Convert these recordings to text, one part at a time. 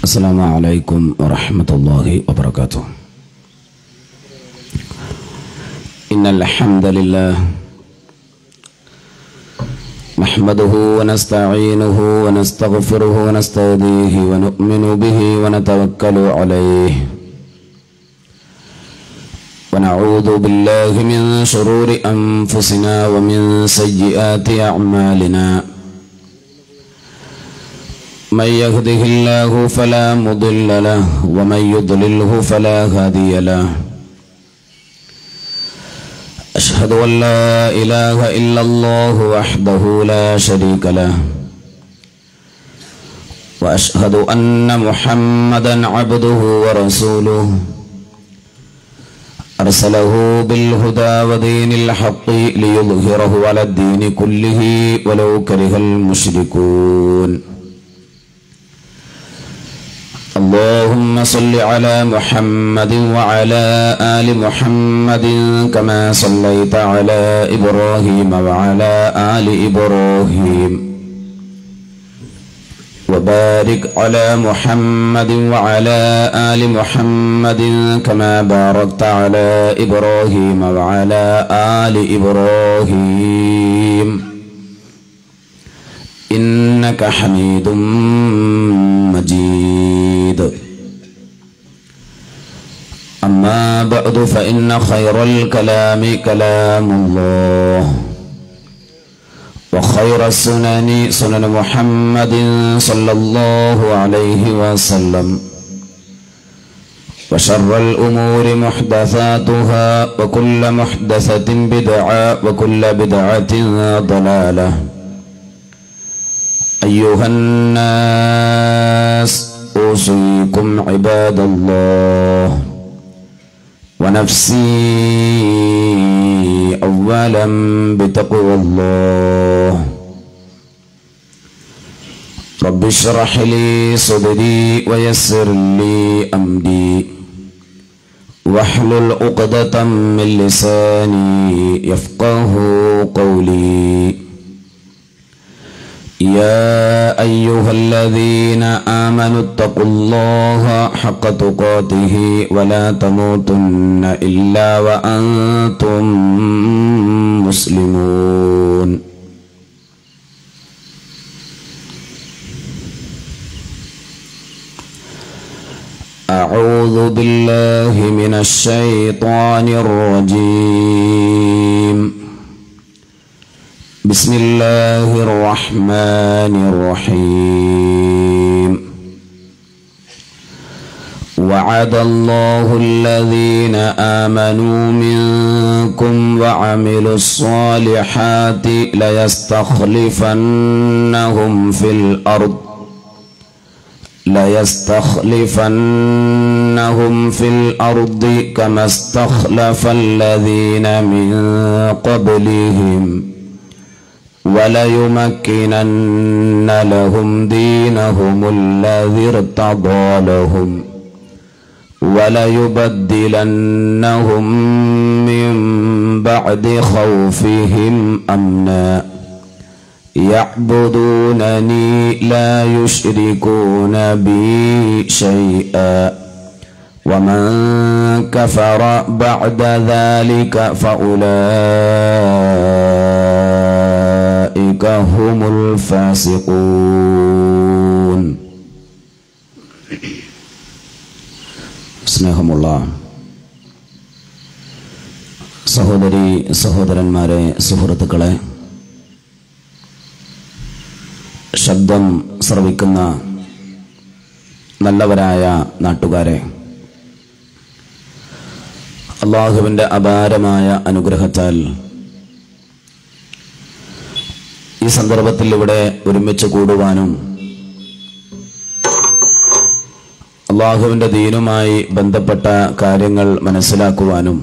السلام عليكم ورحمة الله وبركاته إن الحمد لله نحمده ونستعينه ونستغفره ونستهديه ونؤمن به ونتوكل عليه ونعوذ بالله من شرور أنفسنا ومن سيئات أعمالنا من يهده الله فلا مضل له ومن يضلله فلا هادي له أشهد أن لا إله إلا الله وحده لا شريك له وأشهد أن محمدا عبده ورسوله أرسله بالهدى ودين الحق ليظهره على الدين كله ولو كره المشركون اللهم صل على محمد وعلى آل محمد كما صليت على إبراهيم وعلى آل إبراهيم وبارك على محمد وعلى آل محمد كما باركت على إبراهيم وعلى آل إبراهيم إنك حميد مجيد أما بعد فإن خير الكلام كلام الله وخير السنن سنن محمد صلى الله عليه وسلم وشر الأمور محدثاتها وكل محدثة بدعة وكل بدعة ضلالة أيها الناس أوصيكم عباد الله ونفسي أولا بتقوى الله رب اشرح لي صدري ويسر لي أمري واحلل عقدة من لساني يفقه قولي يا أيها الذين آمنوا اتقوا الله حق تقاته ولا تموتن إلا وأنتم مسلمون أعوذ بالله من الشيطان الرجيم بسم الله الرحمن الرحيم وعد الله الذين آمنوا منكم وعملوا الصالحات ليستخلفنهم في الأرض ليستخلفنهم في الأرض كما استخلف الذين من قبلهم وليمكنن لهم دينهم الذي ارتضى لهم وليبدلنهم من بعد خوفهم أمنا يعبدونني لا يشركون بي شيئا ومن كفر بعد ذلك فأولئك هم الفاسقون സ്നേഹമുള്ള സഹോദരി സഹോദരന്മാരെ സുഹൃത്തുക്കളെ ശബ്ദം ശ്രവിക്കുന്ന നല്ലവരായ നാട്ടുകാരെ അള്ളാഹുവിൻ്റെ അപാരമായ അനുഗ്രഹത്താൽ ഈ സന്ദർഭത്തിൽ ഇവിടെ ഒരുമിച്ച് കൂടുവാനും അള്ളാഹുവിൻ്റെ ദീനുമായി ബന്ധപ്പെട്ട കാര്യങ്ങൾ മനസ്സിലാക്കുവാനും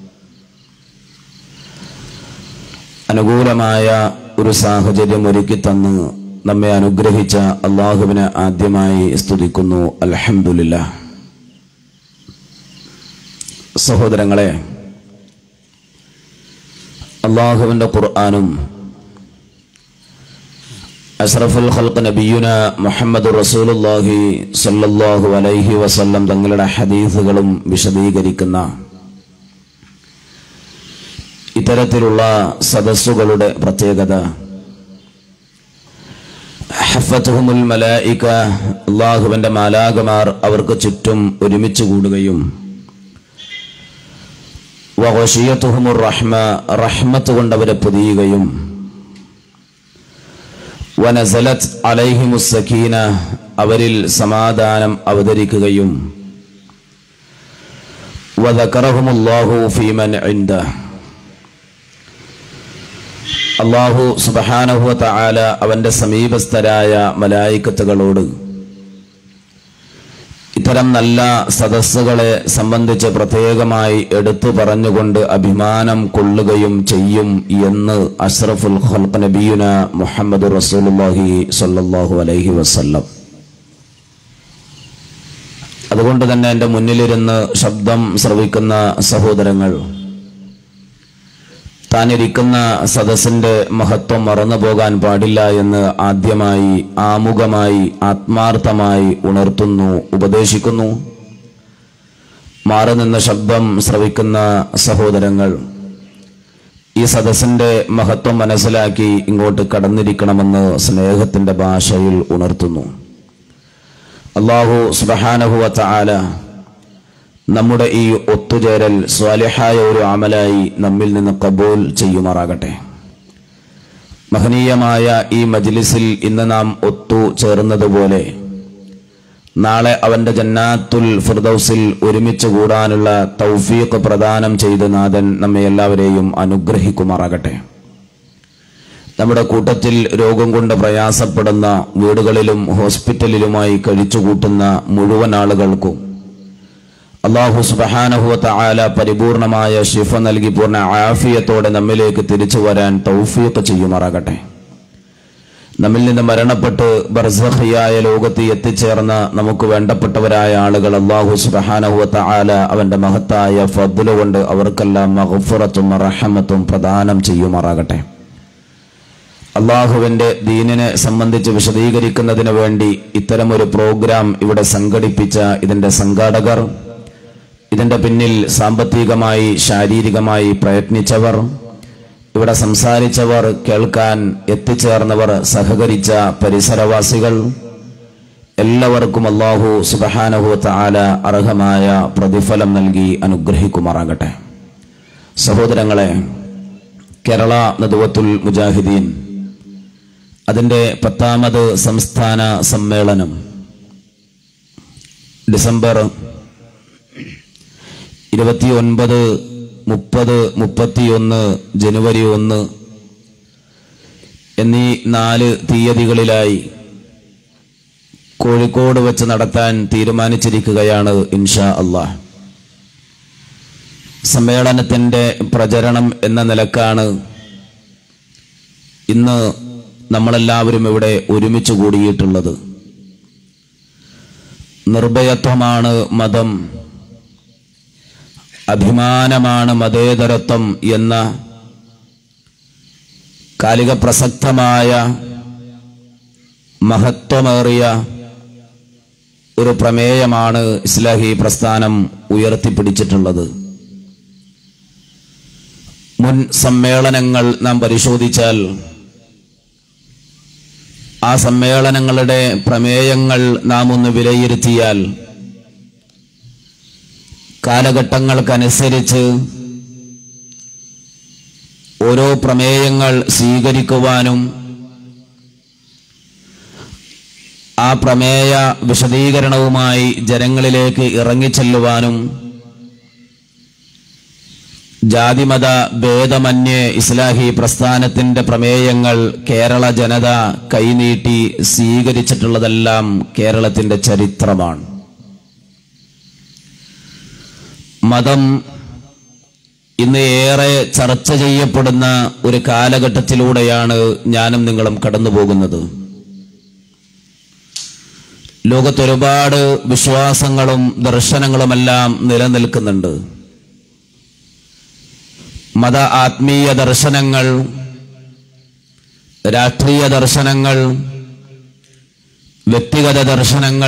അനുകൂലമായ ഒരു സാഹചര്യം ഒരുക്കി തന്ന് നമ്മെ അനുഗ്രഹിച്ച അള്ളാഹുവിനെ ആദ്യമായി സ്തുതിക്കുന്നു അലഹമുല്ല സഹോദരങ്ങളെ അള്ളാഹുവിൻ്റെ ഖുർആാനും അഷ്റഫുൽ ഖൽഖ് നബിയുന മുഹമ്മദ് റസൂലുള്ളാഹി സല്ലല്ലാഹു അലൈഹി വസല്ലം തങ്ങളുടെ ഹദീസുകളും വിശദീകരിക്കുന്ന ഇത്തരത്തിലുള്ള സദസ്സുകളുടെ പ്രത്യേകത ഹഫത്തുഹുമുൽ മലായിക അള്ളാഹുവിന്റെ മാലാകമാർ അവർക്ക് ചുറ്റും ഒരുമിച്ച് കൂടുകയും വഹഷിയത്തുഹുമുർ റഹ്മ റഹ്മത്ത് കൊണ്ട് അവരെ പൊതിയുകയും വനസലത് അലൈഹിമുസക്കീന അവരിൽ സമാധാനം അവതരിക്കുകയും വദക്കറഹുമുല്ലാഹു ഫീമൻ ഇൻദ അള്ളാഹു സുബഹാനഹുവ തആല അവന്റെ സമീപസ്ഥരായ മലായിക്കത്തുകളോട് ഇത്തരം നല്ല സദസ്സുകളെ സംബന്ധിച്ച് പ്രത്യേകമായി എടുത്തു പറഞ്ഞുകൊണ്ട് അഭിമാനം കൊള്ളുകയും ചെയ്യും എന്ന് അഷ്റഫുൽ ഖൽഖ് നബിയുന മുഹമ്മദ് റസൂലുള്ളാഹി സ്വല്ലല്ലാഹു അലൈഹി വസല്ലം അതുകൊണ്ട് തന്നെ എൻ്റെ മുന്നിലിരുന്ന് ശബ്ദം ശ്രവിക്കുന്ന സഹോദരങ്ങൾ താനിരിക്കുന്ന സദസ്സിന്റെ മഹത്വം മറന്നു പോകാൻ പാടില്ല എന്ന് ആദ്യമായി ആമുഖമായി ആത്മാർത്ഥമായി ഉണർത്തുന്നു ഉപദേശിക്കുന്നു മാറി നിന്ന ശബ്ദം ശ്രവിക്കുന്ന സഹോദരങ്ങൾ ഈ സദസ്സിന്റെ മഹത്വം മനസ്സിലാക്കി ഇങ്ങോട്ട് കടന്നിരിക്കണമെന്ന് സ്നേഹത്തിന്റെ ഭാഷയിൽ ഉണർത്തുന്നു അള്ളാഹു സുബഹാനഹുവ ചാല നമ്മുടെ ഈ ഒത്തുചേരൽ സ്വാലിഹായ ഒരു അമലായി നമ്മിൽ നിന്ന് കബൂൽ ചെയ്യുമാറാകട്ടെ മഹനീയമായ ഈ മജ്ലിസിൽ ഇന്ന് നാം ഒത്തു ചേർന്നതുപോലെ നാളെ അവന്റെ ജന്നാത്തുൽ ഫിർദൌസിൽ ഒരുമിച്ച് കൂടാനുള്ള തൗഫീഖ് പ്രദാനം ചെയ്ത് നാഥൻ നമ്മെ എല്ലാവരെയും അനുഗ്രഹിക്കുമാറാകട്ടെ നമ്മുടെ കൂട്ടത്തിൽ രോഗം കൊണ്ട് പ്രയാസപ്പെടുന്ന വീടുകളിലും ഹോസ്പിറ്റലിലുമായി കഴിച്ചുകൂട്ടുന്ന മുഴുവൻ ആളുകൾക്കും അള്ളാഹു സുബഹാനഹുവത്ത ആല പരിപൂർണമായ ഷിഫ നൽകി പൂർണ്ണ ആഫിയത്തോടെ നമ്മിലേക്ക് തിരിച്ചു വരാൻ തൗഫീഖ് ചെയ്യുമാറാകട്ടെ നമ്മിൽ നിന്ന് മരണപ്പെട്ട് ബർസഹിയായ ലോകത്ത് എത്തിച്ചേർന്ന നമുക്ക് വേണ്ടപ്പെട്ടവരായ ആളുകൾ അള്ളാഹു സുബഹാനഹുവത്ത ആല അവന്റെ മഹത്തായ ഫദ്ല കൊണ്ട് അവർക്കെല്ലാം മഹഫുറത്തും റഹമത്തും പ്രദാനം ചെയ്യുമാറാകട്ടെ അള്ളാഹുവിന്റെ ദീനിനെ സംബന്ധിച്ച് വിശദീകരിക്കുന്നതിന് വേണ്ടി ഇത്തരമൊരു പ്രോഗ്രാം ഇവിടെ സംഘടിപ്പിച്ച ഇതിന്റെ സംഘാടകർ ഇതിന്റെ പിന്നിൽ സാമ്പത്തികമായി ശാരീരികമായി പ്രയത്നിച്ചവർ ഇവിടെ സംസാരിച്ചവർ കേൾക്കാൻ എത്തിച്ചേർന്നവർ സഹകരിച്ച പരിസരവാസികൾ എല്ലാവർക്കും അള്ളാഹു സുബഹാനഹു താല അർഹമായ പ്രതിഫലം നൽകി അനുഗ്രഹിക്കുമാറാകട്ടെ സഹോദരങ്ങളെ കേരള നദുവത്തുൽ മുജാഹിദീൻ അതിൻ്റെ പത്താമത് സംസ്ഥാന സമ്മേളനം ഡിസംബർ ഇരുപത്തി ഒൻപത് മുപ്പത് മുപ്പത്തിയൊന്ന് ജനുവരി ഒന്ന് എന്നീ നാല് തീയതികളിലായി കോഴിക്കോട് വെച്ച് നടത്താൻ തീരുമാനിച്ചിരിക്കുകയാണ് ഇൻഷാ അള്ളാഹ് സമ്മേളനത്തിന്റെ പ്രചരണം എന്ന നിലക്കാണ് ഇന്ന് നമ്മളെല്ലാവരും ഇവിടെ ഒരുമിച്ച് കൂടിയിട്ടുള്ളത് നിർഭയത്വമാണ് മതം അഭിമാനമാണ് മതേതരത്വം എന്ന കാലിക പ്രസക്തമായ മഹത്വമേറിയ ഒരു പ്രമേയമാണ് ഇസ്ലാഹി പ്രസ്ഥാനം ഉയർത്തിപ്പിടിച്ചിട്ടുള്ളത് മുൻ സമ്മേളനങ്ങൾ നാം പരിശോധിച്ചാൽ ആ സമ്മേളനങ്ങളുടെ പ്രമേയങ്ങൾ നാം ഒന്ന് വിലയിരുത്തിയാൽ കാലഘട്ടങ്ങൾക്കനുസരിച്ച് ഓരോ പ്രമേയങ്ങൾ സ്വീകരിക്കുവാനും ആ പ്രമേയ വിശദീകരണവുമായി ജനങ്ങളിലേക്ക് ഇറങ്ങിച്ചെല്ലുവാനും ജാതിമത ഭേദമന്യേ ഇസ്ലാഹി പ്രസ്ഥാനത്തിന്റെ പ്രമേയങ്ങൾ കേരള ജനത കൈനീട്ടി സ്വീകരിച്ചിട്ടുള്ളതെല്ലാം കേരളത്തിന്റെ ചരിത്രമാണ് മതം ഇന്ന് ഏറെ ചർച്ച ചെയ്യപ്പെടുന്ന ഒരു കാലഘട്ടത്തിലൂടെയാണ് ഞാനും നിങ്ങളും കടന്നു പോകുന്നത് ലോകത്തൊരുപാട് വിശ്വാസങ്ങളും ദർശനങ്ങളുമെല്ലാം നിലനിൽക്കുന്നുണ്ട് മത ആത്മീയ ദർശനങ്ങൾ രാഷ്ട്രീയ ദർശനങ്ങൾ വ്യക്തിഗത ദർശനങ്ങൾ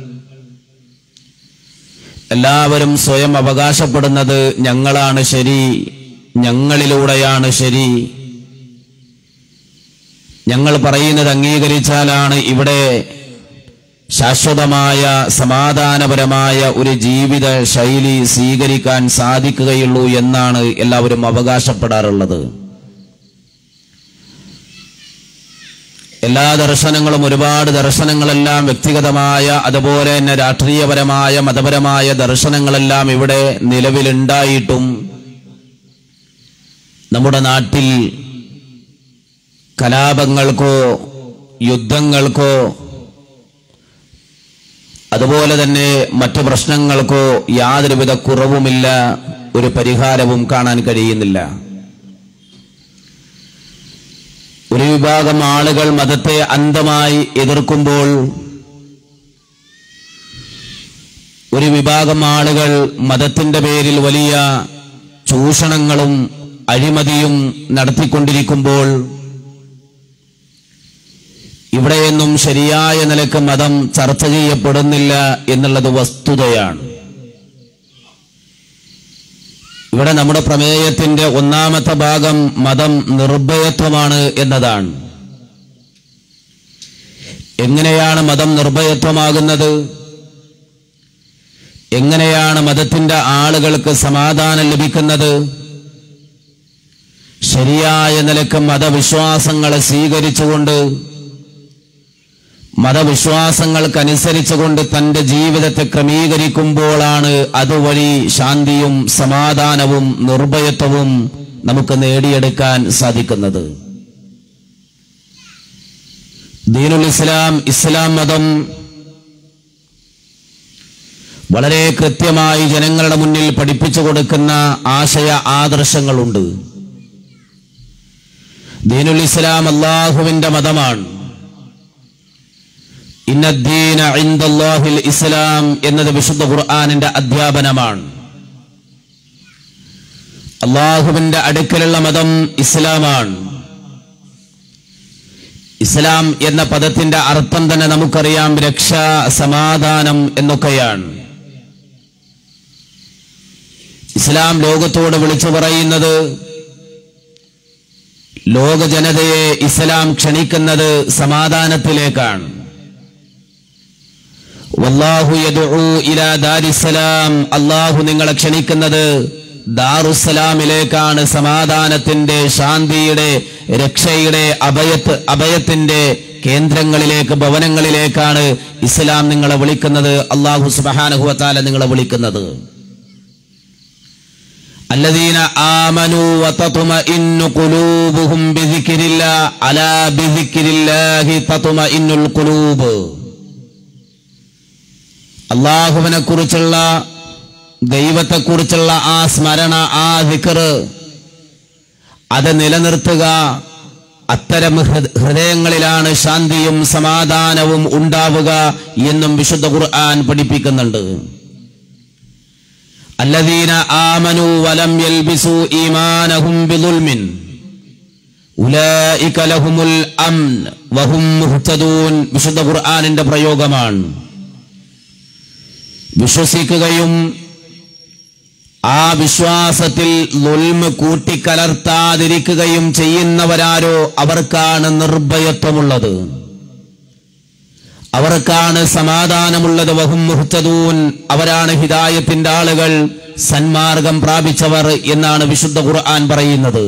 എല്ലാവരും സ്വയം അവകാശപ്പെടുന്നത് ഞങ്ങളാണ് ശരി ഞങ്ങളിലൂടെയാണ് ശരി ഞങ്ങൾ പറയുന്നത് അംഗീകരിച്ചാലാണ് ഇവിടെ ശാശ്വതമായ സമാധാനപരമായ ഒരു ജീവിത ശൈലി സ്വീകരിക്കാൻ സാധിക്കുകയുള്ളൂ എന്നാണ് എല്ലാവരും അവകാശപ്പെടാറുള്ളത് എല്ലാ ദർശനങ്ങളും ഒരുപാട് ദർശനങ്ങളെല്ലാം വ്യക്തിഗതമായ അതുപോലെ തന്നെ രാഷ്ട്രീയപരമായ മതപരമായ ദർശനങ്ങളെല്ലാം ഇവിടെ നിലവിലുണ്ടായിട്ടും നമ്മുടെ നാട്ടിൽ കലാപങ്ങൾക്കോ യുദ്ധങ്ങൾക്കോ അതുപോലെ തന്നെ മറ്റു പ്രശ്നങ്ങൾക്കോ യാതൊരുവിധ കുറവുമില്ല ഒരു പരിഹാരവും കാണാൻ കഴിയുന്നില്ല ഒരു വിഭാഗം ആളുകൾ മതത്തെ അന്ധമായി എതിർക്കുമ്പോൾ ഒരു വിഭാഗം ആളുകൾ മതത്തിന്റെ പേരിൽ വലിയ ചൂഷണങ്ങളും അഴിമതിയും നടത്തിക്കൊണ്ടിരിക്കുമ്പോൾ ഇവിടെയൊന്നും ശരിയായ നിലക്ക് മതം ചർച്ച ചെയ്യപ്പെടുന്നില്ല എന്നുള്ളത് വസ്തുതയാണ് ഇവിടെ നമ്മുടെ പ്രമേയത്തിന്റെ ഒന്നാമത്തെ ഭാഗം മതം നിർഭയത്വമാണ് എന്നതാണ് എങ്ങനെയാണ് മതം നിർഭയത്വമാകുന്നത് എങ്ങനെയാണ് മതത്തിന്റെ ആളുകൾക്ക് സമാധാനം ലഭിക്കുന്നത് ശരിയായ നിലക്ക് മതവിശ്വാസങ്ങളെ സ്വീകരിച്ചുകൊണ്ട് മതവിശ്വാസങ്ങൾക്കനുസരിച്ചുകൊണ്ട് തന്റെ ജീവിതത്തെ ക്രമീകരിക്കുമ്പോഴാണ് അതുവഴി ശാന്തിയും സമാധാനവും നിർഭയത്വവും നമുക്ക് നേടിയെടുക്കാൻ സാധിക്കുന്നത് ദീനുൽ ഇസ്ലാം ഇസ്ലാം മതം വളരെ കൃത്യമായി ജനങ്ങളുടെ മുന്നിൽ പഠിപ്പിച്ചു കൊടുക്കുന്ന ആശയ ആദർശങ്ങളുണ്ട് ദീനുൽ ഇസ്ലാം അള്ളാഹുവിന്റെ മതമാണ് ഇന്നദ്ദീന ഇൻദല്ലാഹിൽ ഇസ്ലാം എന്നത് വിശുദ്ധ ഖുർആാനിന്റെ അധ്യാപനമാണ് അള്ളാഹുവിന്റെ അടുക്കലുള്ള മതം ഇസ്ലാമാണ് ഇസ്ലാം എന്ന പദത്തിന്റെ അർത്ഥം തന്നെ നമുക്കറിയാം രക്ഷ സമാധാനം എന്നൊക്കെയാണ് ഇസ്ലാം ലോകത്തോട് വിളിച്ചു പറയുന്നത് ലോക ജനതയെ ഇസ്ലാം ക്ഷണിക്കുന്നത് സമാധാനത്തിലേക്കാണ് വല്ലാഹു യദ്ഉ ഇലാ ദാരിസ്സലാം അല്ലാഹു നിങ്ങളെ ക്ഷണിക്കുന്നത് ദാറുസ്സലാമിലേക്കാണ് സമാധാനത്തിന്റെ ശാന്തിയുടെ രക്ഷയുടെ അഭയത്ത് അഭയത്തിന്റെ കേന്ദ്രങ്ങളിലേക്ക് ഭവനങ്ങളിലേക്കാണ് ഇസ്ലാം നിങ്ങളെ വിളിക്കുന്നത് അള്ളാഹു സുബഹാനഹുവത്താല നിങ്ങളെ വിളിക്കുന്നത് الذين آمنوا وتطمئن قلوبهم بذكر الله ألا بذكر الله تطمئن القلوب അള്ളാഹുവിനെ കുറിച്ചുള്ള ദൈവത്തെക്കുറിച്ചുള്ള ആ സ്മരണ ആ ദിക്കറ് അത് നിലനിർത്തുക അത്തരം ഹൃ- ഹൃദയങ്ങളിലാണ് ശാന്തിയും സമാധാനവും ഉണ്ടാവുക എന്നും വിശുദ്ധ ഖുർആൻ പഠിപ്പിക്കുന്നുണ്ട് الذين آمنوا ولم يلبسوا إيمانهم بظلم أولئك لهم الأمن وهم مهتدون വിശുദ്ധ ഖുർആനിന്റെ പ്രയോഗമാണ് വിശ്വസിക്കുകയും ആ വിശ്വാസത്തിൽ നുൽമ് കൂട്ടിക്കലർത്താതിരിക്കുകയും ചെയ്യുന്നവരാരോ അവർക്കാണ് നിർഭയത്വമുള്ളത് അവർക്കാണ് സമാധാനമുള്ളത് വഹും മുഹ്തദൂൻ അവരാണ് ഹിദായത്തിന്റെ ആളുകൾ സന്മാർഗം പ്രാപിച്ചവർ എന്നാണ് വിശുദ്ധ ഖുർആൻ പറയുന്നത്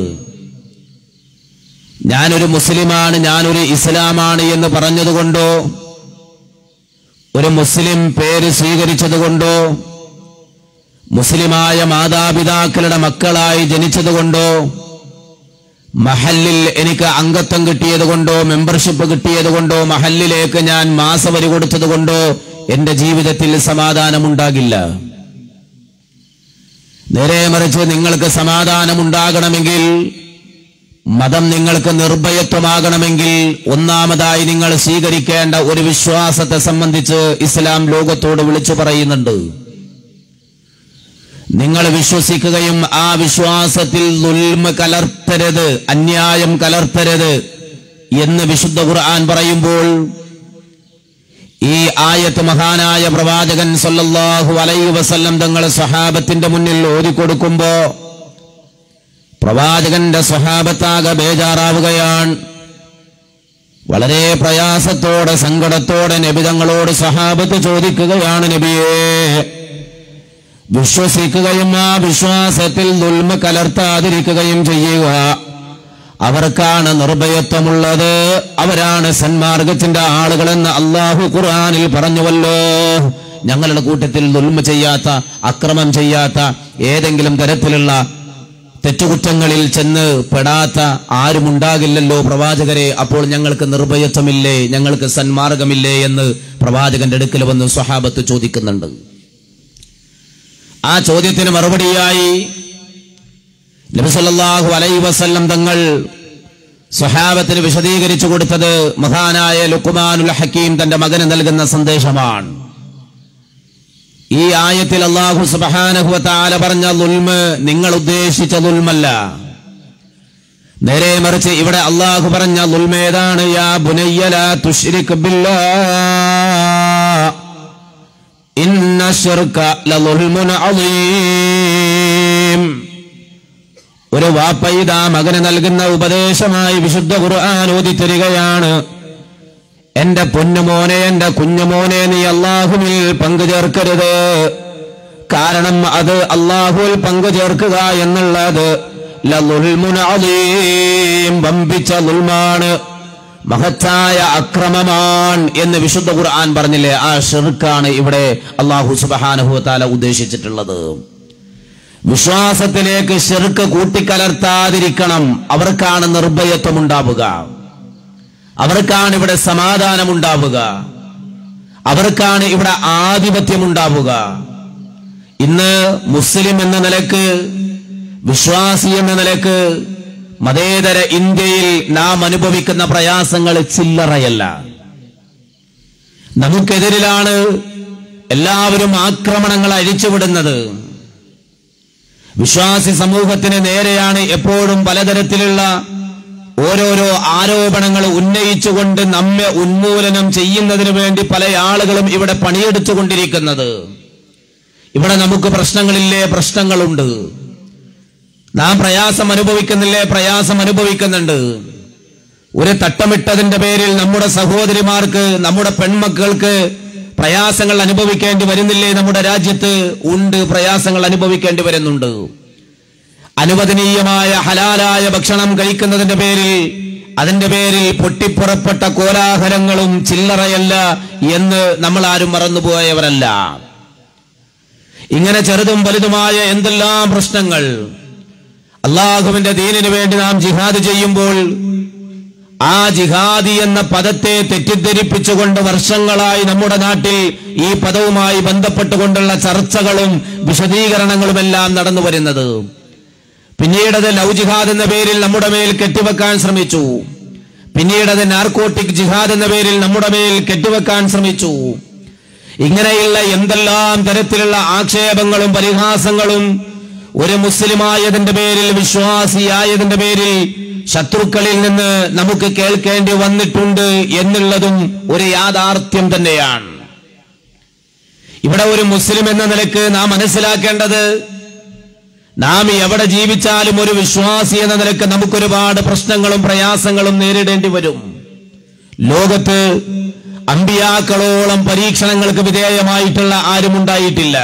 ഞാനൊരു മുസ്ലിമാണ് ഞാനൊരു ഇസ്ലാമാണ് എന്ന് പറഞ്ഞതുകൊണ്ടോ ഒരു മുസ്ലിം പേര് സ്വീകരിച്ചതുകൊണ്ടോ മുസ്ലിമായ മാതാപിതാക്കളുടെ മക്കളായി ജനിച്ചതുകൊണ്ടോ മഹല്ലിൽ എനിക്ക് അംഗത്വം കിട്ടിയത് കൊണ്ടോ മെമ്പർഷിപ്പ് കിട്ടിയത് കൊണ്ടോ മഹല്ലിലേക്ക് ഞാൻ മാസവരി കൊടുത്തത് കൊണ്ടോ എന്റെ ജീവിതത്തിൽ സമാധാനമുണ്ടാകില്ല നേരെ മറിച്ച് നിങ്ങൾക്ക് സമാധാനമുണ്ടാകണമെങ്കിൽ മതം നിങ്ങൾക്ക് നിർഭയത്വമാകണമെങ്കിൽ ഒന്നാമതായി നിങ്ങൾ സ്വീകരിക്കേണ്ട ഒരു വിശ്വാസത്തെ സംബന്ധിച്ച് ഇസ്ലാം ലോകത്തോട് വിളിച്ചു പറയുന്നുണ്ട് നിങ്ങൾ വിശ്വസിക്കുകയും ആ വിശ്വാസത്തിൽ ദുൽമ കലർത്തരുത് അന്യായം കലർത്തരുത് എന്ന് വിശുദ്ധ ഖുർആൻ പറയുമ്പോൾ ഈ ആയത്ത് മഹാനായ പ്രവാചകൻ സല്ലല്ലാഹു അലൈഹി വസല്ലം തങ്ങളെ സ്വഹാബത്തിന്റെ മുന്നിൽ ഓതിക്കൊടുക്കുമ്പോ പ്രവാചകന്റെ സ്വഹാബത്താകെ ബേജാറാവുകയാണ് വളരെ പ്രയാസത്തോടെ സങ്കടത്തോടെ നബി തങ്ങളോട് സഹാബത്ത് ചോദിക്കുകയാണ് നബിയെ വിശ്വസിക്കുകയും ആ വിശ്വാസത്തിൽ ദുൽമ കലർത്താതിരിക്കുകയും ചെയ്യുക അവർക്കാണ് നിർഭയത്വമുള്ളത് അവരാണ് സന്മാർഗത്തിന്റെ ആളുകളെന്ന് അള്ളാഹു ഖുർആനിൽ പറഞ്ഞുവല്ലോ ഞങ്ങളുടെ കൂട്ടത്തിൽ ദുൽമ ചെയ്യാത്ത അക്രമം ചെയ്യാത്ത ഏതെങ്കിലും തരത്തിലുള്ള തെറ്റുകുറ്റങ്ങളിൽ ചെന്ന് പെടാത്ത ആരുമുണ്ടാകില്ലല്ലോ പ്രവാചകരെ അപ്പോൾ ഞങ്ങൾക്ക് നിർഭയത്വമില്ലേ ഞങ്ങൾക്ക് സന്മാർഗമില്ലേ എന്ന് പ്രവാചകന്റെ അടുക്കൽ വന്ന് സ്വഹാബത്ത് ചോദിക്കുന്നുണ്ട് ആ ചോദ്യത്തിന് മറുപടിയായി നബിസല്ലാഹു അലൈ വസല്ലം തങ്ങൾ സ്വഹാബത്തിന് വിശദീകരിച്ചു കൊടുത്തത് മഹാനായ ലുക്കുമാനുൽ ഹക്കീം തന്റെ മകന് നൽകുന്ന സന്ദേശമാണ് ഈ ആയത്തിൽ അള്ളാഹു സുബഹാനഹുവത്താല പറഞ്ഞ ലുൽമ് നിങ്ങൾ ഉദ്ദേശിച്ച ലുൽമല്ല നേരെ മറിച്ച് ഇവിടെ അള്ളാഹു പറഞ്ഞ ലുൽമേതാണ് യാ ബുനയ്യല തുഷ്രിക് ബില്ലാ ഇന്ന ശിർക ലളുൽമുൻ അളീം ഒരു വാപ്പയിതാ മകന് നൽകുന്ന ഉപദേശമായി വിശുദ്ധ ഖുർആൻ ഓതിത്തരികയാണ് എന്റെ പൊന്നുമോനെ എന്റെ കുഞ്ഞുമോനെ നീ അള്ളാഹുവിൽ പങ്കു ചേർക്കരുത് കാരണം അത് അള്ളാഹുവിൽ പങ്കു ചേർക്കുക എന്നുള്ളത് ലളുൽമുൻ അളീം വമ്പിച്ച ലുൽമാണ് മഹത്തായ അക്രമമാണ് എന്ന് വിശുദ്ധ ഖുർആൻ പറഞ്ഞില്ലേ ആ ഷിർക്കാണ് ഇവിടെ അള്ളാഹു സുബഹാനഹുത്താല ഉദ്ദേശിച്ചിട്ടുള്ളത് വിശ്വാസത്തിലേക്ക് ഷിർക്ക് കൂട്ടിക്കലർത്താതിരിക്കണം അവർക്കാണ് നിർഭയത്വം ഉണ്ടാവുക അവർക്കാണ് ഇവിടെ സമാധാനമുണ്ടാവുക അവർക്കാണ് ഇവിടെ ആധിപത്യം ഉണ്ടാവുക ഇന്ന് മുസ്ലിം എന്ന നിലക്ക് വിശ്വാസി എന്ന നിലക്ക് മതേതര ഇന്ത്യയിൽ നാം അനുഭവിക്കുന്ന പ്രയാസങ്ങൾ ചില്ലറയല്ല നമുക്കെതിരിലാണ് എല്ലാവരും ആക്രമണങ്ങൾ അഴിച്ചുവിടുന്നത് വിശ്വാസി സമൂഹത്തിന് നേരെയാണ് എപ്പോഴും പലതരത്തിലുള്ള ഓരോരോ ആരോപണങ്ങൾ ഉന്നയിച്ചുകൊണ്ട് നമ്മെ ഉന്മൂലനം ചെയ്യുന്നതിന് വേണ്ടി പല ആളുകളും ഇവിടെ പണിയെടുത്തുകൊണ്ടിരിക്കുന്നത് ഇവിടെ നമുക്ക് പ്രശ്നങ്ങളില്ലേ പ്രശ്നങ്ങളുണ്ട് നാം പ്രയാസം അനുഭവിക്കുന്നില്ലേ പ്രയാസം അനുഭവിക്കുന്നുണ്ട് ഒരു തട്ടമിട്ടതിന്റെ പേരിൽ നമ്മുടെ സഹോദരിമാർക്ക് നമ്മുടെ പെൺമക്കൾക്ക് പ്രയാസങ്ങൾ അനുഭവിക്കേണ്ടി വരുന്നില്ലേ നമ്മുടെ രാജ്യത്ത് ഉണ്ട് പ്രയാസങ്ങൾ അനുഭവിക്കേണ്ടി വരുന്നുണ്ട് അനുവദനീയമായ ഹലാലായ ഭക്ഷണം കഴിക്കുന്നതിന്റെ പേരിൽ അതിന്റെ പേരിൽ പൊട്ടിപ്പുറപ്പെട്ട കോലാഹലങ്ങളും ചില്ലറയല്ല എന്ന് നമ്മൾ ആരും മറന്നുപോയവരല്ല ഇങ്ങനെ ചെറുതും വലുതുമായ എന്തെല്ലാം പ്രശ്നങ്ങൾ അള്ളാഹുവിന്റെ ദീനിനു വേണ്ടി നാം ജിഹാദ് ചെയ്യുമ്പോൾ ആ ജിഹാദി എന്ന പദത്തെ തെറ്റിദ്ധരിപ്പിച്ചുകൊണ്ട് വർഷങ്ങളായി നമ്മുടെ നാട്ടിൽ ഈ പദവുമായി ബന്ധപ്പെട്ടുകൊണ്ടുള്ള ചർച്ചകളും വിശദീകരണങ്ങളുമെല്ലാം നടന്നു വരുന്നത് പിന്നീടത് ലവ് ജിഹാദ് എന്ന പേരിൽ നമ്മുടെ മേൽ കെട്ടിവെക്കാൻ ശ്രമിച്ചു പിന്നീടത് നാർക്കോട്ടിക് ജിഹാദ് എന്ന പേരിൽ നമ്മുടെ മേൽ കെട്ടിവെക്കാൻ ശ്രമിച്ചു ഇങ്ങനെയുള്ള എന്തെല്ലാം തരത്തിലുള്ള ആക്ഷേപങ്ങളും പരിഹാസങ്ങളും ഒരു മുസ്ലിമായതിന്റെ പേരിൽ വിശ്വാസിയായതിന്റെ പേരിൽ ശത്രുക്കളിൽ നിന്ന് നമുക്ക് കേൾക്കേണ്ടി വന്നിട്ടുണ്ട് എന്നുള്ളതും ഒരു യാഥാർത്ഥ്യം തന്നെയാണ് ഇവിടെ ഒരു മുസ്ലിം എന്ന നിലക്ക് നാം മനസ്സിലാക്കേണ്ടത് നാം എവിടെ ജീവിച്ചാലും ഒരു വിശ്വാസി എന്ന നിലക്ക് നമുക്കൊരുപാട് പ്രശ്നങ്ങളും പ്രയാസങ്ങളും നേരിടേണ്ടി വരും ലോകത്ത് അമ്പിയാക്കളോളം പരീക്ഷണങ്ങൾക്ക് വിധേയമായിട്ടുള്ള ആരുമുണ്ടായിട്ടില്ല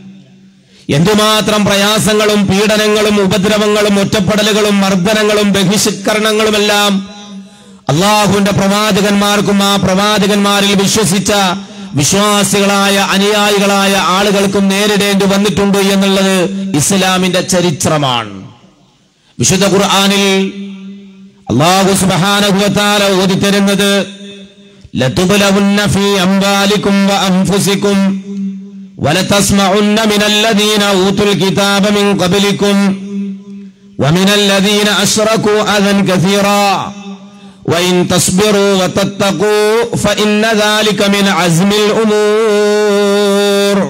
എന്തുമാത്രം പ്രയാസങ്ങളും പീഡനങ്ങളും ഉപദ്രവങ്ങളും ഒറ്റപ്പെടലുകളും മർദ്ദനങ്ങളും ബഹിഷ്കരണങ്ങളുമെല്ലാം അള്ളാഹുവിന്റെ പ്രവാചകന്മാർക്കും ആ പ്രവാചകന്മാരിൽ വിശ്വസിച്ച വിശ്വാസികളായ അനുയായികളായ ആളുകൾക്കും നേരിടേണ്ടി വന്നിട്ടുണ്ട് എന്നുള്ളത് ഇസ്ലാമിന്റെ ചരിത്രമാണ് വിശുദ്ധ ഖുർആാനിൽ അള്ളാഹു സുബാനഹുവത്താല ഓതിത്തരുന്നത് ലതുബലവുന്ന ഫീ അംവാലിക്കും വ അൻഫുസിക്കും ولتسمعن من الذين أوتوا الكتاب من قبلكم ومن الذين أشركوا أذى كثيرا وإن تصبروا وتتقوا فإن ذلك من عزم الأمور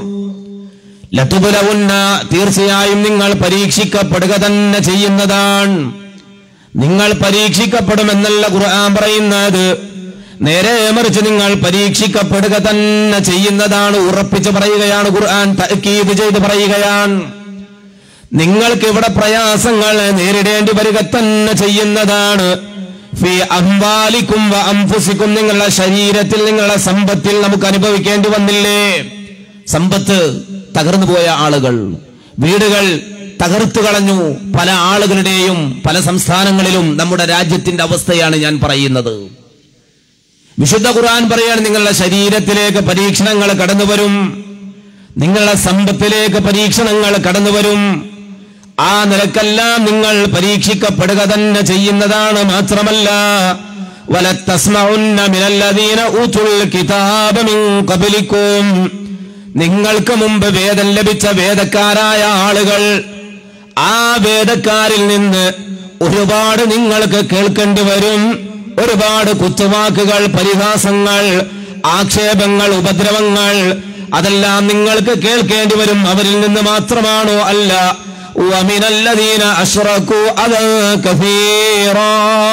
ലത്തുബുലവുന്ന തീർച്ചയായും നിങ്ങൾ പരീക്ഷിക്കപ്പെടുക തന്നെ ചെയ്യുന്നതാണ് നിങ്ങൾ പരീക്ഷിക്കപ്പെടുമെന്നല്ല ഖുർആൻ പറയുന്നത് നേരെ മറിച്ച് നിങ്ങൾ പരീക്ഷിക്കപ്പെടുക തന്നെ ചെയ്യുന്നതാണ് ഉറപ്പിച്ച് പറയുകയാണ് ഖുർആൻ തഅക്കീദ് ചെയ്ത് പറയുകയാണ് നിങ്ങൾക്ക് ഇവിടെ പ്രയാസങ്ങൾ നേരിടേണ്ടി വരിക തന്നെ ചെയ്യുന്നതാണ് ഫി അംവാലിക്കും വ അംഫുസിക്കും നിങ്ങളുടെ ശരീരത്തിൽ നിങ്ങളുടെ സമ്പത്തിൽ നമുക്ക് അനുഭവിക്കേണ്ടി വന്നില്ലേ സമ്പത്ത് തകർന്നു പോയ ആളുകൾ വീടുകൾ തകർത്തു കളഞ്ഞു പല ആളുകളുടെയും പല സംസ്ഥാനങ്ങളിലും നമ്മുടെ രാജ്യത്തിന്റെ അവസ്ഥയാണ് ഞാൻ പറയുന്നത് വിശുദ്ധ ഖുർആൻ പറയാണ് നിങ്ങളുടെ ശരീരത്തിലേക്ക് പരീക്ഷണങ്ങൾ കടന്നു വരും നിങ്ങളുടെ സമ്പത്തിലേക്ക് പരീക്ഷണങ്ങൾ കടന്നു വരും ആ നിലക്കെല്ലാം നിങ്ങൾ പരീക്ഷിക്കപ്പെടുക തന്നെ ചെയ്യുന്നതാണ് മാത്രമല്ല വലത്തസ്മഉന്ന മിനല്ലദീന ഊതുൽ കിതാബ മിൻ ഖബലിക്കും നിങ്ങൾക്ക് മുമ്പ് വേദം ലഭിച്ച വേദക്കാരായ ആളുകൾ ആ വേദക്കാരിൽ നിന്ന് ഒരുപാട് നിങ്ങൾക്ക് കേൾക്കേണ്ടി വരും ഒരുപാട് കുത്തുവാക്കുകൾ പരിഹാസങ്ങൾ ആക്ഷേപങ്ങൾ ഉപദ്രവങ്ങൾ അതെല്ലാം നിങ്ങൾക്ക് കേൾക്കേണ്ടി വരും അവരിൽ നിന്ന് മാത്രമാണോ അല്ല വമിനല്ലദീന അഷ്റഖു അദാ കസീറാ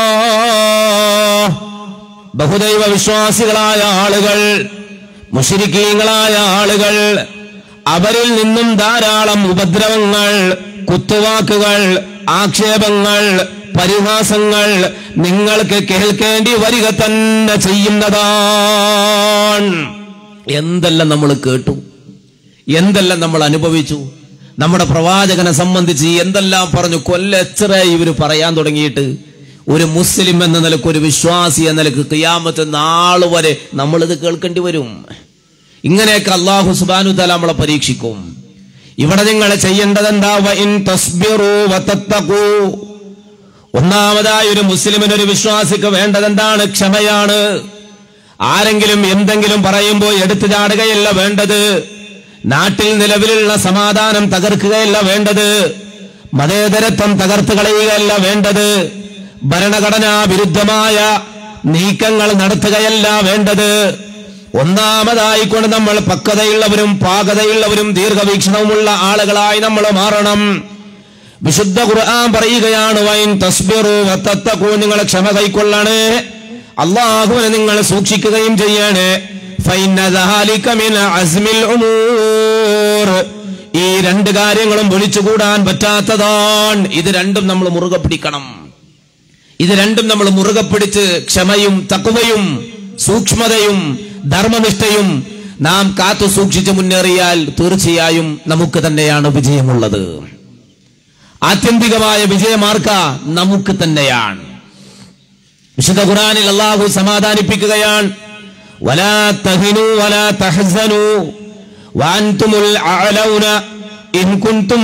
ബഹുദൈവ വിശ്വാസികളായ ആളുകൾ മുഷരിക്കീങ്ങളായ ആളുകൾ അവരിൽ നിന്നും ധാരാളം ഉപദ്രവങ്ങൾ കുത്തുവാക്കുകൾ ആക്ഷേപങ്ങൾ പരിഹാസങ്ങൾ നിങ്ങൾക്ക് കേൾക്കേണ്ടി വരിക തന്നെ ചെയ്യുന്നതാണ് എന്തെല്ലാം നമ്മൾ കേട്ടു എന്തെല്ലാം നമ്മൾ അനുഭവിച്ചു നമ്മുടെ പ്രവാചകനെ സംബന്ധിച്ച് എന്തെല്ലാം പറഞ്ഞു കൊല്ലെത്ര ഇവർ പറയാൻ തുടങ്ങിയിട്ട് ഒരു മുസ്ലിം എന്ന നിലക്ക് ഒരു വിശ്വാസി എന്ന നിലക്ക് കിയാമത്ത് നാള് വരെ നമ്മളിത് കേൾക്കേണ്ടി വരും ഇങ്ങനെയൊക്കെ അള്ളാഹു സുബാനു തല നമ്മളെ പരീക്ഷിക്കും ഇവിടെ നിങ്ങൾ ചെയ്യേണ്ടത് എന്താ വഇൻ തസ്ബിറു വതത്തഖൂ ഒന്നാമതായി ഒരു മുസ്ലിമിന് ഒരു വിശ്വാസിക്ക് വേണ്ടത് എന്താണ് ക്ഷമയാണ് ആരെങ്കിലും എന്തെങ്കിലും പറയുമ്പോൾ എടുത്തു ചാടുകയല്ല വേണ്ടത് നാട്ടിൽ നിലവിലുള്ള സമാധാനം തകർക്കുകയല്ല വേണ്ടത് മതേതരത്വം തകർത്ത് കളയുകയല്ല വേണ്ടത് ഭരണഘടനാ വിരുദ്ധമായ നീക്കങ്ങൾ നടത്തുകയല്ല വേണ്ടത് ഒന്നാമതായിക്കൊണ്ട് നമ്മൾ പക്വതയുള്ളവരും പാകതയുള്ളവരും ദീർഘവീക്ഷണവുമുള്ള ആളുകളായി നമ്മൾ മാറണം വിശുദ്ധ ഖുർആൻ പറയുകയാണ് വൈൻ തസ്ബിറു വത്തത്തഖൂ നിങ്ങൾ ക്ഷമ കൈക്കൊള്ളണേ അള്ളാഹുവിനെ നിങ്ങൾ സൂക്ഷിക്കുകയും ചെയ്യണേ ഫൈന ദാലിക മിൻ അസ്മിൽ ഉമൂർ ഈ രണ്ട് കാര്യങ്ങളും വിളിച്ചുകൂടാൻ പറ്റാത്തതാണ് ഇത് രണ്ടും നമ്മൾ മുറുകെ പിടിക്കണം ഇത് രണ്ടും നമ്മൾ മുറുകെ പിടിച്ച് ക്ഷമയും തക്കുവയും സൂക്ഷ്മതയും ധർമ്മനിഷ്ഠയും നാം കാത്തു സൂക്ഷിച്ച് മുന്നേറിയാൽ തീർച്ചയായും നമുക്ക് തന്നെയാണ് വിജയമുള്ളത് ആത്യന്തികമായ വിജയമാർക്ക നമുക്ക് തന്നെയാണ് വിശുദ്ധ ഖുറാനിൽ അള്ളാഹു സമാധാനിപ്പിക്കുകയാണ് വലാ തഹിനു വലാ തഹസനു വാൻതുമുൽ അഅലൗന ഇൻ കുൻതും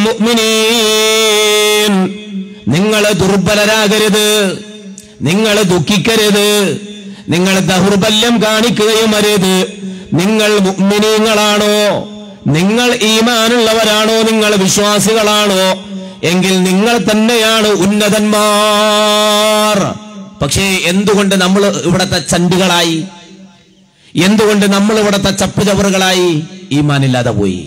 മുഅ്മിനീൻ നിങ്ങൾ ദുർബലരാകരുത് നിങ്ങൾ ദുഃഖിക്കരുത് നിങ്ങൾ ദൗർബല്യം കാണിക്കുകയും അരുത് നിങ്ങൾ മുഅ്മിനീങ്ങളാണോ നിങ്ങൾ ഈമാനുള്ളവരാണോ നിങ്ങൾ വിശ്വാസികളാണോ എങ്കിൽ നിങ്ങൾ തന്നെയാണ് ഉന്നതന്മാർ പക്ഷേ എന്തുകൊണ്ട് നമ്മൾ ഇവിടത്തെ ചണ്ടികളായി എന്തുകൊണ്ട് നമ്മൾ ഇവിടത്തെ ചപ്പുചവറുകളായി ഈമാനില്ലാതെ പോയി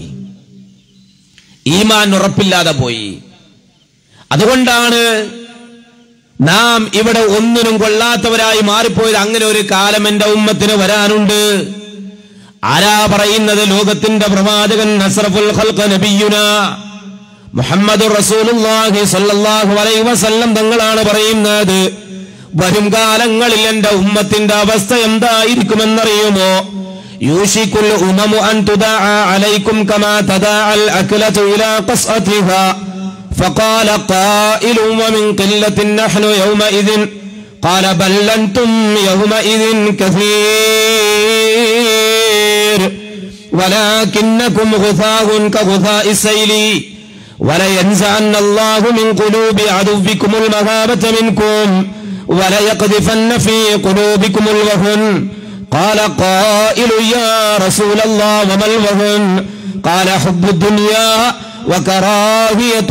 ഈമാൻ ഉറപ്പില്ലാതെ പോയി അതുകൊണ്ടാണ് നാം ഇവിടെ ഒന്നിനും കൊള്ളാത്തവരായി മാറിപ്പോയത് അങ്ങനെ ഒരു കാലം എന്റെ ഉമ്മത്തിന് വരാനുണ്ട് ആരാ പറയുന്നത് ലോകത്തിന്റെ പ്രവാചകൻ നസ്രഫുൽ ഖൽഖ നബിയുന മുഹമ്മദ് റസൂലുള്ളാഹി സ്വല്ലല്ലാഹു അലൈഹി വസല്ലം തങ്ങളാണ് പറയുന്നത് വരും കാലങ്ങളിൽ എന്റെ ഉമ്മത്തിന്റെ അവസ്ഥ എന്തായിരിക്കുമെന്നറിയുമോ യൂഷിക്കുൽ ഉമമു അൻ തുദഅ അലൈക്കും കമാ തദഅൽ അക്ലതു ഇലാ ഖസ്അതിഹാ فقال قائل ومن قلة نحن يومئذ قال بل أنتم يومئذ كثير ولكنكم غثاء كغثاء السيل ولينزعن الله من قلوب عدوكم المهابة منكم وليقذفن في قلوبكم الوهن قال قائل يا رسول الله وما الوهن قال حب الدنيا وكراهية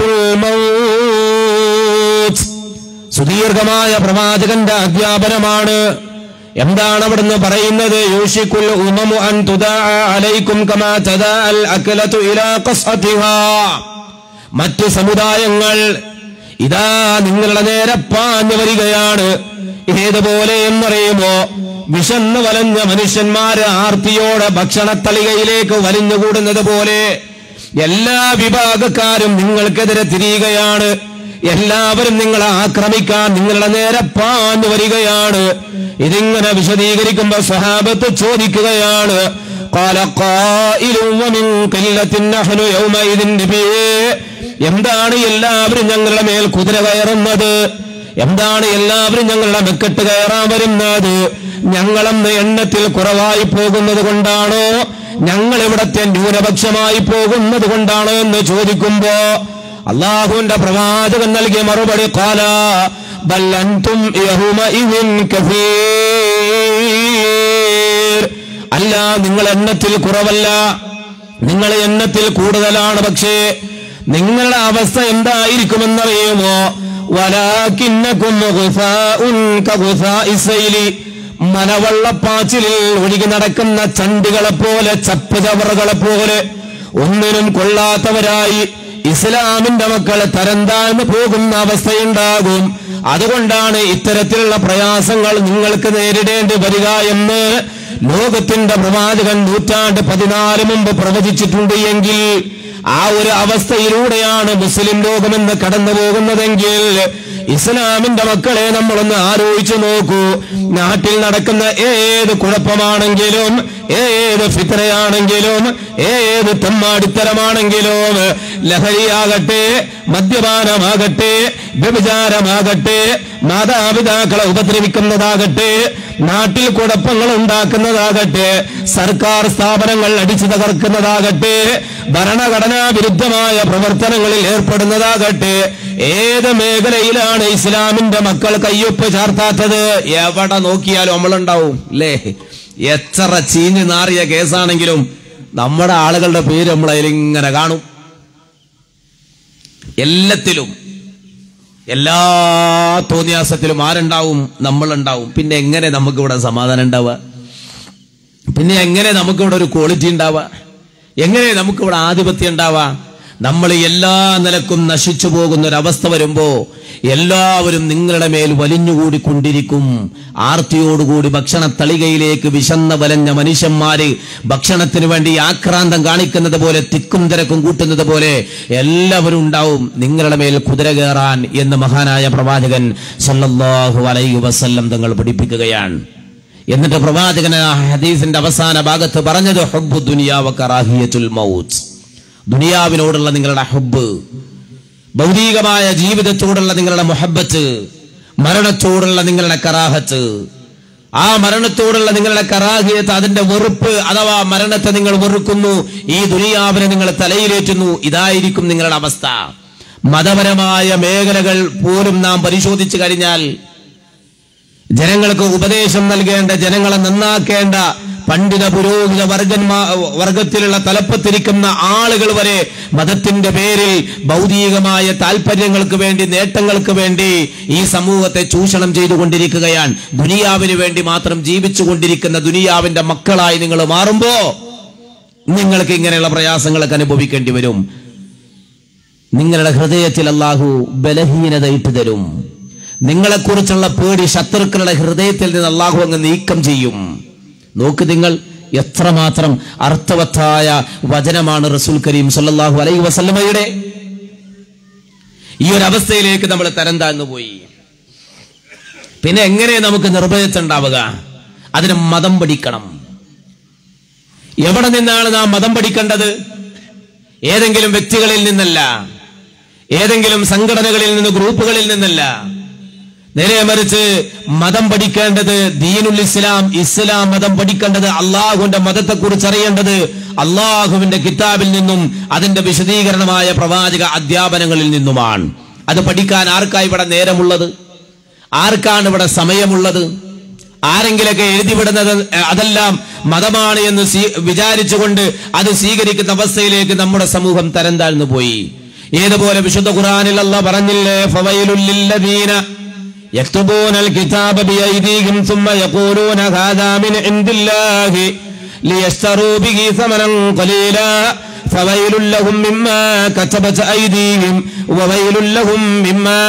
الموت സുദീർഘമായ പ്രവാചകന്റെ അധ്യാപനമാണ് എന്താണ് അവിടുന്ന് പറയുന്നത് യൂഷിക്കുൽ ഉമമു അൻ തുദാഅ അലൈക്കും കമാ തദാഅൽ അക്ലതു ഇലാ ഖസ്അതിഹാ മറ്റ് സമുദായങ്ങൾ ഇതാ നിങ്ങളുടെ നേരെ പാഞ്ഞു വരികയാണ് ഏതുപോലെ എന്നറിയുമോ വിശന്ന് വലഞ്ഞ മനുഷ്യന്മാര് ആർത്തിയോടെ ഭക്ഷണത്തളികയിലേക്ക് വലിഞ്ഞുകൂടുന്നത് പോലെ എല്ലാ വിഭാഗക്കാരും നിങ്ങൾക്കെതിരെ തിരിയുകയാണ് എല്ലാവരും നിങ്ങളെ ആക്രമിക്കാൻ നിങ്ങളുടെ നേരെ പാഞ്ഞു വരികയാണ് ഇതിങ്ങനെ വിശദീകരിക്കുമ്പോ സഹാബത്ത് ചോദിക്കുകയാണ് قال قائل ومن قلة نحن يومئذ نبيه എന്താണ് എല്ലാവരും ഞങ്ങളുടെ മേൽ കുതിര കയറുന്നത് എന്താണ് എല്ലാവരും ഞങ്ങളുടെ മെക്കെട്ട് കയറാൻ വരുന്നത് ഞങ്ങളെന്ന് എണ്ണത്തിൽ കുറവായി പോകുന്നത് കൊണ്ടാണോ ഞങ്ങൾ ഇവിടത്തെ ന്യൂനപക്ഷമായി പോകുന്നത് കൊണ്ടാണോ എന്ന് ചോദിക്കുമ്പോ അള്ളാഹുവിന്റെ പ്രവാചകൻ നൽകിയ മറുപടി കാല ബല്ലൻതും യഹുമഇദിൻ കഫീർ അല്ല നിങ്ങൾ എണ്ണത്തിൽ കുറവല്ല നിങ്ങൾ എണ്ണത്തിൽ കൂടുതലാണ് പക്ഷേ നിങ്ങളുടെ അവസ്ഥ എന്തായിരിക്കുമെന്നറിയുമോ വലാക്കിന്നക്കും ഗുസാഉൻ കഗുസാഇ സൈലി മലവള്ളപ്പാച്ചിലിൽ ഒഴുകി നടക്കുന്ന ചണ്ടികളെ പോലെ ചപ്പ് ചവറുകളെ പോലെ ഒന്നിനും കൊള്ളാത്തവരായി ഇസ്ലാമിന്റെ മക്കൾ തരം താഴ്ന്നു പോകുന്ന അവസ്ഥയുണ്ടാകും അതുകൊണ്ടാണ് ഇത്തരത്തിലുള്ള പ്രയാസങ്ങൾ നിങ്ങൾക്ക് നേരിടേണ്ടി വരിക എന്ന് ലോകത്തിന്റെ പ്രവാചകൻ നൂറ്റാണ്ട് പതിനാല് മുമ്പ് പ്രവചിച്ചിട്ടുണ്ട് എങ്കിൽ ആ ഒരു അവസ്ഥയിലൂടെയാണ് മുസ്ലിം ലോകമെന്ന് കടന്നു പോകുന്നതെങ്കിൽ ഇസ്ലാമിന്റെ മക്കളെ നമ്മളൊന്ന് ആലോചിച്ചു നോക്കൂ നാട്ടിൽ നടക്കുന്ന ഏത് കുഴപ്പമാണെങ്കിലും ഏത് ഫിത്രയാണെങ്കിലും ഏത് തെമ്മാടിത്തരമാണെങ്കിലും ലഹരിയാകട്ടെ മദ്യപാനമാകട്ടെ വ്യഭിചാരമാകട്ടെ മാതാപിതാക്കളെ ഉപദ്രവിക്കുന്നതാകട്ടെ നാട്ടിൽ കുഴപ്പങ്ങൾ ഉണ്ടാക്കുന്നതാകട്ടെ സർക്കാർ സ്ഥാപനങ്ങൾ അടിച്ചു തകർക്കുന്നതാകട്ടെ ഭരണഘടനാ വിരുദ്ധമായ പ്രവർത്തനങ്ങളിൽ ഏർപ്പെടുന്നതാകട്ടെ ഏത് മേഖലയിലാണ് ഇസ്ലാമിന്റെ മക്കൾ കയ്യൊപ്പ് ചാർത്താത്തത് എവിടെ നോക്കിയാലും നമ്മളുണ്ടാവും അല്ലേ എത്ര ചീഞ്ഞു നാറിയ കേസാണെങ്കിലും നമ്മുടെ ആളുകളുടെ പേര് നമ്മൾ അതിലിങ്ങനെ കാണും എല്ലാത്തിലും എല്ലാ തോന്നിയാസത്തിലും ആരുണ്ടാവും നമ്മളുണ്ടാവും പിന്നെ എങ്ങനെ നമുക്കിവിടെ സമാധാനം ഉണ്ടാവുക പിന്നെ എങ്ങനെ നമുക്കിവിടെ ഒരു ക്വാളിറ്റി ഉണ്ടാവുക എങ്ങനെ നമുക്കിവിടെ ആധിപത്യം ഉണ്ടാവുക നമ്മൾ എല്ലാ നിലക്കും നശിച്ചു പോകുന്ന ഒരവസ്ഥ വരുമ്പോ എല്ലാവരും നിങ്ങളുടെ മേൽ വലിഞ്ഞുകൂടിക്കൊണ്ടിരിക്കും ആർത്തിയോടുകൂടി ഭക്ഷണ തളികയിലേക്ക് വിശന്ന വലഞ്ഞ മനുഷ്യന്മാര് ഭക്ഷണത്തിന് വേണ്ടി ആക്രാന്തം കാണിക്കുന്നത് പോലെ തിക്കും തിരക്കും കൂട്ടുന്നത് പോലെ എല്ലാവരും ഉണ്ടാവും നിങ്ങളുടെ മേൽ കുതിര കയറാൻ എന്ന് മഹാനായ പ്രവാചകൻ സല്ലല്ലാഹു അലൈഹി വസല്ലം തങ്ങൾ പഠിപ്പിക്കുകയാണ് എന്നിട്ട് പ്രവാചകൻ ആ ഹദീസിന്റെ അവസാന ഭാഗത്ത് പറഞ്ഞത് ഹബ്ബു ദുനിയാവ കറാഹിയത്തുൽ മൗത്ത് ദുനിയാവിനോടുള്ള നിങ്ങളുടെ ഹബ്ബ് ഭൗതികമായ ജീവിതത്തോടുള്ള നിങ്ങളുടെ മുഹബത്ത് മരണത്തോടുള്ള നിങ്ങളുടെ കറാഹത്ത് ആ മരണത്തോടുള്ള നിങ്ങളുടെ കറാഹിയത്ത് അതിന്റെ വെറുപ്പ് അഥവാ മരണത്തെ നിങ്ങൾ വെറുക്കുന്നു ഈ ദുനിയാവിനെ നിങ്ങൾ തലയിലേറ്റുന്നു ഇതായിരിക്കും നിങ്ങളുടെ അവസ്ഥ മതപരമായ മേഖലകൾ പോലും നാം പരിശോധിച്ചു കഴിഞ്ഞാൽ ജനങ്ങൾക്ക് ഉപദേശം നൽകേണ്ട ജനങ്ങളെ നന്നാക്കേണ്ട പണ്ഡിത പുരോഹിത വർഗന്മാ വർഗത്തിലുള്ള തലപ്പത്തിരിക്കുന്ന ആളുകൾ വരെ മതത്തിന്റെ പേരിൽ ഭൗതികമായ താല്പര്യങ്ങൾക്ക് വേണ്ടി നേട്ടങ്ങൾക്ക് വേണ്ടി ഈ സമൂഹത്തെ ചൂഷണം ചെയ്തുകൊണ്ടിരിക്കുകയാണ് ദുനിയാവിന് വേണ്ടി മാത്രം ജീവിച്ചുകൊണ്ടിരിക്കുന്ന ദുനിയാവിന്റെ മക്കളായി നിങ്ങൾ മാറുമ്പോ നിങ്ങൾക്ക് ഇങ്ങനെയുള്ള പ്രയാസങ്ങളൊക്കെ അനുഭവിക്കേണ്ടി വരും നിങ്ങളുടെ ഹൃദയത്തിൽ അള്ളാഹു ബലഹീനത ഇട്ടു തരും നിങ്ങളെക്കുറിച്ചുള്ള പേടി ശത്രുക്കളുടെ ഹൃദയത്തിൽ നിന്ന് അള്ളാഹു അങ്ങ് നീക്കം ചെയ്യും നോക്ക് നിങ്ങൾ എത്രമാത്രം അർത്ഥവത്തായ വചനമാണ് റസൂൽ കരീം സല്ലല്ലാഹു അലൈഹി വസല്ലമയുടെ ഈ ഒരു അവസ്ഥയിലേക്ക് നമ്മൾ തരം താഴ്ന്നു പോയി പിന്നെ എങ്ങനെ നമുക്ക് നിർഭയത്തുണ്ടാവുക അതിന് മതം പഠിക്കണം എവിടെ നിന്നാണ് നാം മതം പഠിക്കേണ്ടത് ഏതെങ്കിലും വ്യക്തികളിൽ നിന്നല്ല ഏതെങ്കിലും സംഘടനകളിൽ നിന്ന് ഗ്രൂപ്പുകളിൽ നിന്നല്ല നേരെ മറിച്ച് മതം പഠിക്കേണ്ടത് ദീനുൽ ഇസ്ലാം ഇസ്ലാം മതം പഠിക്കേണ്ടത് അള്ളാഹുവിന്റെ മതത്തെക്കുറിച്ച് അറിയേണ്ടത് അള്ളാഹുവിന്റെ കിതാബിൽ നിന്നും അതിന്റെ വിശദീകരണമായ പ്രവാചക അധ്യാപനങ്ങളിൽ നിന്നുമാണ് അത് പഠിക്കാൻ ആർക്കാ ഇവിടെ നേരമുള്ളത് ആർക്കാണ് ഇവിടെ സമയമുള്ളത് ആരെങ്കിലൊക്കെ എഴുതിവിടുന്നത് അതെല്ലാം മതമാണ് എന്ന് സ്വീ- വിചാരിച്ചുകൊണ്ട് അത് സ്വീകരിക്കുന്ന അവസ്ഥയിലേക്ക് നമ്മുടെ സമൂഹം തരം താഴ്ന്നു പോയി ഏതുപോലെ വിശുദ്ധ ഖുറാനിൽ അല്ല പറഞ്ഞില്ലേ ഫവൈലുൽ ലില്ലദീന يكتبون الكتاب بأيديهم ثم يقولون هذا من عند الله ليشتروا به ثمنا قليلا فويل لهم مما كتبت أيديهم وويل لهم مما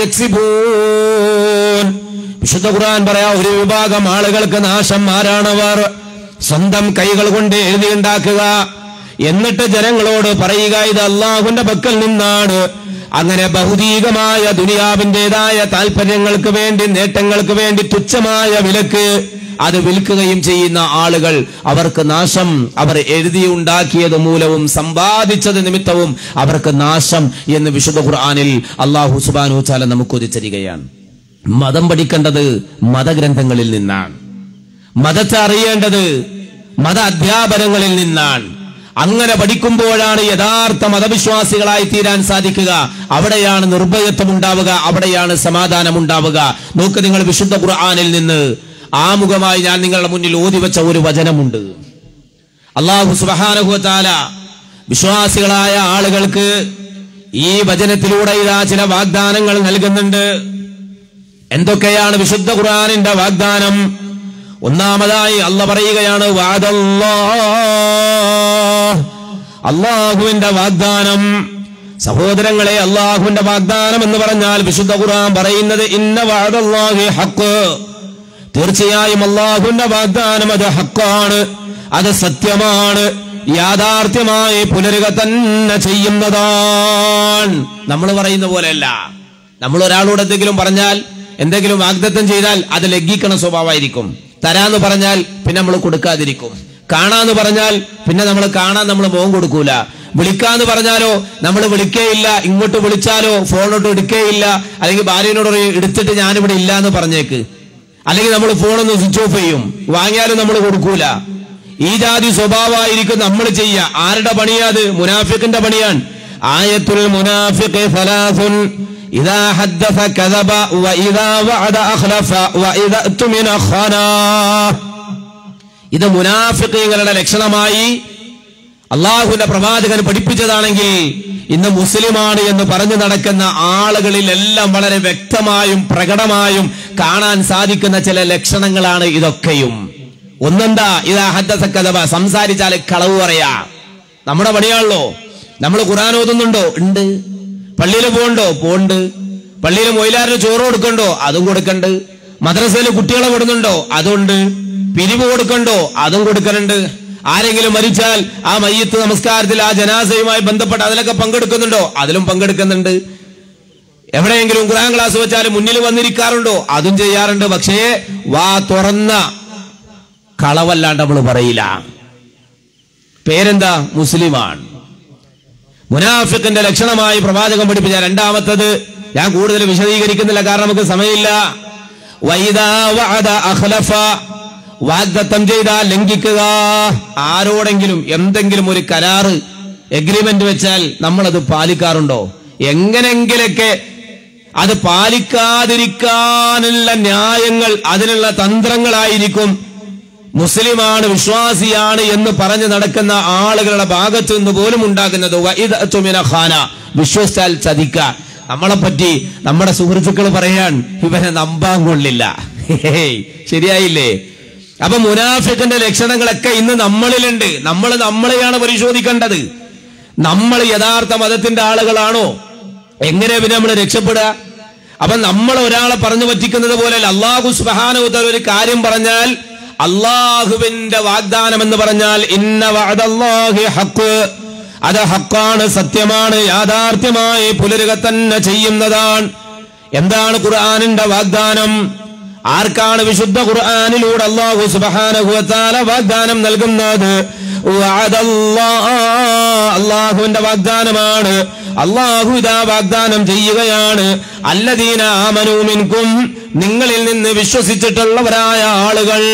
يكسبون വിശുദ്ധ ഖുർആൻ പറയാ ഒരു വിഭാഗം ആളുകൾക്ക് നാശം ആരാണവർ സ്വന്തം കൈകൾ കൊണ്ട് എഴുതിയുണ്ടാക്കുക എന്നിട്ട് ജനങ്ങളോട് പറയുക ഇത് അള്ളാഹുവിന്റെ പക്കൽ നിന്നാണ് അങ്ങനെ ഭൗതികമായ ദുനിയാവിൻ്റെതായ താല്പര്യങ്ങൾക്ക് വേണ്ടി നേട്ടങ്ങൾക്ക് വേണ്ടി തുച്ഛമായ വിലക്ക് അത് വിൽക്കുകയും ചെയ്യുന്ന ആളുകൾ അവർക്ക് നാശം അവർ എഴുതിയുണ്ടാക്കിയത് മൂലവും സമ്പാദിച്ചത് നിമിത്തവും അവർക്ക് നാശം എന്ന് വിശുദ്ധ ഖുർആനിൽ അള്ളാഹു സുബാനു ചാല നമുക്ക് ഉദിച്ചിരിക്കുകയാണ് മതം പഠിക്കേണ്ടത് മതഗ്രന്ഥങ്ങളിൽ നിന്നാണ് മതത്തെ അറിയേണ്ടത് മത അധ്യാപനങ്ങളിൽ നിന്നാണ് അങ്ങനെ പഠിക്കുമ്പോഴാണ് യഥാർത്ഥ മതവിശ്വാസികളായി തീരാൻ സാധിക്കുക അവിടെയാണ് നിർഭയത്വം ഉണ്ടാവുക അവിടെയാണ് സമാധാനം ഉണ്ടാവുക നോക്ക് നിങ്ങൾ വിശുദ്ധ ഖുർആാനിൽ നിന്ന് ആമുഖമായി ഞാൻ നിങ്ങളുടെ മുന്നിൽ ഓതിവെച്ച ഒരു വചനമുണ്ട് അള്ളാഹു സുബഹാനഹുത്താല വിശ്വാസികളായ ആളുകൾക്ക് ഈ വചനത്തിലൂടെ ഇതാ ചില വാഗ്ദാനങ്ങൾ നൽകുന്നുണ്ട് എന്തൊക്കെയാണ് വിശുദ്ധ ഖുർആാനിന്റെ വാഗ്ദാനം ഒന്നാമതായി അല്ല പറയുകയാണ് വാദല്ലാ അള്ളാഹുവിന്റെ വാഗ്ദാനം സഹോദരങ്ങളെ അള്ളാഹുവിന്റെ വാഗ്ദാനം എന്ന് പറഞ്ഞാൽ വിശുദ്ധ ഖുർആൻ പറയുന്നത് ഇന്ന വാദല്ലാഹി ഹക്ക് തീർച്ചയായും അള്ളാഹുവിന്റെ വാഗ്ദാനം അത് ഹക്കാണ് അത് സത്യമാണ് യാഥാർത്ഥ്യമായി പുലരുക തന്നെ ചെയ്യുന്നതാണ് നമ്മൾ പറയുന്ന പോലെയല്ല നമ്മൾ ഒരാളോട് എന്തെങ്കിലും പറഞ്ഞാൽ എന്തെങ്കിലും വാഗ്ദത്തം ചെയ്താൽ അത് ലംഘിക്കണ സ്വഭാവമായിരിക്കും തരാന്ന് പറഞ്ഞാൽ പിന്നെ നമ്മൾ കൊടുക്കാതിരിക്കും കാണാന്ന് പറഞ്ഞാൽ പിന്നെ നമ്മൾ കാണാൻ നമ്മൾ മോൻ കൊടുക്കൂല വിളിക്കാന്ന് പറഞ്ഞാലോ നമ്മൾ വിളിക്കേയില്ല ഇങ്ങോട്ട് വിളിച്ചാലോ ഫോണോട്ട് എടുക്കേയില്ല അല്ലെങ്കിൽ ഭാര്യനോട് പറയും എടുത്തിട്ട് ഞാനിവിടെ ഇല്ല എന്ന് പറഞ്ഞേക്ക് അല്ലെങ്കിൽ നമ്മൾ ഫോണൊന്ന് സ്വിച്ച് ഓഫ് ചെയ്യും വാങ്ങിയാലും നമ്മൾ കൊടുക്കൂല ഈ ജാതി സ്വഭാവമായിരിക്കും നമ്മൾ ചെയ്യുക ആരുടെ പണിയാത് മുനാഫിക്കിന്റെ പണിയാണ് ആയത്തുൽ മുനാഫിഖ് ഫലാസുൻ ഇദാ ഹദ്ദസ കദബ വഇദാ വഅദ അഖ്ലഫ വഇദാ തുമിന ഖാനാ ഇത് മുനാഫിഖീങ്ങളുടെ ലക്ഷണമായി അള്ളാഹുവിന്റെ പ്രവാചകൻ പഠിപ്പിച്ചതാണെങ്കിൽ ഇന്ന് മുസ്ലിമാണ് എന്ന് പറഞ്ഞു നടക്കുന്ന ആളുകളിലെല്ലാം വളരെ വ്യക്തമായും പ്രകടമായും കാണാൻ സാധിക്കുന്ന ചില ലക്ഷണങ്ങളാണ് ഇതൊക്കെയും ഒന്നെന്താ ഇതാ ഹദ്ദസക്കഥവ സംസാരിച്ചാൽ കളവ് പറയാ നമ്മുടെ പണിയാണല്ലോ നമ്മൾ ഖുറാൻ ഓതുന്നുണ്ടോ ഉണ്ട് പള്ളിയിൽ പോകണ്ടോ പോണ്ട് പള്ളിയിൽ മൊയിലാറിന് ചോറ് കൊടുക്കണ്ടോ അതും കൊടുക്കണ്ട് മദ്രസയിൽ കുട്ടികളെ വിടുന്നുണ്ടോ അതുണ്ട് പിരിവ് കൊടുക്കണ്ടോ അതും കൊടുക്കലുണ്ട് ആരെങ്കിലും മരിച്ചാൽ ആ മയ്യത്ത് നമസ്കാരത്തിൽ ആ ജനാസയുമായി ബന്ധപ്പെട്ട് അതിലൊക്കെ പങ്കെടുക്കുന്നുണ്ടോ അതിലും പങ്കെടുക്കുന്നുണ്ട് എവിടെയെങ്കിലും ഖുറാൻ ക്ലാസ് വെച്ചാൽ മുന്നിൽ വന്നിരിക്കാറുണ്ടോ അതും ചെയ്യാറുണ്ട് പക്ഷേ വാ തുറന്ന കളവല്ലാണ്ട് നമ്മൾ പറയില്ല പേരെന്താ മുസ്ലിമാണ് മുനാഫിക്കിന്റെ ലക്ഷണമായി പ്രവാചകൻ പഠിപ്പിച്ച രണ്ടാമത്തത് ഞാൻ കൂടുതൽ വിശദീകരിക്കുന്നില്ല കാരണം നമുക്ക് സമയമില്ല വൈദാ വഅദ അഖ്ലഫ വാഗ്ദത്തം ചെയ്താൽ ലംഘിക്കുക ആരോടെങ്കിലും എന്തെങ്കിലും ഒരു കരാറ് എഗ്രിമെന്റ് വെച്ചാൽ നമ്മളത് പാലിക്കാറുണ്ടോ എങ്ങനെങ്കിലൊക്കെ അത് പാലിക്കാതിരിക്കാനുള്ള ന്യായങ്ങൾ അതിനുള്ള തന്ത്രങ്ങളായിരിക്കും മുസ്ലിമാണ് വിശ്വാസിയാണ് എന്ന് പറഞ്ഞു നടക്കുന്ന ആളുകളുടെ ഭാഗത്ത് നിന്ന് പോലും ഉണ്ടാകുന്നത് വഇദഅതു മിന ഖാന വിശ്വസിച്ചാൽ ചതിക്ക നമ്മളെ പറ്റി നമ്മുടെ സുഹൃത്തുക്കൾ പറയാൻ ഇവനെ നമ്പാൻ കൊള്ളില്ല ഹേയ്, ശരിയായില്ലേ അപ്പൊ മുനാഫിക്കിന്റെ ലക്ഷണങ്ങളൊക്കെ ഇന്ന് നമ്മളിലുണ്ട് നമ്മൾ നമ്മളെയാണ് പരിശോധിക്കേണ്ടത് നമ്മൾ യഥാർത്ഥ മതത്തിന്റെ ആളുകളാണോ എങ്ങനെ പിന്നെ നമ്മൾ രക്ഷപ്പെടുക അപ്പൊ നമ്മൾ ഒരാളെ പറഞ്ഞു പറ്റിക്കുന്നത് പോലെ അള്ളാഹു സുബാനുത്തർ ഒരു കാര്യം പറഞ്ഞാൽ അള്ളാഹുവിന്റെ വാഗ്ദാനം എന്ന് പറഞ്ഞാൽ ഇന്ന വഅദല്ലാഹി ഹക്ക് അത് ഹക്കാണ് സത്യമാണ് യാഥാർത്ഥ്യമായി പുലരുക തന്നെ ചെയ്യുന്നതാണ് എന്താണ് ഖുർആാനിന്റെ വാഗ്ദാനം ആർക്കാണ് വിശുദ്ധ ഖുർആാനിലൂടെ അള്ളാഹു സുബാനഹുവത്താല വാഗ്ദാനം നൽകുന്നത് വഅദല്ലാഹ് അള്ളാഹുവിന്റെ വാഗ്ദാനമാണ് അള്ളാഹു ഇതാ വാഗ്ദാനം ചെയ്യുകയാണ് അല്ലദീന ആമനൂമിൻകും നിങ്ങളിൽ നിന്ന് വിശ്വസിച്ചിട്ടുള്ളവരായ ആളുകൾ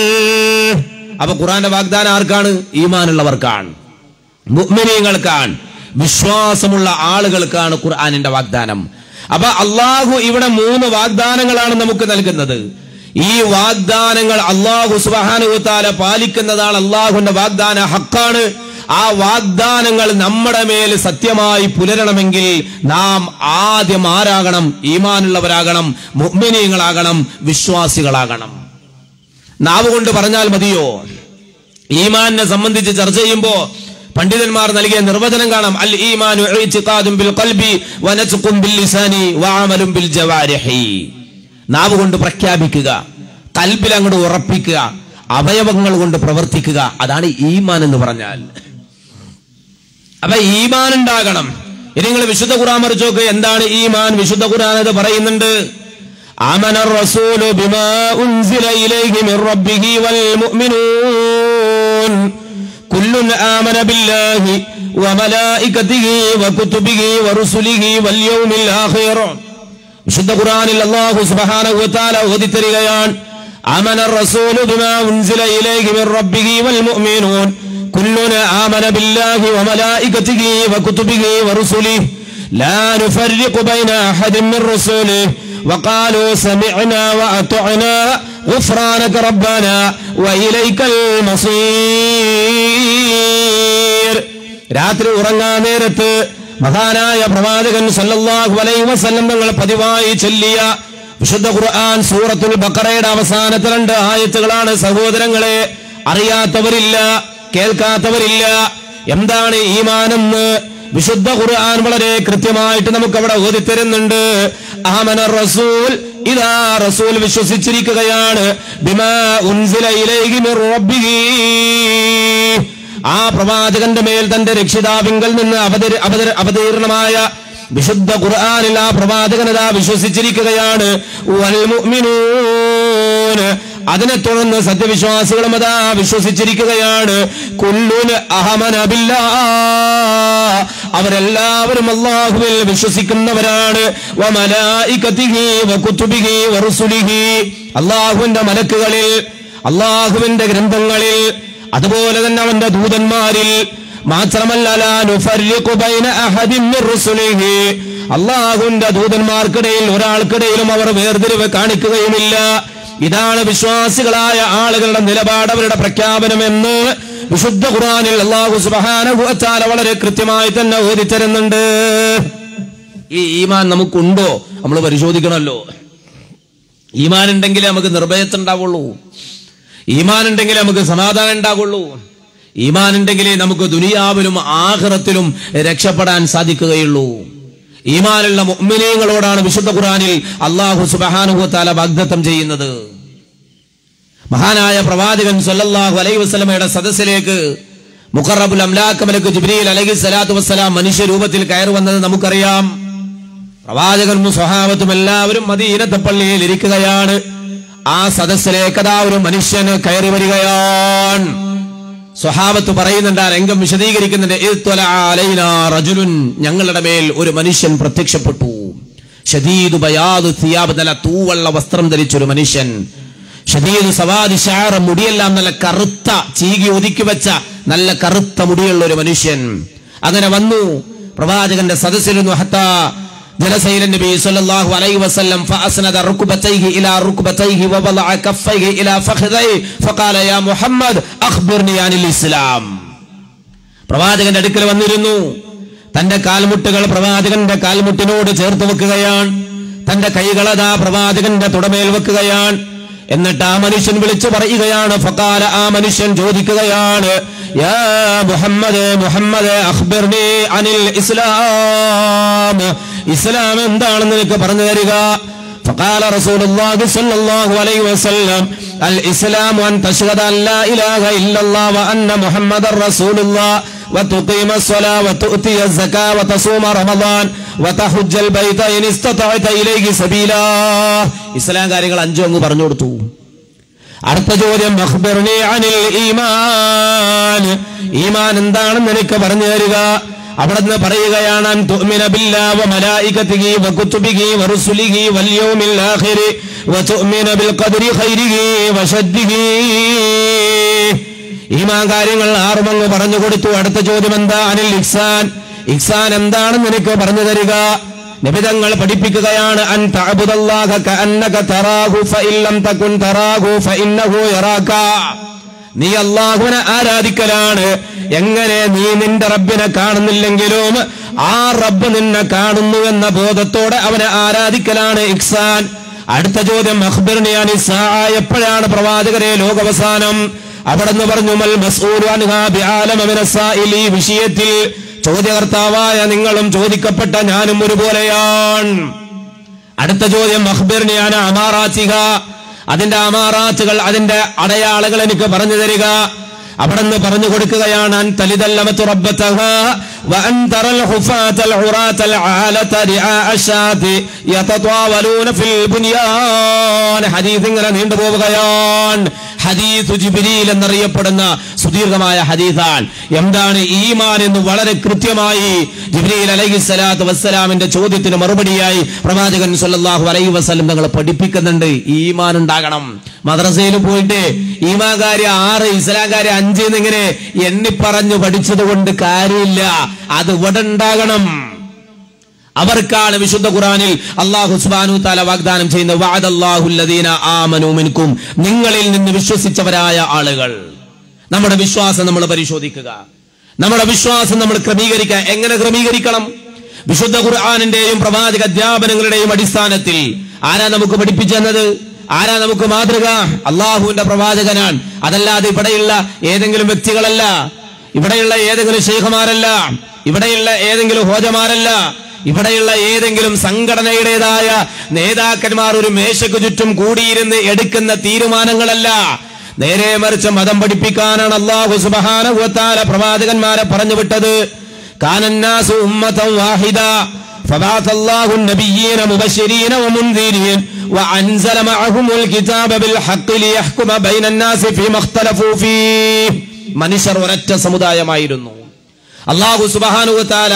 അപ്പൊ ഖുറാന്റെ വാഗ്ദാനം ആർക്കാണ് ഈമാനുള്ളവർക്കാണ് മുഅ്മിനീങ്ങൾക്കാണ് വിശ്വാസമുള്ള ആളുകൾക്കാണ് ഖുർആാനിന്റെ വാഗ്ദാനം അപ്പൊ അള്ളാഹു ഇവിടെ മൂന്ന് വാഗ്ദാനങ്ങളാണ് നമുക്ക് നൽകുന്നത് ഈ വാഗ്ദാനങ്ങൾ അള്ളാഹു സുബാനുത്താല പാലിക്കുന്നതാണ് അള്ളാഹുവിന്റെ വാഗ്ദാന ഹക്കാണ് ആ വാഗ്ദാനങ്ങൾ നമ്മുടെ മേൽ സത്യമായി പുലരണമെങ്കിൽ നാം ആദ്യം ആരാകണം ഈമാനുള്ളവരാകണം മുഗ്മിനീങ്ങളാകണം വിശ്വാസികളാകണം നാവ് കൊണ്ട് പറഞ്ഞാൽ മതിയോ ഈമാനിനെ സംബന്ധിച്ച് ചർച്ച ചെയ്യുമ്പോ പണ്ഡിതന്മാർ നൽകിയ നിർവചനം കാണാം അൽ ഈമാനു ഇഅ്തിഖാദുൻ ബിൽ ഖൽബി വനത്ഖും ബിൽ ലിസാനി വഅമലും ബിൽ ജവാരിഹി നാവ് കൊണ്ട് പ്രഖ്യാപിക്കുക കൽബിൽ അങ്ങോട്ട് ഉറപ്പിക്കുക അവയവങ്ങൾ കൊണ്ട് പ്രവർത്തിക്കുക അതാണ് ഈമാൻ എന്ന് പറഞ്ഞാൽ അപ്പൊ ഈമാൻ ഉണ്ടാകണം ഇനി നിങ്ങൾ വിശുദ്ധ ഖുർആൻ മറിച്ച് നോക്ക് എന്താണ് ഈമാൻ വിശുദ്ധ ഖുർആൻ അത് പറയുന്നുണ്ട് آمن الرسول بما أنزل إليه من ربه والمؤمنون كل آمن بالله وملائكته وكتبه ورسله واليوم الآخر വിശുദ്ധ ഖുർആനിൽ അല്ലാഹു സുബ്ഹാനഹു വതആല ഓതിത്തരികയാണ് آمن الرسول بما أنزل إليه من ربه والمؤمنون كلنا آمن بالله وملائكته وكتبه ورسله لا نفرق بين أحد من رسله وقالوا سمعنا وأطعنا غفرانك ربنا وإليك المصير രാത്രി ഉറങ്ങാൻ നേരത്ത് മഹാനായ പ്രവാചകൻ സല്ലല്ലാഹു അലൈഹി വസല്ലം തങ്ങൾ പതിവായി ചൊല്ലിയ വിശുദ്ധ ഖുർആൻ സൂറത്തുൽ ബഖറയുടെ അവസാനത്തെ രണ്ട് ആയത്തുകളാണ് സഹോദരങ്ങളെ അറിയാത്തവരില്ല കേൾക്കാത്തവരില്ല എന്താണ് ഈമാനെന്ന് വിശുദ്ധ ഖുർആൻ വളരെ കൃത്യമായിട്ട് നമുക്ക് അവിടെ ഓതിത്തരുന്നുണ്ട് ആമന റസൂൽ ഇതാ റസൂൽ വിശ്വസിച്ചിരിക്കുകയാണ് ബിമാ ഉൻസില ഇലൈഹി മിർ റബ്ബിഹി ആ പ്രവാചകന്റെ മേൽ തന്റെ രക്ഷിതാവിങ്കൽ നിന്ന് അവതരി അവതര അവതീർണമായ വിശുദ്ധ ഖുർആനിൽ ആ പ്രവാചകനതാ വിശ്വസിച്ചിരിക്കുകയാണ് വൽ മുഅ്മിനൂൻ അതിനെ തുടർന്ന് സത്യവിശ്വാസികളും അതാ വിശ്വസിച്ചിരിക്കുകയാണ് കുല്ലുന് അഹമന ബില്ലാ അവരെല്ലാവരും അള്ളാഹുവിൽ വിശ്വസിക്കുന്നവരാണ് വമലായികതിഹി വകുതുബിഹി വറുസുലിഹി അള്ളാഹുവിന്റെ മലക്കുകളിൽ അള്ളാഹുവിന്റെ ഗ്രന്ഥങ്ങളിൽ അതുപോലെ തന്നെ അവന്റെ ദൂതന്മാരിൽ മാത്രമല്ല ലാ നുഫർരിഖു ബൈന അഹദിൻ മിർ റുസുലിഹി അള്ളാഹുവിന്റെ ദൂതന്മാർക്കിടയിൽ ഒരാൾക്കിടയിലും അവർ വേർതിരിവ് കാണിക്കുകയുമില്ല ഇതാണ് വിശ്വാസികളായ ആളുകളുടെ നിലപാട് അവരുടെ പ്രഖ്യാപനമെന്ന് വിശുദ്ധ ഖുർആനിൽ അള്ളാഹു സുബ്ഹാനഹു വതആല വളരെ കൃത്യമായി തന്നെ ഓതിത്തരുന്നുണ്ട് ഈ ഈമാൻ നമുക്കുണ്ടോ നമ്മൾ പരിശോധിക്കണമല്ലോ ഈമാൻ ഉണ്ടെങ്കിലേ നമുക്ക് നിർഭയത്തുണ്ടാവുള്ളൂ ഈമാൻ ഉണ്ടെങ്കിലേ നമുക്ക് സമാധാനം ഉണ്ടാകുള്ളൂ ഈമാൻ ഉണ്ടെങ്കിലേ നമുക്ക് ദുനിയാവിലും ആഹ്റത്തിലും രക്ഷപ്പെടാൻ സാധിക്കുകയുള്ളൂ ഈമാനുള്ള മുഅ്മിനീങ്ങളോടാണ് വിശുദ്ധ ഖുർആനിൽ അള്ളാഹു സുബ്ഹാനഹു വതആല വാഗ്ദത്തം ചെയ്യുന്നത് മഹാനായ പ്രവാചകൻ സല്ലല്ലാഹു അലൈഹി വസല്ലമയുടെ സദസ്സിലേക്ക് മുഖറബുൽ അംലാക്ക് മലക്ക് ജിബ്രീൽ അലൈഹി സ്വലാത്തു വസ്സലാം മനുഷ്യ രൂപത്തിൽ കയറി വന്നത് നമുക്കറിയാം പ്രവാചകനും സ്വഹാബത്തും എല്ലാവരും മദീനത്തെ പള്ളിയിൽ ഇരിക്കുകയാണ് ആ സദസ്സിലേക്ക് അതാ ഒരു മനുഷ്യന് കയറി വരികയാണ് സ്വഹാബത്ത് പറയുന്നുണ്ട് ആ രംഗം വിശദീകരിക്കുന്നുണ്ട് ഇദ്ത്വല അലൈനാ റജുലുൻ ഞങ്ങളുടെ മേൽ ഒരു മനുഷ്യൻ പ്രത്യക്ഷപ്പെട്ടു ഷദീദു ബയാദു സിയാബ് നല്ല തൂവള്ള വസ്ത്രം ധരിച്ചൊരു മനുഷ്യൻ ഷദീദു സവാദി ഷാറ മുടിയെല്ലാം നല്ല കറുത്ത ചീകി ഒതുക്കി വെച്ച നല്ല കറുത്ത മുടിയുള്ള ഒരു മനുഷ്യൻ അങ്ങനെ വന്നു പ്രവാചകന്റെ സദസ്സിലിരുന്നു ഹത്താ جلس إلى النبي صلى الله عليه وسلم فأسند ركبتيه إلى ركبتيه ووضع كفيه إلى فخذيه فقال يا محمد أخبرني عن الإسلام പ്രവാചകന്റെ അടുക്കൽ വന്നിരുന്നു തന്റെ കാൽമുട്ടുകൾ പ്രവാചകന്റെ കാൽമുട്ടിനോട് ചേർത്ത് വെക്കുകയാണ് തന്റെ കൈകളതാ പ്രവാചകന്റെ തുടമേൽ വെക്കുകയാണ് എന്നിട്ട് ആ മനുഷ്യൻ വിളിച്ചു പറയുകയാണ് ഫക്കാല ആ മനുഷ്യൻ ചോദിക്കുകയാണ് യാ മുഹമ്മദ് മുഹമ്മദ് അഖ്ബിർനി അനിൽ ഇസ്ലാം ഇസ്ലാം എന്താണെന്ന് എനിക്ക് പറഞ്ഞു തരിക فقال رسول الله صلى الله عليه وسلم الإسلام أن تشهد أن لا إله إلا الله وأن محمد رسول الله وتقيم الصلاة وتؤتي الزكاة وتصوم رمضان وتحج البيت إن استطعت إليه سبيلا ഇസ്ലാം കാര്യങ്ങൾ അഞ്ചു അങ്ങ് പറഞ്ഞു കൊടുത്തു അടുത്ത ചോദ്യം അഖ്ബിർനി അനിൽ ഈമാൻ ഈമാൻ എന്താണെന്ന് എനിക്ക് പറഞ്ഞു തരിക അവിടുന്ന് പറയുകയാണ് അൻ തുഅ്മിന ബില്ലാഹി വ മലായികതിഹി വ കുതുബിഹി വ റുസുലിഹി വൽ യൗമിൽ ആഖിരി വ തുഅ്മിന ബിൽ ഖദ്രി ഖൈരിഹി വ ശദ്ദിഹി ഈമാൻ കാര്യങ്ങൾ ആറുമങ്ങ് പറഞ്ഞു കൊടുത്തു അടുത്ത ചോദ്യം എന്താ അനിൽ ഇഹ്സാൻ ഇഹ്സാൻ എന്താണെന്ന് എനിക്ക് പറഞ്ഞു തരിക നിബിതങ്ങൾ പഠിപ്പിക്കുകയാണ് അൻ തഅബുദല്ലാഹ കഅന്നക തറാഹു ഫഇല്ലം തകുൻ തറാഹു ഫഇന്നഹു യറാക നീ അള്ളാഹുവിനെ ആരാധിക്കലാണ് എങ്ങനെ നീ നിന്റെ റബ്ബിനെ കാണുന്നില്ലെങ്കിലും ആ റബ്ബ് നിന്നെ കാണുന്നു എന്ന ബോധത്തോടെ അവനെ ആരാധിക്കലാണ് ഇക്സാൻ അടുത്ത ചോദ്യം അഖ്ബിർനിയാണ് എപ്പോഴാണ് പ്രവാചകരെ ലോകവസാനം അവിടെ നിന്ന് പറഞ്ഞു മൽ മസ്ഊലു അൻഹാ ബിആലമ മിനസ്സാഇൽ ഈ വിഷയത്തിൽ ചോദ്യകർത്താവായ നിങ്ങളും ചോദിക്കപ്പെട്ട ഞാനും ഒരുപോലെയാണ് അടുത്ത ചോദ്യം അഖ്ബിർനിയാന അമാറാച്ചിക അതിന്റെ അമാറാച്ചുകൾ അതിന്റെ അടയാളങ്ങൾ എനിക്ക് പറഞ്ഞു തരിക അവിടെ നിന്ന് പറഞ്ഞു കൊടുക്കുകയാണ് അൻ തലിതല്ലമത്തു റബ്ബത്തഹ وأن ترى الحفاة العراة العالة رعاء الشاة يتطاولون في البنيان حديث ഇങ്ങനെ നീണ്ടുപോവുകയാണ് ഹദീസ് ജിബ്രീൽ എന്നറിയപ്പെടുന്ന സുദീർഘമായ ഹദീസാൻ എന്താണ് ഈമാൻ എന്ന് വളരെ കൃത്യമായി ജിബ്രീൽ അലൈഹി സ്വലാത്തു വസ്സലാമിന്റെ ചോദ്യത്തിന് മറുപടിയായി പ്രവാചകൻ സല്ലല്ലാഹു അലൈഹി വസല്ലം തങ്ങളെ പഠിപ്പിക്കുന്നുണ്ട് ഈമാൻ ഉണ്ടാകണം മദ്രസയിൽ പോയിട്ട് ഈമാകാരി ആറ് ഇസ്ലാംകാരി അഞ്ച് എന്നിങ്ങനെ എണ്ണി പറഞ്ഞു പഠിച്ചത് കൊണ്ട് കാര്യമില്ല അത് ഇവിടെ ഉണ്ടാകണം അവർക്കാണ് വിശുദ്ധ ഖുറാനിൽ അള്ളാഹു സുബാനു താല വാഗ്ദാനം ചെയ്യുന്ന വാദല്ലാഹുല്ലദീന ആമനു മിൻകും നിങ്ങളിൽ നിന്ന് വിശ്വസിച്ചവരായ ആളുകൾ നമ്മുടെ വിശ്വാസം നമ്മൾ പരിശോധിക്കുക നമ്മുടെ വിശ്വാസം നമ്മൾ ക്രമീകരിക്കുക എങ്ങനെ ക്രമീകരിക്കണം വിശുദ്ധ ഖുർആാനിന്റെയും പ്രവാചക അധ്യാപനങ്ങളുടെയും അടിസ്ഥാനത്തിൽ ആരാ നമുക്ക് പഠിപ്പിച്ചു തന്നത് ആരാ നമുക്ക് മാതൃക അള്ളാഹുവിന്റെ പ്രവാചകനാണ് അതല്ലാതെ ഇവിടെയുള്ള ഏതെങ്കിലും വ്യക്തികളല്ല ഇവിടെയുള്ള ഏതെങ്കിലും ശേഖമാരല്ല ഇവിടെയുള്ള ഏതെങ്കിലും ഹോജമാരല്ല ഇവിടെയുള്ള ഏതെങ്കിലും സംഘടനയുടേതായ നേതാക്കന്മാർ ഒരു മേശയ്ക്ക് ചുറ്റും കൂടിയിരുന്ന് എടുക്കുന്ന തീരുമാനങ്ങളല്ല നേരെ മറിച്ച് മതം പഠിപ്പിക്കാനാണ് അള്ളാഹു സുബഹാനുവത്താല പ്രവാചകന്മാരെ പറഞ്ഞു വിട്ടത് കാനന്നാസു ഉമ്മത്തം വാഹിദ فبعث الله النبيين مبشرين ومنذرين وأنزل معهم الكتاب بالحق ليحكم بين الناس فيما اختلفوا فيه മനുഷ്യർ ഒരൊറ്റ സമുദായമായിരുന്നു അള്ളാഹു സുബഹാനുവത്താല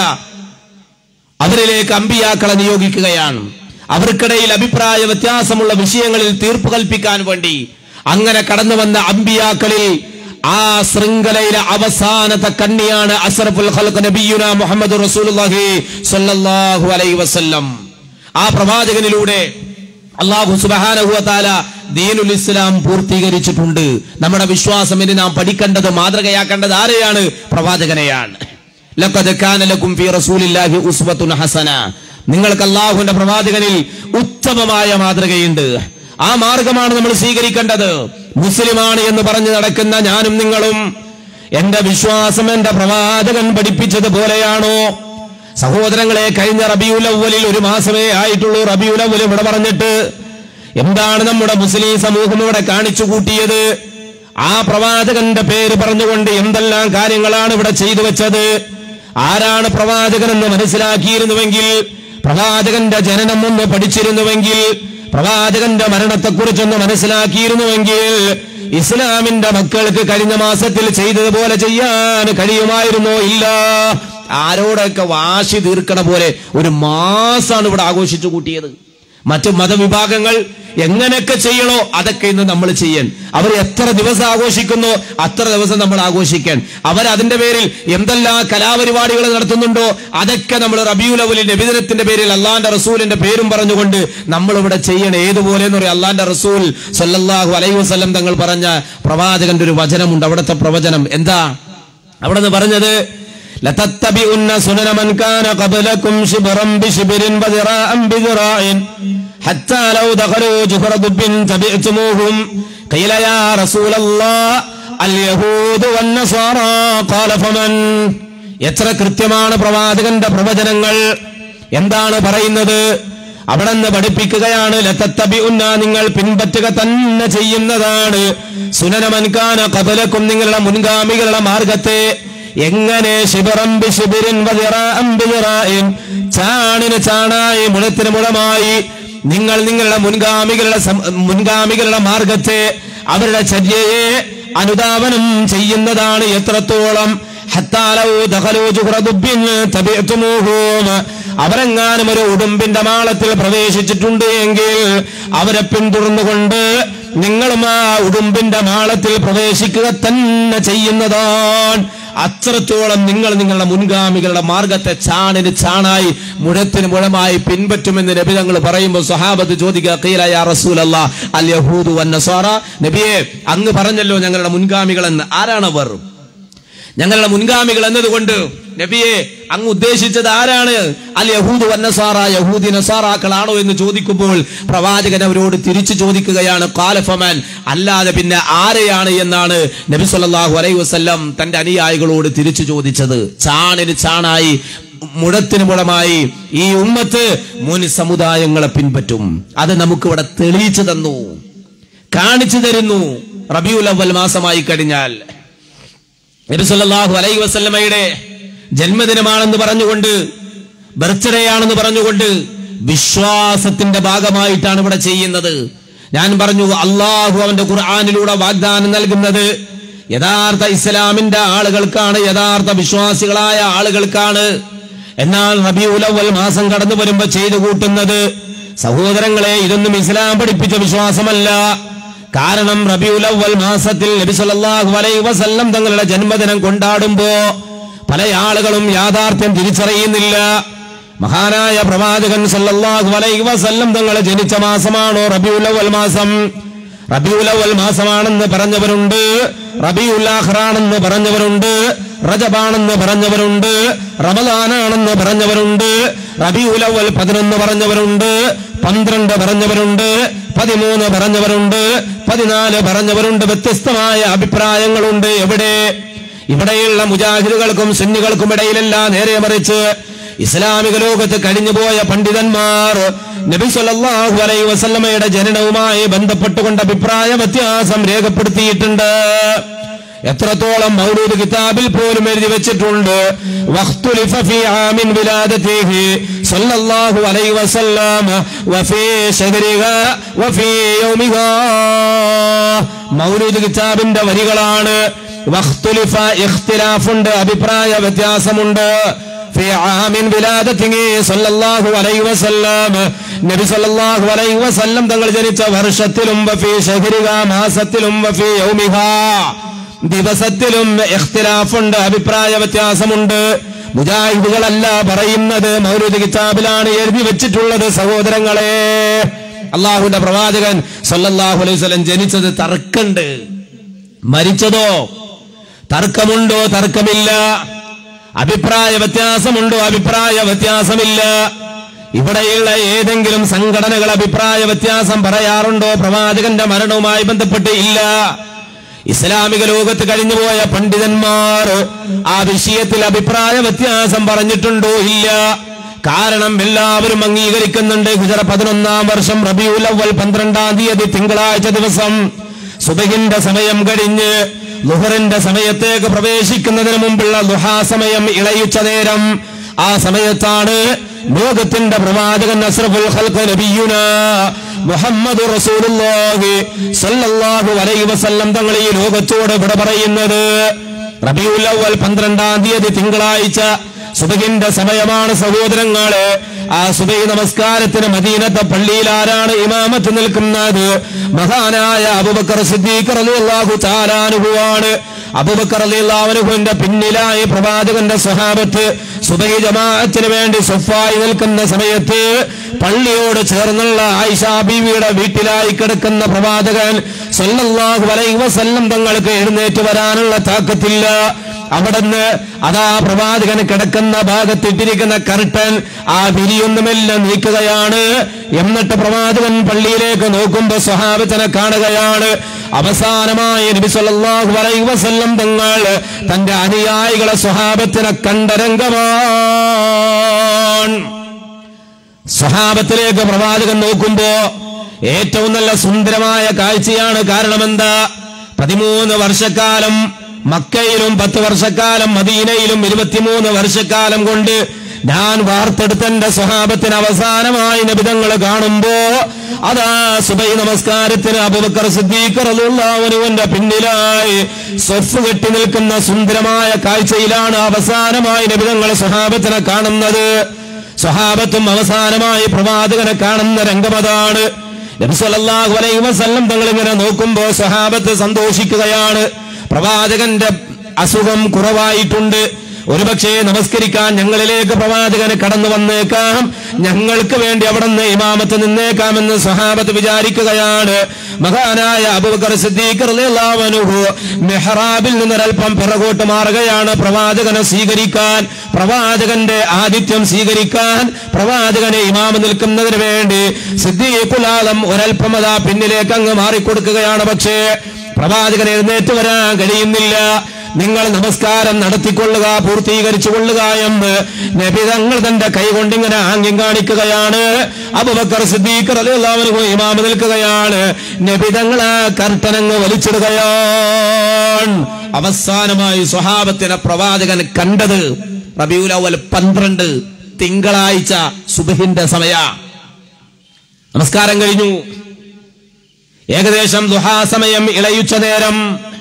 അവരിലേക്ക് അമ്പിയാക്കളെ നിയോഗിക്കുകയാണ് അവർക്കിടയിൽ അഭിപ്രായ വ്യത്യാസമുള്ള വിഷയങ്ങളിൽ തീർപ്പ് കൽപ്പിക്കാൻ വേണ്ടി അങ്ങനെ കടന്നു വന്ന അമ്പിയാക്കളിൽ ആ ശൃംഖലയിലെ അവസാനത്തെ കണ്ണിയാണ് അസറഫുൽ ഖൽഖ് നബിയുന മുഹമ്മദ് റസൂലുള്ളാഹി സ്വല്ലല്ലാഹു അലൈഹി വസല്ലം ആ പ്രവാചകനിലൂടെ അള്ളാഹു സുബഹാനഹു താല ദീനുൽ ഇസ്ലാം പൂർത്തീകരിച്ചിട്ടുണ്ട് നമ്മുടെ വിശ്വാസം ഇനി നാം പഠിക്കേണ്ടത് മാതൃകയാക്കേണ്ടത് ആരെയാണ് പ്രവാചകനെയാണ് ലഖദ് കാന ലക്കും ഫീ റസൂലില്ലാഹി ഉസ്വത്തുൻ ഹസന നിങ്ങൾക്ക് അള്ളാഹുവിന്റെ പ്രവാചകനിൽ ഉത്തമമായ മാതൃകയുണ്ട് ആ മാർഗമാണ് നമ്മൾ സ്വീകരിക്കേണ്ടത് മുസ്ലിമാണ് എന്ന് പറഞ്ഞു നടക്കുന്ന ഞാനും നിങ്ങളും എന്റെ വിശ്വാസം എന്റെ പ്രവാചകൻ പഠിപ്പിച്ചതുപോലെയാണോ സഹോദരങ്ങളെ കഴിഞ്ഞ റബിയുൽ അവ്വലിൽ ഒരു മാസമേ ആയിട്ടുള്ളൂ റബിയുൽ അവ്വൽ ഇവിടെ പറഞ്ഞിട്ട് എന്താണ് നമ്മുടെ മുസ്ലിം സമൂഹം ഇവിടെ കാണിച്ചു കൂട്ടിയത് ആ പ്രവാചകന്റെ പേര് പറഞ്ഞുകൊണ്ട് എന്തെല്ലാം കാര്യങ്ങളാണ് ഇവിടെ ചെയ്തു വെച്ചത് ആരാണ് പ്രവാചകൻ എന്ന് മനസ്സിലാക്കിയിരുന്നുവെങ്കിൽ പ്രവാചകന്റെ ജനനം ഒന്ന് പഠിച്ചിരുന്നുവെങ്കിൽ പ്രവാചകന്റെ മരണത്തെക്കുറിച്ചൊന്ന് മനസ്സിലാക്കിയിരുന്നുവെങ്കിൽ ഇസ്ലാമിന്റെ മക്കൾക്ക് കഴിഞ്ഞ മാസത്തിൽ ചെയ്തതുപോലെ ചെയ്യാൻ കഴിയുമായിരുന്നോ ഇല്ല ആരോടൊക്കെ വാശി തീർക്കണ പോലെ ഒരു മാസാണ് ഇവിടെ ആഘോഷിച്ചു കൂട്ടിയത് മറ്റു മതവിഭാഗങ്ങൾ എങ്ങനെയൊക്കെ ചെയ്യണോ അതൊക്കെ ഇന്ന് നമ്മൾ ചെയ്യാൻ അവർ എത്ര ദിവസം ആഘോഷിക്കുന്നു അത്ര ദിവസം നമ്മൾ ആഘോഷിക്കാൻ അവർ അതിന്റെ പേരിൽ എന്തെല്ലാം കലാപരിപാടികൾ നടത്തുന്നുണ്ടോ അതൊക്കെ നമ്മൾ റബിയുൽ അവലിൽ നബിദിനത്തിന്റെ പേരിൽ അള്ളാന്റെ റസൂലിന്റെ പേരും പറഞ്ഞുകൊണ്ട് നമ്മൾ ഇവിടെ ചെയ്യണം ഏതുപോലെ എന്ന് പറയും അള്ളാന്റെ റസൂൽ സല്ലല്ലാഹു അലൈഹി വസല്ലം തങ്ങൾ പറഞ്ഞ പ്രവാചകന്റെ ഒരു വചനമുണ്ട് അവിടുത്തെ പ്രവചനം എന്താ അവിടെ നിന്ന് പറഞ്ഞത് لتتبعن سنن من كان قبلكم شبرا بشبر وذراعا بذراع حتى لو دخلوا جحر دب تبعتموهم قيل يا رسول الله اليهود والنصارى قال فمن എത്ര കൃത്യമാണ് പ്രവാചകന്റെ പ്രവചനങ്ങൾ എന്താണ് പറയുന്നത് അവിടെ നിന്ന് പഠിപ്പിക്കുകയാണ് ലത്തത്തബി ഉന്ന നിങ്ങൾ പിൻപറ്റുക തന്നെ ചെയ്യുന്നതാണ് സുനനമൻകാന കബലക്കും നിങ്ങളുടെ മുൻഗാമികളുടെ മാർഗത്തെ എങ്ങനെ ശിബറമ്പി ശിബിരിൻ വതിറാൻ ചാണിന് ചാണായി മുഴത്തിന് മുഴമായി നിങ്ങൾ നിങ്ങളുടെ മുൻഗാമികളുടെ സം- മുൻഗാമികളുടെ മാർഗത്തെ അവരുടെ ചര്യയെ അനുധാവനം ചെയ്യുന്നതാണ് എത്രത്തോളം ഹത്താലൗ ദഖലൂ ജുഹ്റ ദുബ്ബിൻ തബിഅ്തുമൂഹും. അവരെങ്ങാനും ഒരു ഉടുമ്പിന്റെ മാളത്തിൽ പ്രവേശിച്ചിട്ടുണ്ട് എങ്കിൽ അവരെ പിന്തുടർന്നുകൊണ്ട് നിങ്ങളും ആ ഉടുമ്പിന്റെ മാളത്തിൽ പ്രവേശിക്കുക തന്നെ ചെയ്യുന്നതാണ് അത്രത്തോളം നിങ്ങൾ നിങ്ങളുടെ മുൻഗാമികളുടെ മാർഗത്തെ ചാണിന് ചാണായി മുഴത്തിന് മുഴമായി പിൻപറ്റുമെന്ന് നബി തങ്ങൾ പറയുമ്പോൾ സ്വഹാബത്ത് ചോദിക്കുക "ഖീല യാ റസൂലല്ല അൽ യഹൂദു വൻ നസാറ നബിയെ അങ്ങ് പറഞ്ഞല്ലോ ഞങ്ങളുടെ മുൻഗാമികളെന്ന് ആരാണവർ ഞങ്ങളുടെ മുൻഗാമികൾ എന്നതുകൊണ്ട് നബിയെ അങ്ങ് ഉദ്ദേശിച്ചത് ആരാണ് അൽ യഹൂദ് വന്നസാറ യഹൂദി നസാറാക്കളാണോ എന്ന് ചോദിക്കുമ്പോൾ പ്രവാചകൻ അവരോട് തിരിച്ചു ചോദിക്കുകയാണ് കാലഫമാൻ അല്ലാതെ പിന്നെ ആരെയാണ് എന്നാണ് നബി സല്ലല്ലാഹു അലൈഹി വസല്ലം തന്റെ അനുയായികളോട് തിരിച്ചു ചോദിച്ചത് ചാണിന് ചാണായി മുഴത്തിന് മുഴമായി ഈ ഉമ്മത്ത് മുൻ സമുദായങ്ങളെ പിൻപറ്റും അത് നമുക്കിവിടെ തെളിയിച്ചു തന്നു കാണിച്ചു തരുന്നു റബിയുൽ അവൽ മാസമായി കഴിഞ്ഞാൽ നബി സല്ലല്ലാഹു അലൈഹി വസല്ലമയുടെ ജന്മദിനമാണെന്ന് പറഞ്ഞുകൊണ്ട് ബർത്ത്ഡേ ആണെന്ന് പറഞ്ഞുകൊണ്ട് വിശ്വാസത്തിന്റെ ഭാഗമായിട്ടാണ് ഇവിടെ ചെയ്യുന്നത് ഞാൻ പറഞ്ഞു അള്ളാഹു അവന്റെ ഖുർആാനിലൂടെ വാഗ്ദാനം നൽകുന്നത് യഥാർത്ഥ ഇസ്ലാമിന്റെ ആളുകൾക്കാണ് യഥാർത്ഥ വിശ്വാസികളായ ആളുകൾക്കാണ് എന്നാൽ റബിയുലവൽ മാസം കടന്നു വരുമ്പോ ചെയ്തു കൂട്ടുന്നത് സഹോദരങ്ങളെ ഇതൊന്നും ഇസ്ലാം പഠിപ്പിച്ച വിശ്വാസമല്ല കാരണം റബിയുലവൽ മാസത്തിൽ നബി സല്ലല്ലാഹു അലൈഹി വസല്ലം തങ്ങളുടെ ജന്മദിനം കൊണ്ടാടുമ്പോ പല ആളുകളും യാഥാർത്ഥ്യം തിരിച്ചറിയുന്നില്ല മഹാനായ പ്രവാചകൻ സല്ലല്ലാഹു അലൈഹി വസല്ലം തങ്ങൾ ജനിച്ച മാസമാണോ റബിയുലവൽ മാസം റബിയുലവൽ മാസമാണെന്ന് പറഞ്ഞവരുണ്ട് റബിയുൽ ആഖിറാണെന്ന് പറഞ്ഞവരുണ്ട് റജബാണെന്ന് പറഞ്ഞവരുണ്ട് റമദാനാണെന്ന് പറഞ്ഞവരുണ്ട് റബിയുലവൽ പതിനൊന്ന് പറഞ്ഞവരുണ്ട് പന്ത്രണ്ട് പറഞ്ഞവരുണ്ട് പതിമൂന്ന് പറഞ്ഞവരുണ്ട് പതിനാല് പറഞ്ഞവരുണ്ട് വ്യത്യസ്തമായ അഭിപ്രായങ്ങളുണ്ട് എവിടെ ഇവിടെയുള്ള മുജാഹിദുകൾക്കും സുന്നികൾക്കും ഇടയിലല്ല നേരെ മറിച്ച് ഇസ്ലാമിക ലോകത്ത് കഴിഞ്ഞുപോയ പണ്ഡിതന്മാർ നബി സല്ലല്ലാഹു അലൈഹി വസല്ലമയുടെ ജനനവുമായി ബന്ധപ്പെട്ടുകൊണ്ട് അഭിപ്രായ വ്യത്യാസം രേഖപ്പെടുത്തിയിട്ടുണ്ട് എത്രത്തോളം മൗലൂദ് കിതാബിൽ പോലും എഴുതി വെച്ചിട്ടുണ്ട് വഖ്തുലിഫ ഫീ ആമിൻ വിലാദതിഹി സല്ലല്ലാഹു അലൈഹി വസല്ലം വഫീ ശഹരിഹാ വഫീ യൗമിഹാ മൗലൂദ് കിതാബിന്റെ വരികളാണ് വഖ്തുലിഫ ഇഖ്തിലാഫുണ്ട് അഭിപ്രായ വ്യത്യാസമുണ്ട് ഫീ ആമിൻ വിലാദതിഹി സല്ലല്ലാഹു അലൈഹി വസല്ലം നബി സല്ലല്ലാഹു അലൈഹി വസല്ലം തങ്ങൾ ജനിച്ച വർഷത്തിലും വഫീ ശഹരിഹാ മാസത്തിലും വഫീ യൗമിഹാ ദിവസത്തിലും ഇഖ്തിലാഫുണ്ട് അഭിപ്രായ വ്യത്യാസമുണ്ട് മുജാഹിദുകളല്ല പറയുന്നത് മൗലൂദ് കിതാബിലാണ് എഴുതി വെച്ചിട്ടുള്ളത് സഹോദരങ്ങളെ അള്ളാഹുന്റെ പ്രവാചകൻ സല്ലല്ലാഹു അലൈഹി വസല്ലം ജനിച്ചത് തർക്കണ്ട് മരിച്ചതോ തർക്കമുണ്ടോ തർക്കമില്ല അഭിപ്രായ വ്യത്യാസമുണ്ടോ അഭിപ്രായ വ്യത്യാസമില്ല ഇവിടെയുള്ള ഏതെങ്കിലും സംഘടനകൾ അഭിപ്രായ വ്യത്യാസം പറയാറുണ്ടോ പ്രവാചകന്റെ മരണവുമായി ബന്ധപ്പെട്ട് ഇല്ല ഇസ്ലാമിക ലോകത്ത് കഴിഞ്ഞുപോയ പണ്ഡിതന്മാർ ആ വിഷയത്തിൽ അഭിപ്രായ വ്യത്യാസം പറഞ്ഞിട്ടുണ്ടോ ഇല്ല കാരണം എല്ലാവരും അംഗീകരിക്കുന്നുണ്ട് ഹിജറ പതിനൊന്നാം വർഷം റബിയുൽ അവൽ പന്ത്രണ്ടാം തീയതി തിങ്കളാഴ്ച ദിവസം സുബഹിന്റെ സമയം കഴിഞ്ഞ് ലുഹറിന്റെ സമയത്തേക്ക് പ്രവേശിക്കുന്നതിന് മുമ്പുള്ള ലുഹാ സമയം ഇളയിച്ച നേരം ആ സമയത്താണ് ലോകത്തിന്റെ പ്രവാചകൻ അസ്രഫുൽ ഖൽഖ് നബിയുന മുഹമ്മദ് റസൂലുള്ളാഹി സല്ലല്ലാഹു അലൈഹി വസല്ലം തങ്ങൾ ഈ ലോകത്തോട് വിട പറയുന്നത് റബിയുൽ അവൽ പന്ത്രണ്ടാം തീയതി തിങ്കളാഴ്ച സുബഹിന്റെ സമയമാണ് സഹോദരങ്ങള് ആ സുബൈ നമസ്കാരത്തിന് മദീനത്തെ പള്ളിയിൽ ആരാണ് ഇമാമത്ത് നിൽക്കുന്നത് മഹാനായ അബുബക്കർ സിദ്ദീഖ് റളിയല്ലാഹു താലാനുഭവാണ് അബുബക്കർ റളിയല്ലാഹുവിന്റെ പിന്നിലായി പ്രവാചകന്റെ സ്വഹാബത്ത് സുബൈ ജമാഅത്തിന് വേണ്ടി സുഫായി നിൽക്കുന്ന സമയത്ത് പള്ളിയോട് ചേർന്നുള്ള ആയിഷ ബീവിയുടെ വീട്ടിലായി കിടക്കുന്ന പ്രവാചകൻ സല്ലല്ലാഹു അലൈഹി വസല്ലം തങ്ങൾക്ക് എഴുന്നേറ്റ് വരാനുള്ള താക്കത്തില്ല അവിടുന്ന് അതാ പ്രവാചകൻ കിടക്കുന്ന ഭാഗത്തിട്ടിരിക്കുന്ന കർട്ടൻ ആ വിരിയൊന്നുമെല്ലാം നീക്കുകയാണ് എന്നിട്ട് പ്രവാചകൻ പള്ളിയിലേക്ക് നോക്കുമ്പോ സ്വഹാബത്തിനെ കാണുകയാണ് അവസാനമായി നബി സല്ലല്ലാഹു അലൈഹി വസല്ലം തങ്ങൾ തന്റെ അനുയായികളെ സ്വഹാബത്തിനെ കണ്ട രംഗമാണ് സ്വഹാബത്തിലേക്ക് പ്രവാചകൻ നോക്കുമ്പോ ഏറ്റവും നല്ല സുന്ദരമായ കാഴ്ചയാണ് കാരണം എന്താ പതിമൂന്ന് വർഷക്കാലം മക്കയിലും പത്ത് വർഷക്കാലം മദീനയിലും ഇരുപത്തിമൂന്ന് വർഷക്കാലം കൊണ്ട് ഞാൻ വാർത്തെടുത്ത എന്റെ സ്വഹാബത്തിന് അവസാനമായി നബിതങ്ങൾ കാണുമ്പോ അതാ സുബൈ നമസ്കാരത്തിന് അബുബക്കർ സിദ്ദീഖ് റളിയല്ലാഹുവിന്റെ പിന്നിലായി സ്വഫ് കെട്ടി നിൽക്കുന്ന സുന്ദരമായ കാഴ്ചയിലാണ് അവസാനമായി നബിതങ്ങൾ സ്വഹാബത്തിനെ കാണുന്നത് സ്വഹാബത്തും അവസാനമായി പ്രവാചകനെ കാണുന്ന രംഗമതാണ് നബി സല്ലല്ലാഹു അലൈഹി വസല്ലം തങ്ങൾ ഇങ്ങനെ നോക്കുമ്പോൾ സ്വഹാബത്ത് സന്തോഷിക്കുകയാണ് പ്രവാചകന്റെ അസുഖം കുറവായിട്ടുണ്ട് ഒരുപക്ഷെ നമസ്കരിക്കാൻ ഞങ്ങളിലേക്ക് പ്രവാചകന് കടന്നു വന്നേക്കാം ഞങ്ങൾക്ക് വേണ്ടി അവിടെ നിന്ന് ഇമാമത്ത് നിന്നേക്കാമെന്ന് സഹാബത്ത് വിചാരിക്കുകയാണ് മഹാനായ അബൂബക്കർ സിദ്ദീഖ് റളിയല്ലാഹു അൻഹു മെഹ്റാബിൽ നിന്നൊരൽപ്പം പിറകോട്ട് മാറുകയാണ് പ്രവാചകനെ സ്വീകരിക്കാൻ പ്രവാചകന്റെ ആതിഥ്യം സ്വീകരിക്കാൻ പ്രവാചകനെ ഇമാമ നിൽക്കുന്നതിന് വേണ്ടി സിദ്ദീഖുലാലം ഒരൽപ്പം അതാ പിന്നിലേക്ക് അങ്ങ് മാറിക്കൊടുക്കുകയാണ് പക്ഷേ പ്രവാചകൻ എഴുന്നേറ്റ് വരാൻ കഴിയുന്നില്ല നിങ്ങൾ നമസ്കാരം നടത്തിക്കൊള്ളുക പൂർത്തീകരിച്ചു കൊള്ളുക എന്ന് നബി തങ്ങൾ തന്റെ കൈ കൊണ്ടിങ്ങനെ ആംഗ്യം കാണിക്കുകയാണ് അബുബക്കർ സിദ്ദീഖ് റളിയല്ലാഹു ഇമാമ നിൽക്കുകയാണ് നബി തങ്ങൾ ആ കർട്ടനങ്ങ് വലിച്ചിടുകയാണ് അവസാനമായി സ്വഹാബത്തിനെ പ്രവാചകൻ കണ്ടത് റബിയുൽ അവൽ പന്ത്രണ്ട് തിങ്കളാഴ്ച സുബഹിന്റെ സമയ നമസ്കാരം കഴിഞ്ഞു ഏകദേശം ദുഹാസമയം ഇളയുച്ച നേരം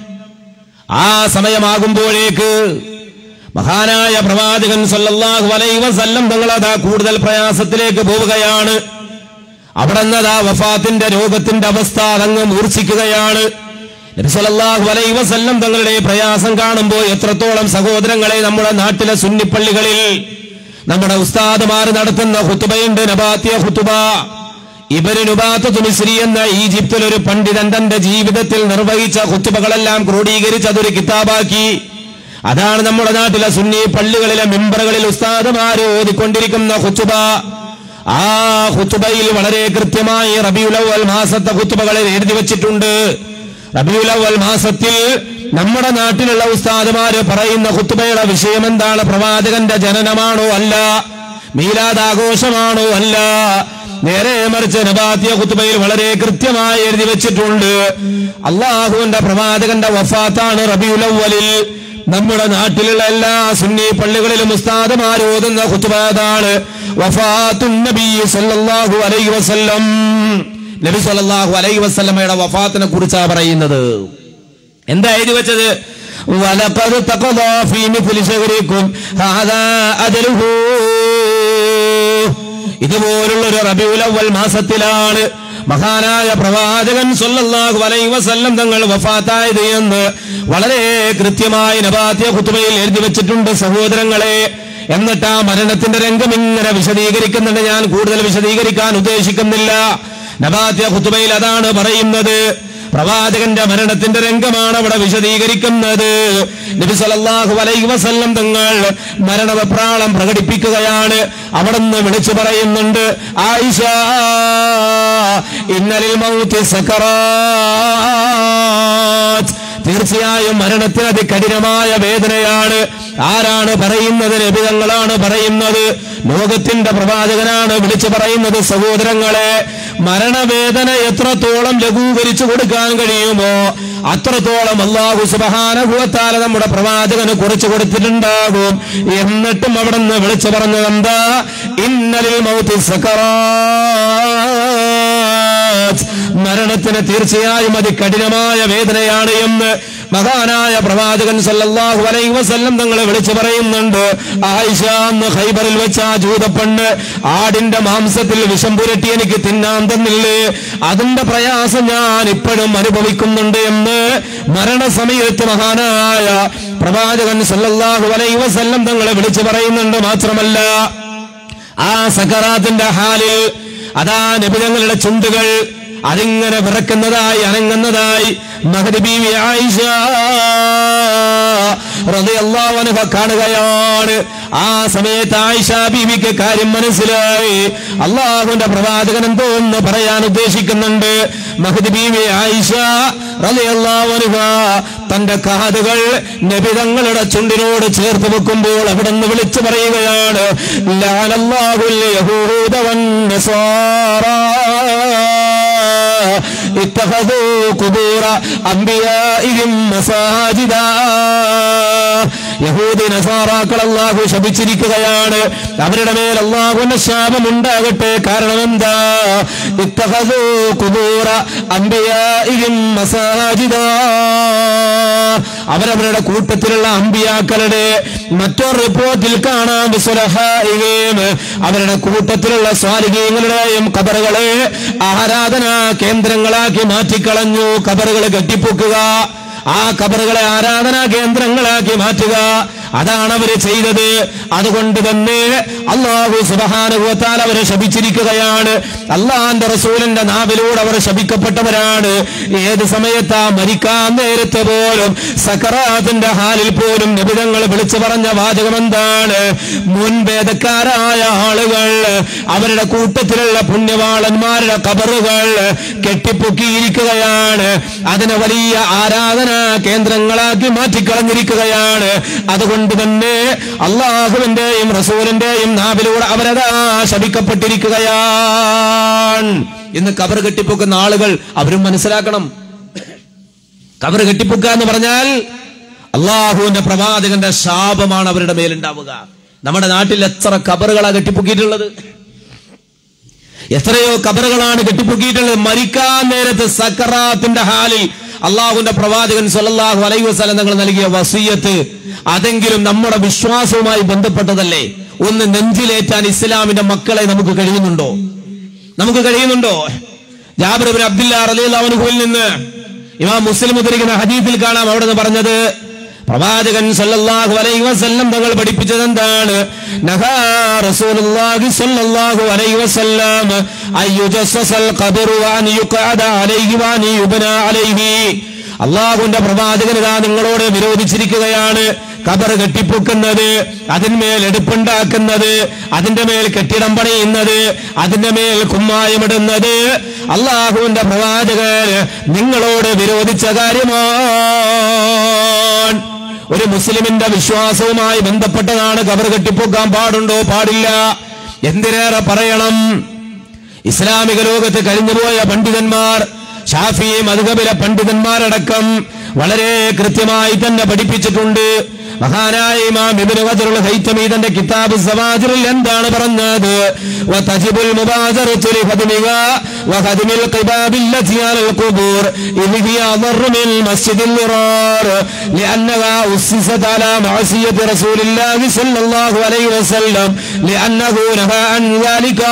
ആ സമയമാകുമ്പോഴേക്ക് മഹാനായ പ്രവാചകൻ സല്ലല്ലാഹു അലൈഹി വസല്ലം തങ്ങളതാ കൂടുതൽ പ്രയാസത്തിലേക്ക് പോവുകയാണ് അവിടെ നിന്നതാ വഫാത്തിന്റെ രോഗത്തിന്റെ അവസ്ഥ അതങ്ങ് മൂർച്ഛിക്കുകയാണ് നബി സല്ലല്ലാഹു അലൈഹി വസല്ലം തങ്ങളുടെ പ്രയാസം കാണുമ്പോൾ എത്രത്തോളം സഹോദരങ്ങളെ നമ്മുടെ നാട്ടിലെ സുന്നിപ്പള്ളികളിൽ നമ്മുടെ ഉസ്താദുമാർ നടത്തുന്ന ഹുത്തുബയുണ്ട് നബാത്തിയ ഹുത്തുബ ഇബനുബാത്തു മിസ്രി എന്ന ഈജിപ്തിൽ ഒരു പണ്ഡിതൻ തന്റെ ജീവിതത്തിൽ നിർവഹിച്ച ഹുത്തുബകളെല്ലാം ക്രോഡീകരിച്ച് അതൊരു കിതാബാക്കി അതാണ് നമ്മുടെ നാട്ടിലെ സുന്നി പള്ളികളിലെ മെമ്പറുകളിൽ ഉസ്താദുമാര് ഓതിക്കൊണ്ടിരിക്കുന്ന ഹുത്തുബ ആ ഹുത്തുബയിൽ വളരെ കൃത്യമായി റബിയുലവൽ മാസത്തെ ഹുത്തുബകളിൽ എഴുതി വെച്ചിട്ടുണ്ട് റബിയുലവൽ മാസത്തിൽ നമ്മുടെ നാട്ടിലുള്ള ഉസ്താദുമാര് പറയുന്ന ഹുത്തുബയുടെ വിഷയം എന്താണ് പ്രവാചകന്റെ ജനനമാണോ അല്ല മീലാദാഘോഷമാണോ അല്ല നേരെ മറിച്ച് നബാത്തിയ കുത്തുബയിൽ വളരെ കൃത്യമായി എഴുതി വെച്ചിട്ടുണ്ട് അള്ളാഹുവിന്റെ പ്രവാചകന്റെ വഫാത്താണ് റബിയുലവലിൽ നമ്മുടെ നാട്ടിലുള്ള എല്ലാ സുന്നി പള്ളികളിലും ഉസ്താദുമാർ ഓതുന്ന കുത്തുബാതാണ് വഫാത്തുൻ നബി സല്ലല്ലാഹു അലൈഹി വസല്ലം നബി സല്ലല്ലാഹു അലൈഹി വസല്ലമയുടെ വഫാത്തിനെ കുറിച്ചാണ് പറയുന്നത് എന്താ എഴുതി വെച്ചത് വലഖദ് തഖദാ ഫീ മിഥ്ലി ശഹരിക്കും ഹാദാ അജലുഹു ഇതുപോലുള്ള ഒരു റബിയുലവൽ മാസത്തിലാണ് മഹാനായ പ്രവാചകൻ സല്ലല്ലാഹു അലൈഹി വസല്ലം തങ്ങൾ വഫാത്തായത് എന്ന് വളരെ കൃത്യമായി നബാത്തിയ കുത്തുബയിൽ എഴുതി വെച്ചിട്ടുണ്ട് സഹോദരങ്ങളെ എന്നിട്ട് ആ മരണത്തിന്റെ രംഗം ഇങ്ങനെ വിശദീകരിക്കുന്നുണ്ട് ഞാൻ കൂടുതൽ വിശദീകരിക്കാൻ ഉദ്ദേശിക്കുന്നില്ല നബാത്തിയ കുത്തുബയിൽ അതാണ് പറയുന്നത് പ്രവാചകന്റെ മരണത്തിന്റെ രംഗമാണ് അവിടെ വിശദീകരിക്കുന്നത് നബി സല്ലല്ലാഹു അലൈഹി വസല്ലം തങ്ങൾ മരണവപ്രാളം പ്രകടിപ്പിക്കുകയാണ് അവിടെ നിന്ന് വിളിച്ചു പറയുന്നുണ്ട് ആയിഷ ഇന്നലിൽ മൗത്തി സക്കറാത്ത് തീർച്ചയായും മരണത്തിന് അതികഠിനമായ വേദനയാണ് ആരാണ് പറയുന്നത് നബിതങ്ങളാണ് പറയുന്നത് ലോകത്തിന്റെ പ്രവാചകനാണ് വിളിച്ചു പറയുന്നത് സഹോദരങ്ങളെ മരണവേദന എത്രത്തോളം ലഘൂകരിച്ചു കൊടുക്കാൻ കഴിയുമോ അത്രത്തോളം അള്ളാഹു സുബഹാനുഭവത്താല നമ്മുടെ പ്രവാചകന് കുറിച്ചു കൊടുത്തിട്ടുണ്ടാകും എന്നിട്ടും അവിടെ നിന്ന് വിളിച്ചു പറഞ്ഞത് എന്താ ഇന്നലിൽ മൗത്തി സക്കറാത്ത് മരണത്തിന് തീർച്ചയായും അതികഠിനമായ വേദനയാണ് എന്ന് മഹാനായ പ്രവാചകൻ സല്ലല്ലാഹു അലൈഹി വസല്ലം തങ്ങളെ വിളിച്ചു പറയുന്നുണ്ട് ആയിഷ അന്ന് ഖൈബറിൽ വെച്ച ആ ജൂതപ്പെണ്ണ് ആടിന്റെ മാംസത്തിൽ വിഷം പുരട്ടി എനിക്ക് തിന്നാൻ തന്നില്ലേ അതിന്റെ പ്രയാസം ഞാൻ ഇപ്പോഴും അനുഭവിക്കുന്നുണ്ട് എന്ന് മരണസമയത്ത് മഹാനായ പ്രവാചകൻ സല്ലല്ലാഹു അലൈഹി വസല്ലം തങ്ങളെ വിളിച്ചു പറയുന്നുണ്ട് മാത്രമല്ല ആ സക്കറാത്തിന്റെ ഹാലിൽ അതാ നബിതങ്ങളുടെ ചുണ്ടുകൾ അതിങ്ങനെ വിറക്കുന്നതായി അനങ്ങുന്നതായി മഹദി ബീവി ആയിഷ റളിയല്ലാഹു അൻഹ കാണുകയാണ് ആ സമയത്ത് ആയിഷ ബീവിക്ക് കാര്യം മനസ്സിലായി അള്ളാഹുവിന്റെ പ്രവാചകൻ എന്തോന്ന് പറയാൻ ഉദ്ദേശിക്കുന്നുണ്ട് മഹദി ബീവി ആയിഷ റളിയല്ലാഹു അൻഹ തന്റെ കാതുകൾ നബിതങ്ങളുടെ ചുണ്ടിനോട് ചേർത്ത് വെക്കുമ്പോൾ അവിടെ നിന്ന് വിളിച്ചു പറയുകയാണ് ലാനല്ലാഹുൽ യഹൂദ വന്നസാറാ اتخذوا قبور أنبيائهم مساجدا യഹൂദി നസാറാക്കൾ അള്ളാഹു ശപിച്ചിരിക്കുകയാണ് അവരുടെ മേൽ അള്ളാഹുവിന്റെ ശാപം ഉണ്ടാകട്ടെ കാരണം എന്താ ഇത്തഹദൂ കുബൂറ അംബിയാഇഹിം മസാജിദാ അവരവരുടെ കൂട്ടത്തിലുള്ള അമ്പിയാക്കളുടെ മറ്റൊരു റിപ്പോർട്ടിൽ കാണാം ബിസ്വലഹായികയും അവരുടെ കൂട്ടത്തിലുള്ള സ്വാലികീങ്ങളുടെയും കബറുകളെ ആരാധനാ കേന്ദ്രങ്ങളാക്കി മാറ്റിക്കളഞ്ഞു കബറുകൾ കെട്ടിപ്പൊക്കുക ആ കബറുകളെ ആരാധനാ കേന്ദ്രങ്ങളാക്കി മാറ്റുക അതാണ് അവര് ചെയ്തത് അതുകൊണ്ട് തന്നെ അള്ളാഹു സുബഹാനുഭവത്താൽ അവരെ ശപിച്ചിരിക്കുകയാണ് അള്ളാന്റെ റസൂലിന്റെ നാവിലൂടെ അവർ ശപിക്കപ്പെട്ടവരാണ് ഏത് സമയത്താ മരിക്കാൻ നേരത്തെ പോലും സക്കറാത്തിന്റെ ഹാലിൽ പോലും നിബിധങ്ങൾ വിളിച്ചു പറഞ്ഞ വാചകം എന്താണ് മുൻവേദക്കാരായ ആളുകൾ അവരുടെ കൂട്ടത്തിലുള്ള പുണ്യവാളന്മാരുടെ കബറുകൾ കെട്ടിപ്പൊക്കിയിരിക്കുകയാണ് അതിനെ വലിയ ആരാധനാ കേന്ദ്രങ്ങളാക്കി മാറ്റിക്കളഞ്ഞിരിക്കുകയാണ് അതുകൊണ്ട് തന്നെ അള്ളാഹുവിന്റെയും റസൂലിന്റെയും നാവിലൂടെ അവരതാ ശപിക്കപ്പെട്ടിരിക്കുകയാണ് ഇന്ന് കബർ കെട്ടിപ്പൊക്കുന്ന ആളുകൾ അവരും മനസ്സിലാക്കണം കബർ കെട്ടിപ്പൊക്കുക എന്ന് പറഞ്ഞാൽ അള്ളാഹുവിന്റെ പ്രവാചകന്റെ ശാപമാണ് അവരുടെ മേലുണ്ടാവുക നമ്മുടെ നാട്ടിൽ എത്ര കബറുകളാ കെട്ടിപ്പൊക്കിയിട്ടുള്ളത് എത്രയോ കബറുകളാണ് കെട്ടിപ്പൊക്കിയിട്ടുള്ളത് മരിക്കാൻ നേരത്ത് സക്കറാത്തിന്റെ ഹാലിൽ അള്ളാഹുവിന്റെ പ്രവാചകൻ സല്ലല്ലാഹു അലൈഹി വസല്ലം തങ്ങൾ നൽകിയ വസീയത്ത് അതെങ്കിലും നമ്മുടെ വിശ്വാസവുമായി ബന്ധപ്പെട്ടതല്ലേ ഒന്ന് നെഞ്ചിലേറ്റാൻ ഇസ്ലാമിന്റെ മക്കളെ നമുക്ക് കഴിയുന്നുണ്ടോ നമുക്ക് കഴിയുന്നുണ്ടോ ജാബിർ ഇബ്നു അബ്ദുല്ലാ റളിയല്ലാഹു അൻഹുവിൽ നിന്ന് ഇമാം മുസ്ലിം ഉദ്ധരിക്കുന്ന ഹദീസിൽ കാണാം അവിടെ നിന്ന് പറഞ്ഞത് പ്രവാചകൻ സല്ലല്ലാഹു അലൈഹി വസല്ലം തങ്ങൾ പഠിപ്പിച്ചത് എന്താണ് നഹാ റസൂലുള്ളാഹി സല്ലല്ലാഹു അലൈഹി വസല്ലം അയ്യുജസ്സൽ ഖബറു വഅൻ യുഖഅദ അലൈഹി വഅൻ യുബ്നാ അലൈഹി അള്ളാഹുവിന്റെ പ്രവാചകൻ ഇതാ നിങ്ങളോട് വിരോധിച്ചിരിക്കുകയാണ് കബർ കെട്ടിപ്പൊക്കുന്നത് അതിന്മേൽ എടുപ്പുണ്ടാക്കുന്നത് അതിന്റെ മേൽ കെട്ടിടം പണിയുന്നത് അതിന്റെ മേൽ കുമ്മായമിടുന്നത് അള്ളാഹുവിന്റെ പ്രവാചകൻ നിങ്ങളോട് വിരോധിച്ച കാര്യമാണ് ഒരു മുസ്ലിമിന്റെ വിശ്വാസവുമായി ബന്ധപ്പെട്ടതാണ് കബർ കെട്ടിപ്പൊക്കാൻ പാടുണ്ടോ പാടില്ല എന്തിനേറെ പറയണം ഇസ്ലാമിക ലോകത്ത് കഴിഞ്ഞുപോയ പണ്ഡിതന്മാർ ഷാഫി മധുകബിലെ പണ്ഡിതന്മാരടക്കം വളരെ കൃത്യമായി തന്നെ പഠിപ്പിച്ചിട്ടുണ്ട് മഹാനായ ഇമാം ഇബ്നു ഹജറുൽ ഹൈതമി തന്റെ കിതാബ് സവാജിറിൽ എന്താണ് പറഞ്ഞത് വതജിബുൽ മുബാദറത്തു ലിഹദ്മിഹ വഹദ്മിൽ ഖിബാബില്ലതി അലൽ ഖുബൂർ ഇദ് ഹിയ അദർ മിൻ മസ്ജിദിൽ നിറാർ لأنها أسست على معصية رسول الله صلى الله عليه وسلم لأنه نهى عن ذلك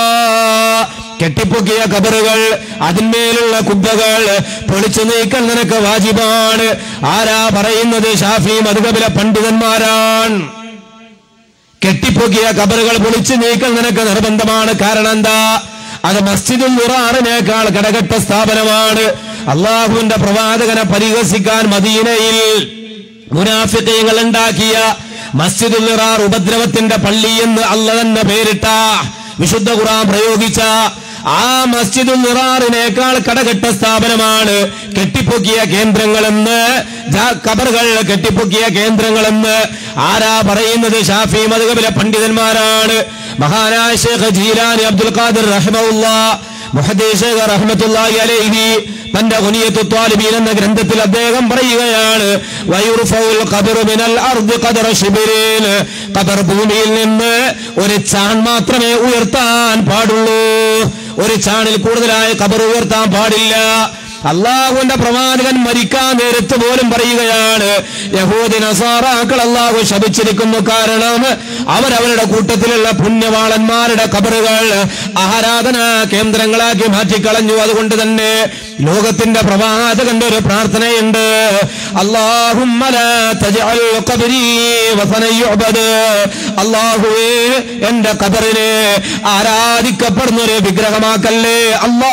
കെട്ടിപ്പൊക്കിയ കബറുകൾ അതിന്മേലുള്ള കുബ്ബകൾ പൊളിച്ചു നീക്കൽ നിനക്ക് വാജിബാണ് ആരാ പറയുന്നത് ഷാഫി മധുകബിലെ പണ്ഡിതന്മാരാണ് കെട്ടിപ്പൊക്കിയ കബറുകൾ പൊളിച്ചു നീക്കൽ നിനക്ക് നിർബന്ധമാണ് കാരണം എന്താ അത് മസ്ജിദുൽ നുറാറിനേക്കാൾ കടകട്ട സ്ഥാപനമാണ് അള്ളാഹുവിന്റെ പ്രവാചകനെ പരിഹസിക്കാൻ മദീനയിൽ മുനാഫിക്കയങ്ങൾ ഉണ്ടാക്കിയ മസ്ജിദുൽ നിറാർ ഉപദ്രവത്തിന്റെ പള്ളി എന്ന് അല്ല തന്നെ പേരിട്ട വിശുദ്ധ ഖുറാൻ പ്രയോഗിച്ച ആ മസ്ജിദുൽ നിറാറിനേക്കാൾ കടകെട്ട സ്ഥാപനമാണ് കെട്ടിപ്പൊക്കിയ കേന്ദ്രങ്ങളെന്ന് ജാ- കബറുകൾ കെട്ടിപ്പൊക്കിയ കേന്ദ്രങ്ങളെന്ന് ആരാ പറയുന്നത് ഷാഫി മധുകബിലെ പണ്ഡിതന്മാരാണ് മഹാനായ ഷേഖ് ജീലാനി അബ്ദുൽ ഖാദിർ റഹ്മുല്ല മുഹദ്ദീസ് റഹ്മത്തുള്ളാഹി അലൈഹി തന്റെ ഗുനിയത്തു ത്വാലിബീൻ എന്ന ഗ്രന്ഥത്തിൽ അദ്ദേഹം പറയുകയാണ് വയുർഫൗൽ ഖബറു മിനൽ അർദ് ഖദറ ശിബിരിൻ ഖബർ ഭൂമിയിൽ നിന്ന് ഒരു ചാൺ മാത്രമേ ഉയർത്താൻ പാടുള്ളൂ ഒരു ചാണിൽ കൂടുതലായി ഖബർ ഉയർത്താൻ പാടില്ല അള്ളാഹുവിന്റെ പ്രവാചകൻ മരിക്കാൻ നേരത്ത് പോലും പറയുകയാണ് യഹൂദി നസാറാക്കൾ അള്ളാഹു ശപിച്ചിരിക്കുന്നു കാരണം അവരവരുടെ കൂട്ടത്തിലുള്ള പുണ്യവാളന്മാരുടെ കബറുകൾ ആരാധനാ കേന്ദ്രങ്ങളാക്കി മാറ്റിക്കളഞ്ഞു അതുകൊണ്ട് തന്നെ ലോകത്തിന്റെ പ്രവാചകന്റെ ഒരു പ്രാർത്ഥനയുണ്ട് അള്ളാഹുമ്മ ലാ തജ്അൽ ഖബ്രി വസനൻ യുഅബദ്. അള്ളാഹുവേ എന്റെ കബറിനെ ആരാധിക്കപ്പെടുന്ന ഒരു വിഗ്രഹമാക്കല്ലേ അല്ലാ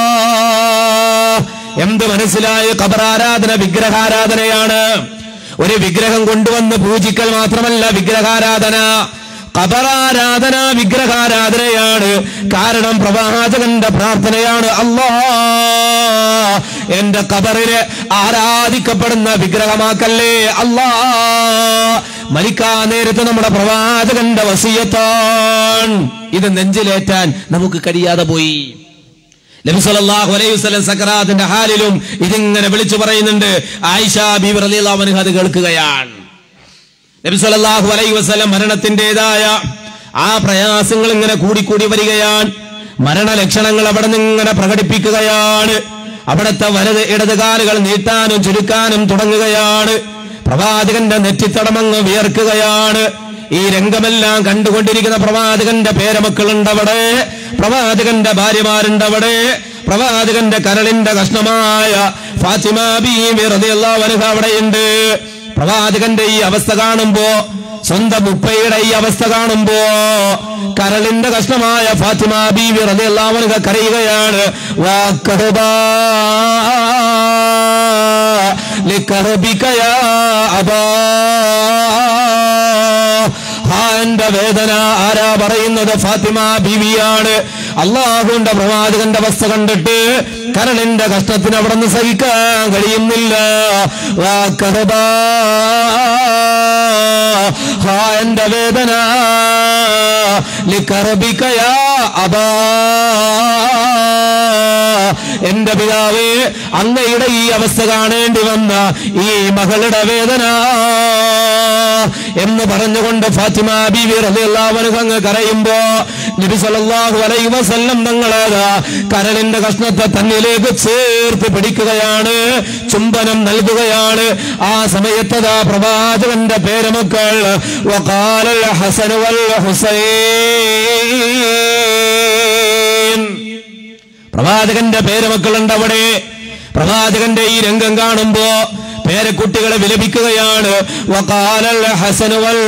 എന്ത് മനസ്സിലായി ഖബറാരാധന വിഗ്രഹാരാധനയാണ് ഒരു വിഗ്രഹം കൊണ്ടുവന്ന് പൂജിക്കൽ മാത്രമല്ല വിഗ്രഹാരാധന ഖബറാരാധന വിഗ്രഹാരാധനയാണ് കാരണം പ്രവാചകന്റെ പ്രാർത്ഥനയാണ് അല്ലാ എന്റെ ഖബറിനെ ആരാധിക്കപ്പെടുന്ന വിഗ്രഹമാക്കല്ലേ അല്ലാ മരിക്കാൻ നേരത്ത് നമ്മുടെ പ്രവാചകന്റെ വസീയത്താണ് ഇത് നെഞ്ചിലേറ്റാൻ നമുക്ക് കഴിയാതെ പോയി നബി സല്ലല്ലാഹു അലൈഹി വസല്ലം സക്കറാത്തിന്റെ ഹാലിലും ഇതിങ്ങനെ വിളിച്ചു പറയുന്നുണ്ട് ആയിഷ ബീവി റളിയല്ലാഹു അൻഹ അത് കേൾക്കുകയാണ് നബി സല്ലല്ലാഹു അലൈഹി വസല്ലം മരണത്തിന്റേതായ ആ പ്രയാസങ്ങൾ ഇങ്ങനെ കൂടിക്കൂടി വരികയാണ് മരണലക്ഷണങ്ങൾ അവിടെ നിന്ന് ഇങ്ങനെ പ്രകടിപ്പിക്കുകയാണ് അവിടുത്തെ വലത് ഇടത് കാലുകൾ നീട്ടാനും ചുരുക്കാനും തുടങ്ങുകയാണ് പ്രവാചകന്റെ നെറ്റിത്തടമങ്ങ് വിയർക്കുകയാണ് ഈ രംഗമെല്ലാം കണ്ടുകൊണ്ടിരിക്കുന്ന പ്രവാചകന്റെ പേരമക്കളുണ്ടവിടെ പ്രവാചകന്റെ ഭാര്യമാരുണ്ടവിടെ പ്രവാചകന്റെ കരളിന്റെ കഷ്ണമായ ഫാത്തിമ ബീവി റളിയല്ലാഹു അൻഹ അവിടെയുണ്ട് പ്രവാചകന്റെ ഈ അവസ്ഥ കാണുമ്പോ സ്വന്തം ഉപ്പയുടെ ഈ അവസ്ഥ കാണുമ്പോ കരളിന്റെ കഷ്ണമായ ഫാത്തിമ ബീവി റളിയല്ലാഹു കരയുകയാണ് വാ കഹബാ ലികർബിക യാ അബാ ഹാ, എന്റെ വേദന ആരാ പറയുന്നത് ഫാത്തിമ ബീവിയാണ് അള്ളാഹുന്റെ പ്രവാചകന്റെ അവസ്ഥ കണ്ടിട്ട് കരളിന്റെ കഷ്ടത്തിന് അവിടെ നിന്ന് സഹിക്കാൻ കഴിയുന്നില്ല വാ കഹബാ ഹാ എന്റെ വേദന ലികർബിക യാ അബാ എന്റെ പിതാവേ അങ്ങയുടെ ഈ അവസ്ഥ കാണേണ്ടി വന്ന ഈ മകളുടെ വേദന എന്ന് പറഞ്ഞുകൊണ്ട് ഫാത്തിമ ബീവി റളിയല്ലാഹു അങ്ങ് കരയുമ്പോ നബി സല്ലല്ലാഹു അലൈഹി വസല്ലം തങ്ങളേതാ കരളിന്റെ കഷ്ണത്തെ തന്നിലേക്ക് ചേർത്ത് പിടിക്കുകയാണ് ചുംബനം നൽകുകയാണ് ആ സമയത്തതാ പ്രവാചകന്റെ പേരമക്കൾ വഖാലൽ ഹസൻ വൽ ഹുസൈൻ പ്രവാചകന്റെ പേരമക്കളുണ്ട് അവിടെ പ്രവാചകന്റെ ഈ രംഗം കാണുമ്പോ പേരക്കുട്ടികളെ വിലപിക്കുകയാണ് വഖാലൽ ഹസൻ വൽ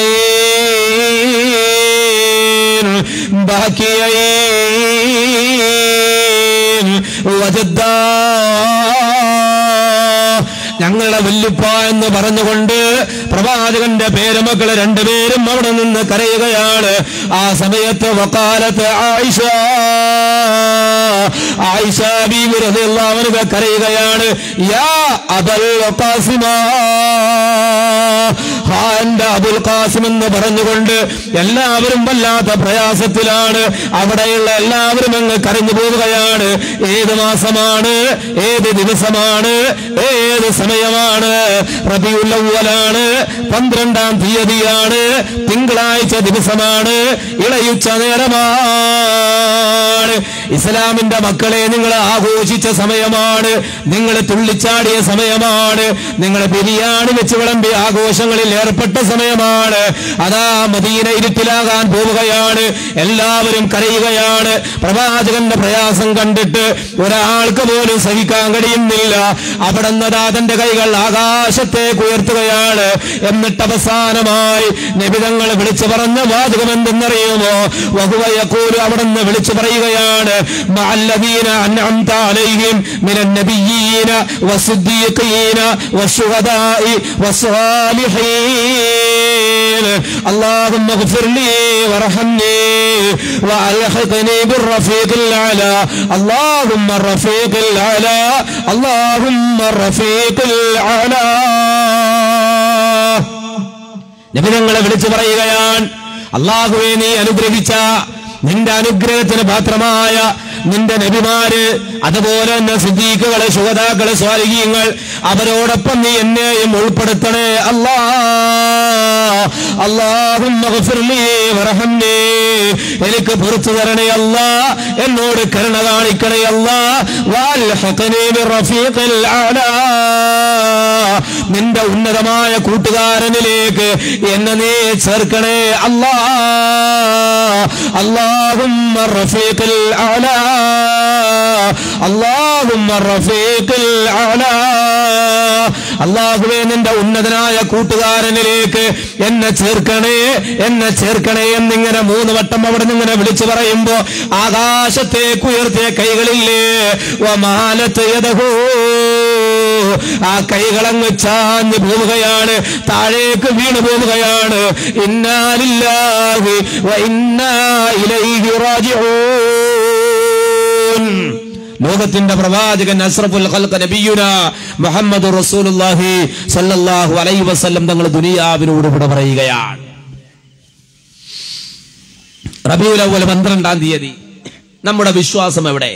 ഹുസൈൻ ബാക്കിയൈൻ വജദ്ദാ ഞങ്ങളുടെ വല്യുപ്പ എന്ന് പറഞ്ഞുകൊണ്ട് പ്രവാചകന്റെ പേരമക്കള് രണ്ടുപേരും അവിടെ നിന്ന് കരയുകയാണ് ആ സമയത്ത് വക്കാലത്ത് ആയിഷ ആയിഷ ബീവി റളിയല്ലാഹു അൻഹ കരയുകയാണ് യാ അബൽ ഖാസിമ ഹാ എന്റെ അബുൽ ഖാസിം എന്ന് പറഞ്ഞുകൊണ്ട് എല്ലാവരും വല്ലാത്ത പ്രയാസത്തിലാണ് അവിടെയുള്ള എല്ലാവരും അങ്ങ് കരഞ്ഞു പോവുകയാണ് ഏത് മാസമാണ് ഏത് ദിവസമാണ് ഏത് സമയമാണ് റബിയുല്ലവലാണ് പന്ത്രണ്ടാം തീയതിയാണ് തിങ്കളാഴ്ച ദിവസമാണ് ഇളയുച്ച നേരമാണ് ഇസ്ലാമിന്റെ മക്കളെ നിങ്ങൾ ആഘോഷിച്ച സമയമാണ് നിങ്ങൾ തുള്ളിച്ചാടിയ സമയമാണ് നിങ്ങൾ ബിരിയാണി വെച്ച് വിളമ്പി ആഘോഷങ്ങളിൽ ഏർപ്പെട്ട സമയമാണ് അതാ മദീന ഇരുട്ടിലാകാൻ പോവുകയാണ് എല്ലാവരും കരയുകയാണ് പ്രവാചകന്റെ പ്രയാസം കണ്ടിട്ട് ഒരാൾക്ക് പോലും സഹിക്കാൻ കഴിയുന്നില്ല അവിടെ നിന്നതാ തന്റെ കൈകൾ ആകാശത്തേക്ക് ഉയർത്തുകയാണ് എന്നിട്ട് അവസാനമായി നിബിതങ്ങൾ വിളിച്ചു പറഞ്ഞ വാചകം എന്തെന്നറിയുമോ വഹുവയക്കൂല് അവിടെ നിന്ന് വിളിച്ചു പറയുകയാണ് മഅല്ലദീന അൻഅംത അലൈഹിം മിനൻ നബിയ്യീന വസ്ദിഖീന വശുഹദാഇ വസ്സാലിഹീൻ اللهم اغفر لي وارحمني والحقني بالرفيق الاعلى اللهم الرفيق الاعلى اللهم الرفيق الاعلى നബിതങ്ങളെ വിളിച്ചു പറയുകയാണ് അള്ളാഹുവെ നീ അനുഗ്രഹിച്ച നിന്റെ അനുഗ്രഹത്തിന് പാത്രമായ നിന്റെ നബിമാര് അതുപോലെ തന്നെ സിദ്ദീഖുകളെ ശുഹതാക്കളെ സ്വാലിഹീങ്ങൾ അവരോടൊപ്പം നീ എന്നെയും ഉൾപ്പെടുത്തണേ അല്ലാ അള്ളാഹും എനിക്ക് പുറത്തു തരണേ അല്ല എന്നോട് കരുണ കാണിക്കണേ അല്ല നിന്റെ ഉന്നതമായ കൂട്ടുകാരനിലേക്ക് എന്നെ നീ ചേർക്കണേ അല്ലാ അള്ളാഹും അള്ളാഹും അള്ളാഹുവേ നിന്റെ ഉന്നതനായ കൂട്ടുകാരനിലേക്ക് എന്നെ ചേർക്കണേ എന്നെ ചേർക്കണേ എന്നിങ്ങനെ മൂന്ന് വട്ടം അവിടെ നിന്ന് ഇങ്ങനെ വിളിച്ചു പറയുമ്പോ ആകാശത്തേക്ക് ഉയർത്തിയ കൈകളില്ലേ വമാലത്ത് യദഹൂ ആ കൈകളങ്ങ് ചാഞ്ഞു പോവുകയാണ് താഴേക്ക് വീണു പോവുകയാണ് ഇന്നാലില്ലാഹി വ ഇന്നാ ഇലൈഹി റാജിഊൻ ലോകത്തിന്റെ പ്രവാചകൻ അസ്രഫുൽ ഖൽഖ് നബിയുന മുഹമ്മദ് റസൂലുള്ളാഹി സല്ലല്ലാഹു അലൈഹി വസല്ലം തങ്ങൾ ദുനിയാവിനോട് വിട പറയുകയാണ് റബീഉൽ അവ്വൽ പന്ത്രണ്ടാം തീയതി നമ്മുടെ വിശ്വാസം എവിടെ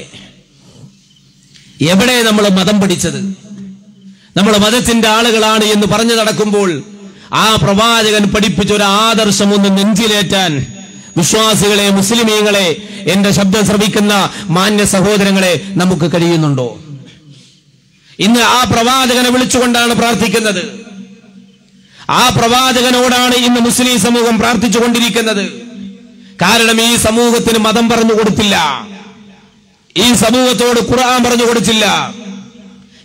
എവിടെ നമ്മൾ മതം പഠിച്ചത് നമ്മൾ മതത്തിന്റെ ആളുകളാണ് എന്ന് പറഞ്ഞു നടക്കുമ്പോൾ ആ പ്രവാചകൻ പഠിപ്പിച്ച ഒരു ആദർശം ഒന്ന് നെഞ്ചിലേറ്റാൻ വിശ്വാസികളെ മുസ്ലിമീങ്ങളെ എന്റെ ശബ്ദം ശ്രവിക്കുന്ന മാന്യ സഹോദരങ്ങളെ നമുക്ക് കഴിയുന്നുണ്ടോ ഇന്ന് ആ പ്രവാചകനെ വിളിച്ചുകൊണ്ടാണ് പ്രാർത്ഥിക്കുന്നത് ആ പ്രവാചകനോടാണ് ഇന്ന് മുസ്ലിം സമൂഹം പ്രാർത്ഥിച്ചുകൊണ്ടിരിക്കുന്നത് കാരണം ഈ സമൂഹത്തിന് മതം പറഞ്ഞു കൊടുത്തില്ല ഈ സമൂഹത്തോട് ഖുർആൻ പറഞ്ഞു കൊടുത്തില്ല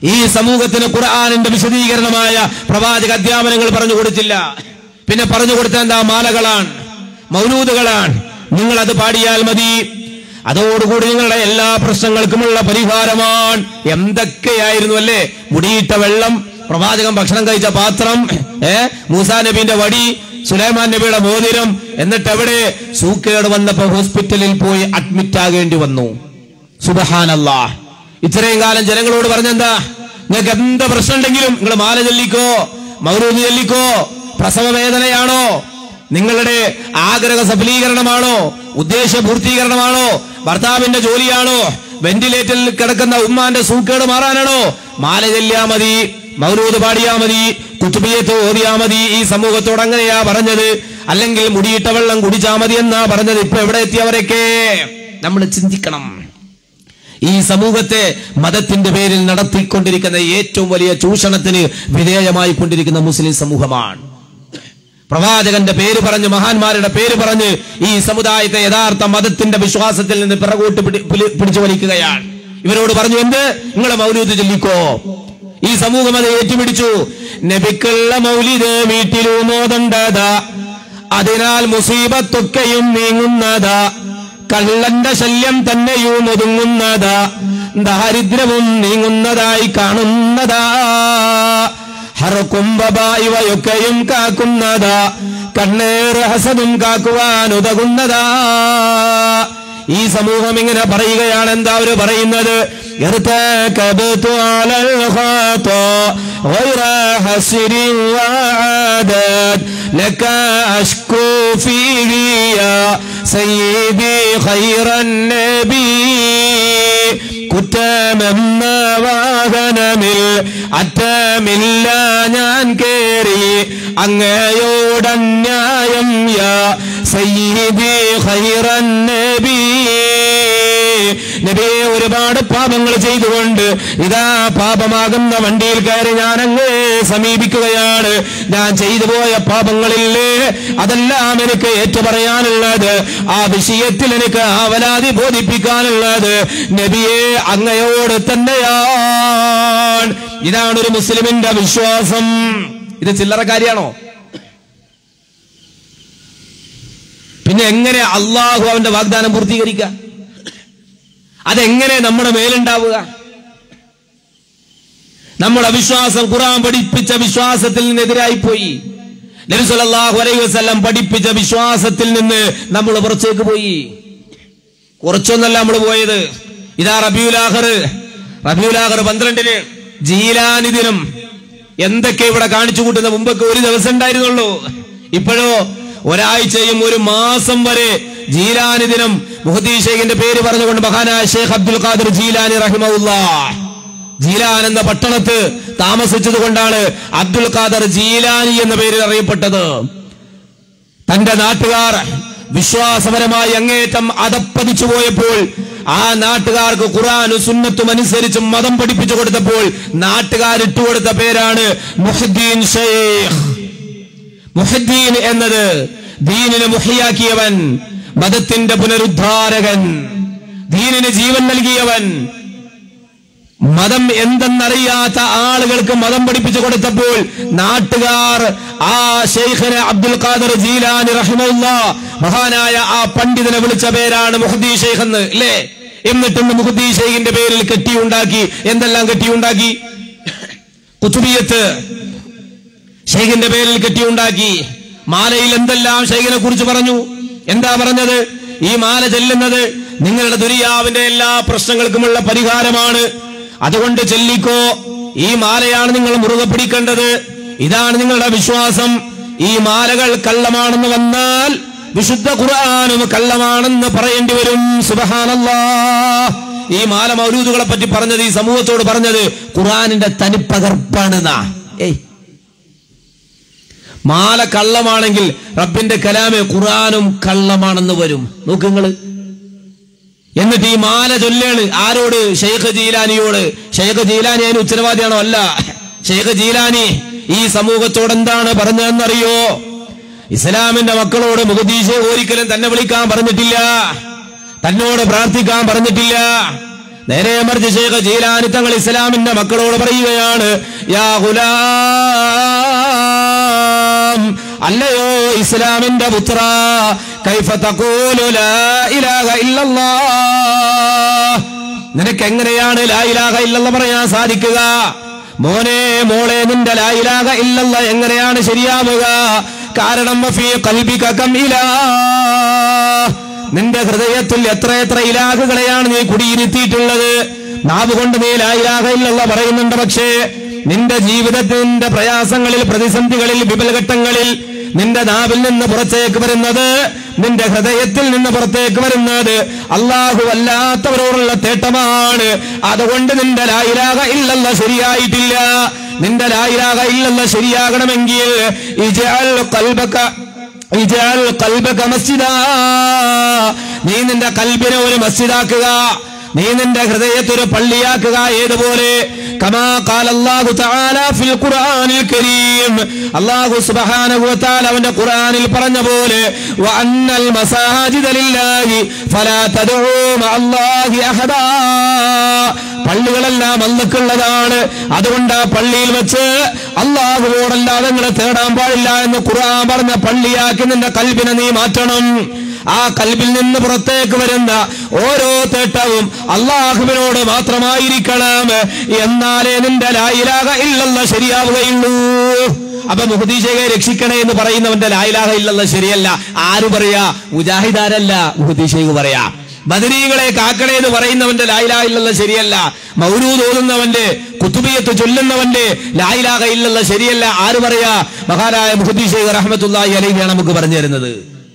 ഈ സമൂഹത്തിന് ഖുർആാനിന്റെ വിശദീകരണമായ പ്രവാചക അധ്യാപനങ്ങൾ പറഞ്ഞു കൊടുത്തില്ല പിന്നെ പറഞ്ഞു കൊടുത്ത എന്താ മാലകളാണ് മൗലൂദുകളാണ് നിങ്ങൾ അത് പാടിയാൽ മതി അതോടുകൂടി നിങ്ങളുടെ എല്ലാ പ്രശ്നങ്ങൾക്കുമുള്ള പരിഹാരമാണ് എന്തൊക്കെയായിരുന്നു അല്ലേ മുടിയിട്ട വെള്ളം പ്രവാചകൻ ഭക്ഷണം കഴിച്ച പാത്രം ഏ മൂസാ നബീന്റെ വടി സുലൈമാൻ നബിയുടെ മോതിരം എന്നിട്ട് എവിടെ സൂക്കേട് വന്നപ്പോ ഹോസ്പിറ്റലിൽ പോയി അഡ്മിറ്റ് ആകേണ്ടി വന്നു സുബഹാനല്ലാ ഇത്രയും കാലം ജനങ്ങളോട് പറഞ്ഞെന്താ നിങ്ങൾക്ക് എന്ത് പ്രശ്നം ഉണ്ടെങ്കിലും നിങ്ങൾ മാല ചൊല്ലിക്കോ മൗരൂദ് ചൊല്ലിക്കോ പ്രസവ വേദനയാണോ നിങ്ങളുടെ ആഗ്രഹ സഫലീകരണമാണോ ഉദ്ദേശ പൂർത്തീകരണമാണോ ഭർത്താവിന്റെ ജോലിയാണോ വെന്റിലേറ്ററിൽ കിടക്കുന്ന ഉമ്മാന്റെ സൂക്കേട് മാറാനാണോ മാല ചെല്ലിയാ മതി മൗലൂദ് പാടിയാ മതി കുത്തുബിയത്ത് ഓതിയാ മതി ഈ സമൂഹത്തോട് അങ്ങനെയാ പറഞ്ഞത് അല്ലെങ്കിൽ മുടിയിട്ട വെള്ളം കുടിച്ചാ മതി എന്നാ പറഞ്ഞത് ഇപ്പൊ എവിടെ എത്തിയവരൊക്കെ നമ്മൾ ചിന്തിക്കണം ഈ സമൂഹത്തെ മതത്തിന്റെ പേരിൽ നടത്തിക്കൊണ്ടിരിക്കുന്ന ഏറ്റവും വലിയ ചൂഷണത്തിന് വിധേയമായി കൊണ്ടിരിക്കുന്ന മുസ്ലിം സമൂഹമാണ് പ്രവാചകന്റെ പേര് പറഞ്ഞ് മഹാന്മാരുടെ പേര് പറഞ്ഞ് ഈ സമുദായത്തെ യഥാർത്ഥ മതത്തിന്റെ വിശ്വാസത്തിൽ നിന്ന് പിറകോട്ട് പിടി- പിടി- പിടിച്ചു വലിക്കുകയാണ് ഇവരോട് പറഞ്ഞു എന്ത് നിങ്ങളെ മൗലൂദ് ചൊല്ലിക്കോ ഈ സമൂഹം അത് ഏറ്റുപിടിച്ചു നബിക്കുള്ള മൗലിദ് വീട്ടിലും മോതണ്ടതാ അതിനാൽ മുസീബത്തൊക്കെയും നീങ്ങുന്നതാ കള്ളന്റെ ശല്യം തന്നെയും ഒതുങ്ങുന്നതാ ദാരിദ്ര്യവും നീങ്ങുന്നതായി കാണുന്നതാ ഹറക്കുംബബ ഇവയൊക്കെയും കാക്കുന്നതാ കണ്ണേറ് ഹസനും കാക്കുവാൻ ഉതകുന്നതാ ഈ സമൂഹം ഇങ്ങനെ പറയുകയാണ് എന്താ അവര് പറയുന്നത് ارتكبت على الخطا غير حسر وعادات لك أشكو فيه يا سيدي خير النبي കുറ്റമെന്ന വാഹനമിൽ അറ്റമില്ല ഞാൻ കേറി അങ്ങയോടന്യായം യാ സയ്യിദി ഖൈറൻ നബി നബിയെ ഒരുപാട് പാപങ്ങൾ ചെയ്തുകൊണ്ട് ഇതാ പാപമാകുന്ന വണ്ടിയിൽ കയറി ഞാൻ അങ്ങേ സമീപിക്കുകയാണ് ഞാൻ ചെയ്തു പോയ പാപങ്ങളില്ലേ അതെല്ലാം എനിക്ക് ഏറ്റുപറയാനുള്ളത് ആ വിഷയത്തിൽ എനിക്ക് ആവലാതി ബോധിപ്പിക്കാനുള്ളത് നബിയെ അങ്ങയോട് തന്നെയാണ് ഇതാണ് ഒരു മുസ്ലിമിന്റെ വിശ്വാസം ഇത് ചില്ലറ കാര്യാണോ പിന്നെ എങ്ങനെ അള്ളാഹു അവന്റെ വാഗ്ദാനം പൂർത്തീകരിക്കുക അതെങ്ങനെ നമ്മുടെ മേലുണ്ടാവുക നമ്മുടെ വിശ്വാസം ഖുറാൻ പഠിപ്പിച്ച വിശ്വാസത്തിൽ നിന്ന് എതിരായി പോയി നബി സല്ലല്ലാഹു അലൈഹി വസല്ലം പഠിപ്പിച്ച വിശ്വാസത്തിൽ നിന്ന് നമ്മൾ പുറത്തേക്ക് പോയി കുറച്ചൊന്നല്ല നമ്മൾ പോയത് ഇതാ റബിയുലാഹർ റബിയുലാഹർ പന്ത്രണ്ടിന് ജീലാനി ദിനം എന്തൊക്കെ ഇവിടെ കാണിച്ചു കൂട്ടുന്ന മുമ്പൊക്കെ ഒരു ദിവസം ഉണ്ടായിരുന്നുള്ളൂ ഇപ്പോഴോ ഒരാഴ്ചയും ഒരു മാസം വരെ ജീലാനി ദിനം മുഹദ്ദീ ഷെയ്ഖിന്റെ പേര് പറഞ്ഞുകൊണ്ട് മഹാനായ ഷെയ്ഖ് അബ്ദുൽ ഖാദിർ ജീലാനി റഹിമഉല്ലാ ജീലാൻ എന്ന പട്ടണത്ത് താമസിച്ചത് കൊണ്ടാണ് അബ്ദുൽ ഖാദർ ജീലാനി എന്ന പേരിൽ അറിയപ്പെട്ടത് തന്റെ നാട്ടുകാർ വിശ്വാസപരമായി അങ്ങേറ്റം അതപ്പതിച്ചു പോയപ്പോൾ ആ നാട്ടുകാർക്ക് ഖുറാനും സുന്നത്തും അനുസരിച്ച് മതം പഠിപ്പിച്ചു കൊടുത്തപ്പോൾ നാട്ടുകാർ ഇട്ടുകൊടുത്ത പേരാണ് മുഹദ്ദീൻ ഷെയ്ഖ് മുഹദ്ദീൻ എന്നത് ദീനിനെ മുഹിയാക്കിയവൻ മതത്തിന്റെ പുനരുദ്ധാരകൻ ദീനിന് ജീവൻ നൽകിയവൻ മതം എന്തെന്നറിയാത്ത ആളുകൾക്ക് മതം പഠിപ്പിച്ചു കൊടുത്തപ്പോൾ നാട്ടുകാർ ആ ഷെയ്ഖിനെ അബ്ദുൽ ഖാദർ ജീലാനി റഹിമുല്ല മഹാനായ ആ പണ്ഡിതനെ വിളിച്ച പേരാണ് മുഹദ്ദി ഷെയ്ഖ് എന്ന് അല്ലേ എന്നിട്ടും മുഹദ്ദി ഷെയ്ഖിന്റെ പേരിൽ കെട്ടിയുണ്ടാക്കി എന്തെല്ലാം കെട്ടിയുണ്ടാക്കി കുത്തുബിയത്ത് ഷെയ്ഖിന്റെ പേരിൽ കെട്ടിയുണ്ടാക്കി മാലയിൽ എന്തെല്ലാം ഷെയ്ഖിനെ കുറിച്ച് പറഞ്ഞു എന്താ പറഞ്ഞത് ഈ മാല ചെല്ലുന്നത് നിങ്ങളുടെ ദുരിയാവിന്റെ എല്ലാ പ്രശ്നങ്ങൾക്കുമുള്ള പരിഹാരമാണ് അതുകൊണ്ട് ചെല്ലിക്കോ ഈ മാലയാണ് നിങ്ങൾ മുറുകെ പിടിക്കേണ്ടത് ഇതാണ് നിങ്ങളുടെ വിശ്വാസം ഈ മാലകൾ കള്ളമാണെന്ന് വന്നാൽ വിശുദ്ധ ഖുർആാനും കള്ളമാണെന്ന് പറയേണ്ടി വരും സുബഹാനല്ലാ ഈ മാല മൗലൂദുകളെ പറ്റി പറഞ്ഞത് ഈ സമൂഹത്തോട് പറഞ്ഞത് ഖുർആാനിന്റെ തനിപ്പകർപ്പാണെന്നാ ഏയ് മാല കള്ളമാണെങ്കിൽ റബ്ബിന്റെ കലാമെ ഖുർആാനും കള്ളമാണെന്ന് വരും നോക്ക് നിങ്ങള് എന്നിട്ട് ഈ മാല ചൊല്ലാണ് ആരോട് ഷെയ്ഖ് ജീലാനിയോട് ഷെയ്ഖ് ജീലാനി അതിന് ഉത്തരവാദിയാണോ അല്ല ഷെയ്ഖ് ജീലാനി ഈ സമൂഹത്തോട് എന്താണ് പറഞ്ഞതെന്നറിയോ ഇസ്ലാമിന്റെ മക്കളോട് മുഖദീശെ ഒരിക്കലും തന്നെ വിളിക്കാൻ പറഞ്ഞിട്ടില്ല തന്നോട് പ്രാർത്ഥിക്കാൻ പറഞ്ഞിട്ടില്ല നേരെ മറിച്ച് ശേഖ ജീലാനി തങ്ങൾ ഇസ്ലാമിന്റെ മക്കളോട് പറയുകയാണ് യാ ഗുലാം അല്ലയോ ഇസ്ലാമിന്റെ പുത്ര കൈഫ തഖൂലു ലാ ഇലാഹ ഇല്ലല്ലാഹ് നിനക്ക് എങ്ങനെയാണ് ലാ ഇലാഹ ഇല്ലല്ലാഹ് പറയാൻ സാധിക്കുക മോനെ മോളെ നിന്റെ ലാ ഇലാഹ ഇല്ലല്ലാഹ് എങ്ങനെയാണ് ശരിയാവുക കാരണം വഫീ ഖൽബിക കം ഇലാഹ് നിന്റെ ഹൃദയത്തിൽ എത്ര എത്ര ഇലാഹുകളെയാണ് നീ കുടിയിരുത്തിയിട്ടുള്ളത് നാവ് കൊണ്ട് നീ ലാ ഇലാഹ ഇല്ലല്ലാഹ് പറയുന്നുണ്ട് പക്ഷേ നിന്റെ ജീവിതത്തിന്റെ പ്രയാസങ്ങളിൽ പ്രതിസന്ധികളിൽ വിപൽഘട്ടങ്ങളിൽ നിന്റെ നാവിൽ നിന്ന് പുറത്തേക്ക് വരുന്നത് നിന്റെ ഹൃദയത്തിൽ നിന്ന് പുറത്തേക്ക് വരുന്നത് അള്ളാഹു അല്ലാത്തവരോടുള്ള തേട്ടമാണ് അതുകൊണ്ട് നിന്റെ ലായിലാക ഇല്ലല്ല ശരിയായിട്ടില്ല നിന്റെ ലായിലാക ഇല്ലല്ല ശരിയാകണമെങ്കിൽ ഇജഅൽ ഖൽബക ഇജഅൽ ഖൽബക മസ്ജിദാ നീ നിന്റെ കൽബിനെ ഒരു മസ്ജിദാക്കുക നീ നിന്റെ ഹൃദയത്തെ ഒരു പള്ളിയാക്കുക ഏതുപോലെ കമാ ഖാല അല്ലാഹു തആല ഫിൽ ഖുർആനിൽ കരീം അല്ലാഹു സുബ്ഹാനഹു വ തആല അവന്റെ ഖുർആനിൽ പറഞ്ഞ പോലെ വ അന്നൽ മസാജിദ ലില്ലാഹി ഫലാ തദ്ഉ മഅല്ലാഹി അഹദാ പള്ളികളെല്ലാം അള്ളക്കുള്ളതാണ് അതുകൊണ്ട് ആ പള്ളിയിൽ വെച്ച് അള്ളാഹുവോടല്ലാതെ നിങ്ങളെ തേടാൻ പാടില്ല എന്ന് ഖുർആൻ പറഞ്ഞ പള്ളിയാക്കി നിന്റെ കൽബിനെ നീ മാറ്റണം ആ കൽബിൽ നിന്ന് പുറത്തേക്ക് വരുന്ന ഓരോ തേട്ടവും അള്ളാഹുവിനോട് മാത്രമായിരിക്കണം എന്നാലേ നിന്റെ ലായിലാക ഇല്ലെന്ന ശരിയാവുകയുള്ളൂ അപ്പൊ മുഹദീശയെ രക്ഷിക്കണേ എന്ന് പറയുന്നവന്റെ ലായിലാക ഇല്ലെന്ന ശരിയല്ല ആര് പറയാ മുജാഹിദാരല്ല മുഹദീശയ്ക്ക് പറയാ ബദരീകളെ കാക്കണേ എന്ന് പറയുന്നവന്റെ ലായിലാക ഇല്ലെന്ന ശരിയല്ല മൗരൂദ് ഓതുന്നവന്റെ കുത്തുബിയത്ത് ചൊല്ലുന്നവന്റെ ലായിലാക ഇല്ലെന്ന ശരിയല്ല ആര് പറയാ മഹാനായ മുഹദീശയ്ക്ക് റഹ്മത്തുള്ളാഹി അലൈഹിയാണ് നമുക്ക് പറഞ്ഞു തരുന്നത്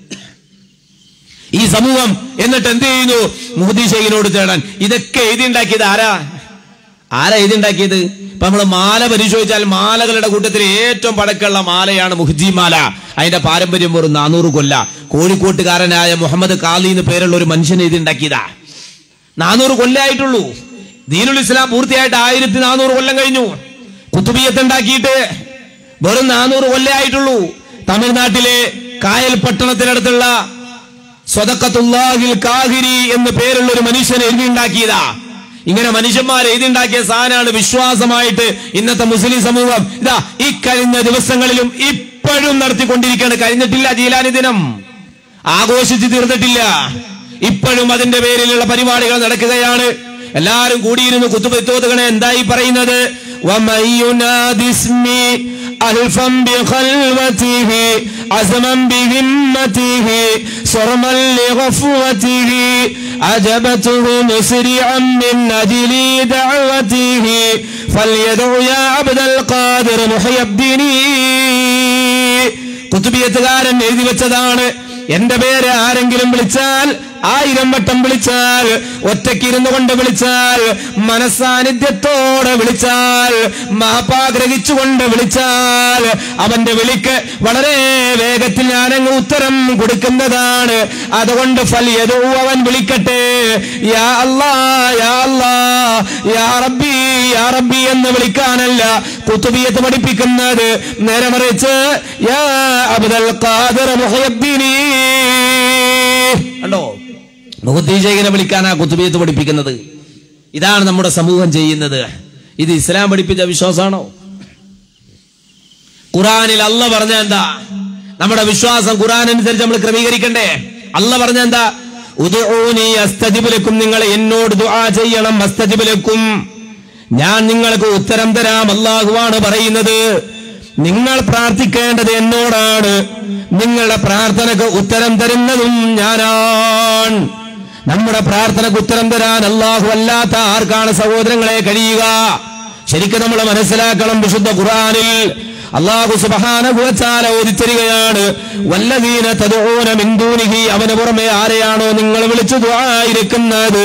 ഈ സമൂഹം എന്നിട്ട് എന്ത് ചെയ്യുന്നു മുഹദി ഷെയ്ഖിനോട് തേടാൻ ഇതൊക്കെ എഴുതിണ്ടാക്കിയത് ആരാ ആരാ എഴുതിണ്ടാക്കിയത് ഇപ്പൊ നമ്മൾ മാല പരിശോധിച്ചാൽ മാലകളുടെ കൂട്ടത്തിൽ ഏറ്റവും പഴക്കമുള്ള മാലയാണ് മുഹജി മാല അതിന്റെ പാരമ്പര്യം വെറും നാനൂറ് കൊല്ല കോഴിക്കോട്ടുകാരനായ മുഹമ്മദ് കാലി എന്ന് പേരുള്ള ഒരു മനുഷ്യൻ എഴുതിണ്ടാക്കിയതാ നാനൂറ് കൊല്ലായിട്ടുള്ളൂ ദീനുൽ ഇസ്ലാം പൂർത്തിയായിട്ട് ആയിരത്തി നാനൂറ് കൊല്ലം കഴിഞ്ഞു കുത്തുബിയത്ത് ഉണ്ടാക്കിയിട്ട് വെറും നാനൂറ് കൊല്ലേ ആയിട്ടുള്ളൂ തമിഴ്നാട്ടിലെ കായൽ പട്ടണത്തിനടുത്തുള്ള സ്വതക്കത്തുല്ലാഹിൽ കാഹിരി എന്ന് പേരുള്ള ഒരു മനുഷ്യൻ എഴുതിയുണ്ടാക്കിയതാ ഇങ്ങനെ മനുഷ്യന്മാർ എഴുതിയുണ്ടാക്കിയ സാധനമാണ് വിശ്വാസമായിട്ട് ഇന്നത്തെ മുസ്ലിം സമൂഹം ഇതാ ഈ കഴിഞ്ഞ ദിവസങ്ങളിലും ഇപ്പോഴും നടത്തിക്കൊണ്ടിരിക്കുകയാണ് കഴിഞ്ഞിട്ടില്ല ജീലാനി ദിനം ആഘോഷിച്ച് തീർന്നിട്ടില്ല ഇപ്പോഴും അതിന്റെ പേരിലുള്ള പരിപാടികൾ നടക്കുകയാണ് എല്ലാരും കൂടിയിരുന്ന് കുത്തുപെത്തോതുകണെ എന്തായി പറയുന്നത് وَمَن يُنَادِ اسْمِي ألفا بخلوته عزما بهمته صرما لغفوته عجبته مسرعا من أجل دعوته فليدع يا عبد القادر محي الدين കുത്തുബിയത്തുകാരൻ എഴുതി വെച്ചതാണ് എന്റെ പേര് ആരെങ്കിലും വിളിച്ചാൽ ആയിരം വട്ടം വിളിച്ചാൽ ഒറ്റയ്ക്കിരുന്നു കൊണ്ട് വിളിച്ചാൽ മനസാന്നിധ്യത്തോടെ വിളിച്ചാൽ മാപ്പാഗ്രഹിച്ചുകൊണ്ട് വിളിച്ചാൽ അവന്റെ വിളിക്ക് വളരെ വേഗത്തിൽ ഞാനങ്ങ് ഉത്തരം കൊടുക്കുന്നതാണ് അതുകൊണ്ട് ഫലിയതോ അവൻ വിളിക്കട്ടെ യാ അല്ലാ യാ അല്ലാ യാ റബ്ബി യാ റബ്ബി എന്ന് വിളിക്കാനല്ല കുത്തുബിയത്ത് പഠിപ്പിക്കുന്നത് നേരെ മറിച്ച് യാ അബ്ദുൽ ഖാദിർ മുഹയ്യദ്ദീനി കണ്ടോ മുഹദ്ദീശേഖനെ വിളിക്കാനാ കുത്തുബിയത്ത് പഠിപ്പിക്കുന്നത് ഇതാണ് നമ്മുടെ സമൂഹം ചെയ്യുന്നത് ഇത് ഇസ്ലാം പഠിപ്പിച്ച വിശ്വാസമാണോ ഖുറാനിൽ അല്ല പറഞ്ഞ എന്താ നമ്മുടെ വിശ്വാസം ഖുറാൻ അനുസരിച്ച് നമ്മൾ ക്രമീകരിക്കണ്ടേ അല്ല പറഞ്ഞ എന്താ ഉദൂനി അസ്തജിബിലക്കും നിങ്ങൾ എന്നോട് ദുആ ചെയ്യണം അസ്തജിബിലക്കും ഞാൻ നിങ്ങൾക്ക് ഉത്തരം തരാം അള്ളാഹുവാണ് പറയുന്നത് നിങ്ങൾ പ്രാർത്ഥിക്കേണ്ടത് എന്നോടാണ് നിങ്ങളുടെ പ്രാർത്ഥനക്ക് ഉത്തരം തരുന്നതും ഞാനാണ് നമ്മുടെ പ്രാർത്ഥനക്ക് ഉത്തരം തരാൻ അള്ളാഹു അല്ലാത്ത ആർക്കാണ് സഹോദരങ്ങളെ കഴിയുക ശരിക്കും നമ്മൾ മനസ്സിലാക്കണം വിശുദ്ധ ഖുറാനിൽ അള്ളാഹു സുബഹാനുഭവച്ചാല ഓദിച്ചരികയാണ് വല്ലതീന തദൂന മിന്ദൂനിഹി അവന് പുറമെ ആരെയാണോ നിങ്ങൾ വിളിച്ചു ദുആയിരിക്കുന്നത്